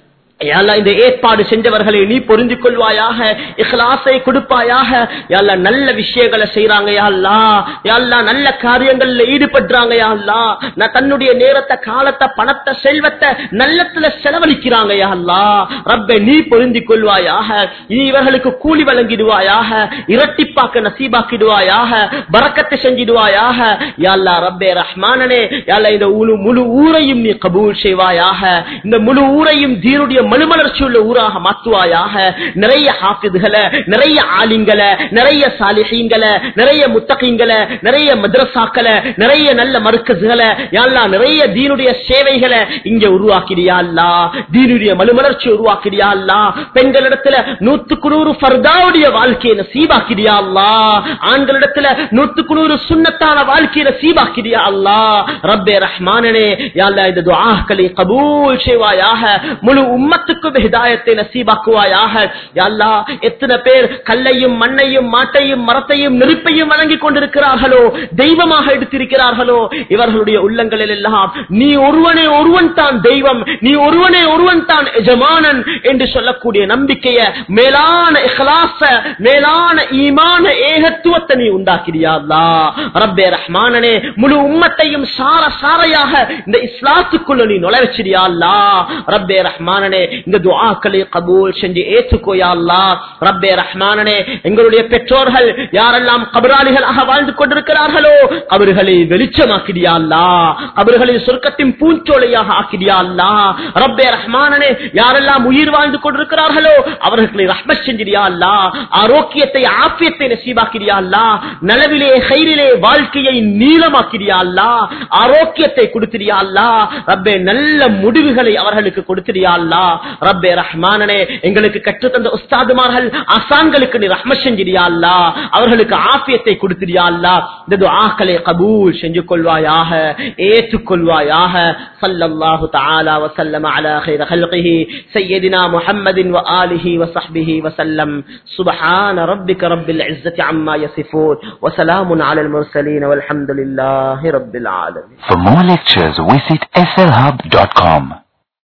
யா அல்லாஹ் இந்த ஏற்பாடு செஞ்சவர்களை நீ பொருந்திக் கொள்வாயாக இஹ்லாஸை கொடுப்பாயாக யா அல்லாஹ் நல்ல விஷயங்களை செய்யறாங்க யா அல்லாஹ் யா அல்லாஹ் நல்ல காரியங்கள்ல ஈடுபடுறாங்க யா அல்லாஹ் நான் தன்னுடைய நேரத்தை காலத்தை பணத்தை செல்வத்தை நல்லத்துல செலவழிக்கிறாங்க யா அல்லாஹ் ரப்பே நீ பொருந்திக் கொள்வாயாக நீ இவர்களுக்கு கூலி வழங்கிடுவாயாக இரட்டிப்பாக்க நசீபாக்கிடுவாயாக பறக்கத்தை செஞ்சிடுவாயாக யா அல்லாஹ் ரப்பே ரஹ்மானனே யா அல்லாஹ் இந்த முழு முழு ஊரையும் நீ கபூல் செய்வாயாக இந்த முழு ஊரையும் தீனுடைய மறுமலர்ச்சி உள்ள ஊராக மாற்றுவாயாக நிறைய ஹாஃபிதுகளை நிறைய ஆலிங்களை நிறைய சாலிஹீங்களை நிறைய முத்தகீங்களை நிறைய மദ്രസാக்களை நிறைய நல்ல மருக்கசுகளை யாழ்லா நிறைய தீனுடைய சேவைகளை இங்க உருவாக்கிறியா அல்லா தீனுடைய மறுமலர்ச்சி உருவாக்கிறியா அல்லா பெண்களிடத்துல நூத்துக்கு நூறு ஃபர்தாவுடைய வாழ்க்கையை நசீபாக்கிறியா அல்லா ஆண்களிடத்துல நூத்துக்கு நூறு சுண்ணத்தான வாழ்க்கையை நசீபாக்கிறியா அல்லா ரப்பே ரஹ்மானனே யாழ்லா இந்த துஆக்களை கபூல் செய்வாயாக முழு உம்மத்துக்கும் ஹிதாயத்தை நசீபாக்குவாயாக யா அல்லாஹ் எத்தனை பேர் கல்லையும் மண்ணையும் மாட்டையும் மரத்தையும் நெருப்பையும் வணங்கிக் கொண்டிருக்கிறார்களோ தெய்வமாக எடுத்திருக்கிறார்களோ இவர்களுடைய உள்ளங்களில் எல்லாம் நீ ஒருவனே ஒருவன் தான் தெய்வம் நீ ஒருவனே ஒருவன் தான் எஜமானன் என்று சொல்லக்கூடிய நம்பிக்கைய மேலான இஹ்லாஸ மேலான ஈமான ஏகத்துவத்தை நீ உண்டாக்கிறியா அல்லாஹ் ரப்பே ரஹ்மானனே முழு உம்மத்தையும் சார சாரையாக இந்த இஸ்லாத்துக்குள்ள நீ நுழைவச்சிரியா அல்லாஹ் ரப்பே ரஹ்மானனே இந்த துஆக்களை கபூல் செஞ்சு ஏற்றுக்கோயா அல்லாஹ் ரப்பே ரஹ்மானனே எங்களுடைய பெற்றோர்கள் யாரெல்லாம் கபராளிகளாக வாழ்ந்து கொண்டிருக்கிறார்களோ அவர்களை வெளிச்சமாக்கிறியா அல்லாஹ் அவர்களை சொர்க்கத்தின் பூஞ்சோலையாக ஆக்கிறியா அல்லாஹ் ரப்பே ரஹ்மானனே யாரெல்லாம் உயிர் வாழ்ந்து கொண்டிருக்கிறார்களோ அவர்களை ரஹ்மத் செஞ்சிரியா அல்லாஹ் ஆரோக்கியத்தை ஆப்பியத்தை நசீபாக்கிறியா அல்லாஹ் நலவிலே ஹைரிலே வாழ்க்கையை நீளமாக்கிறியா அல்லாஹ் ஆரோக்கியத்தை கொடுத்திரியா அல்லாஹ் ரப்பே நல்ல முடிவுகளை அவர்களுக்கு கொடுத்திரியா அல்லாஹ் ரப்பே ரஹ்மானனே எங்களுக்கு கற்றுத்தந்த உஸ்தாதுமார்கள் அசான்களுக்கு நீ ரஹ்ம செஞ்சிரியா அல்லாஹ் அவர்களுக்கு ஆபியத்தை கொடுத்திரியா அல்லாஹ் இந்த துஆக்களை கபூல் செஞ்சு கொள்வாயாக ஏற்றுக்கொள்வாயாக ஸல்லல்லாஹு தஆலா வஸல்லம் அலா خير خلقه سيدنا محمد وآله وصحبه وسلم سبحان ربك رب العزة عما يصفون وسلام على المرسلين والحمد لله رب العالمين For more lectures, visit slhub.com.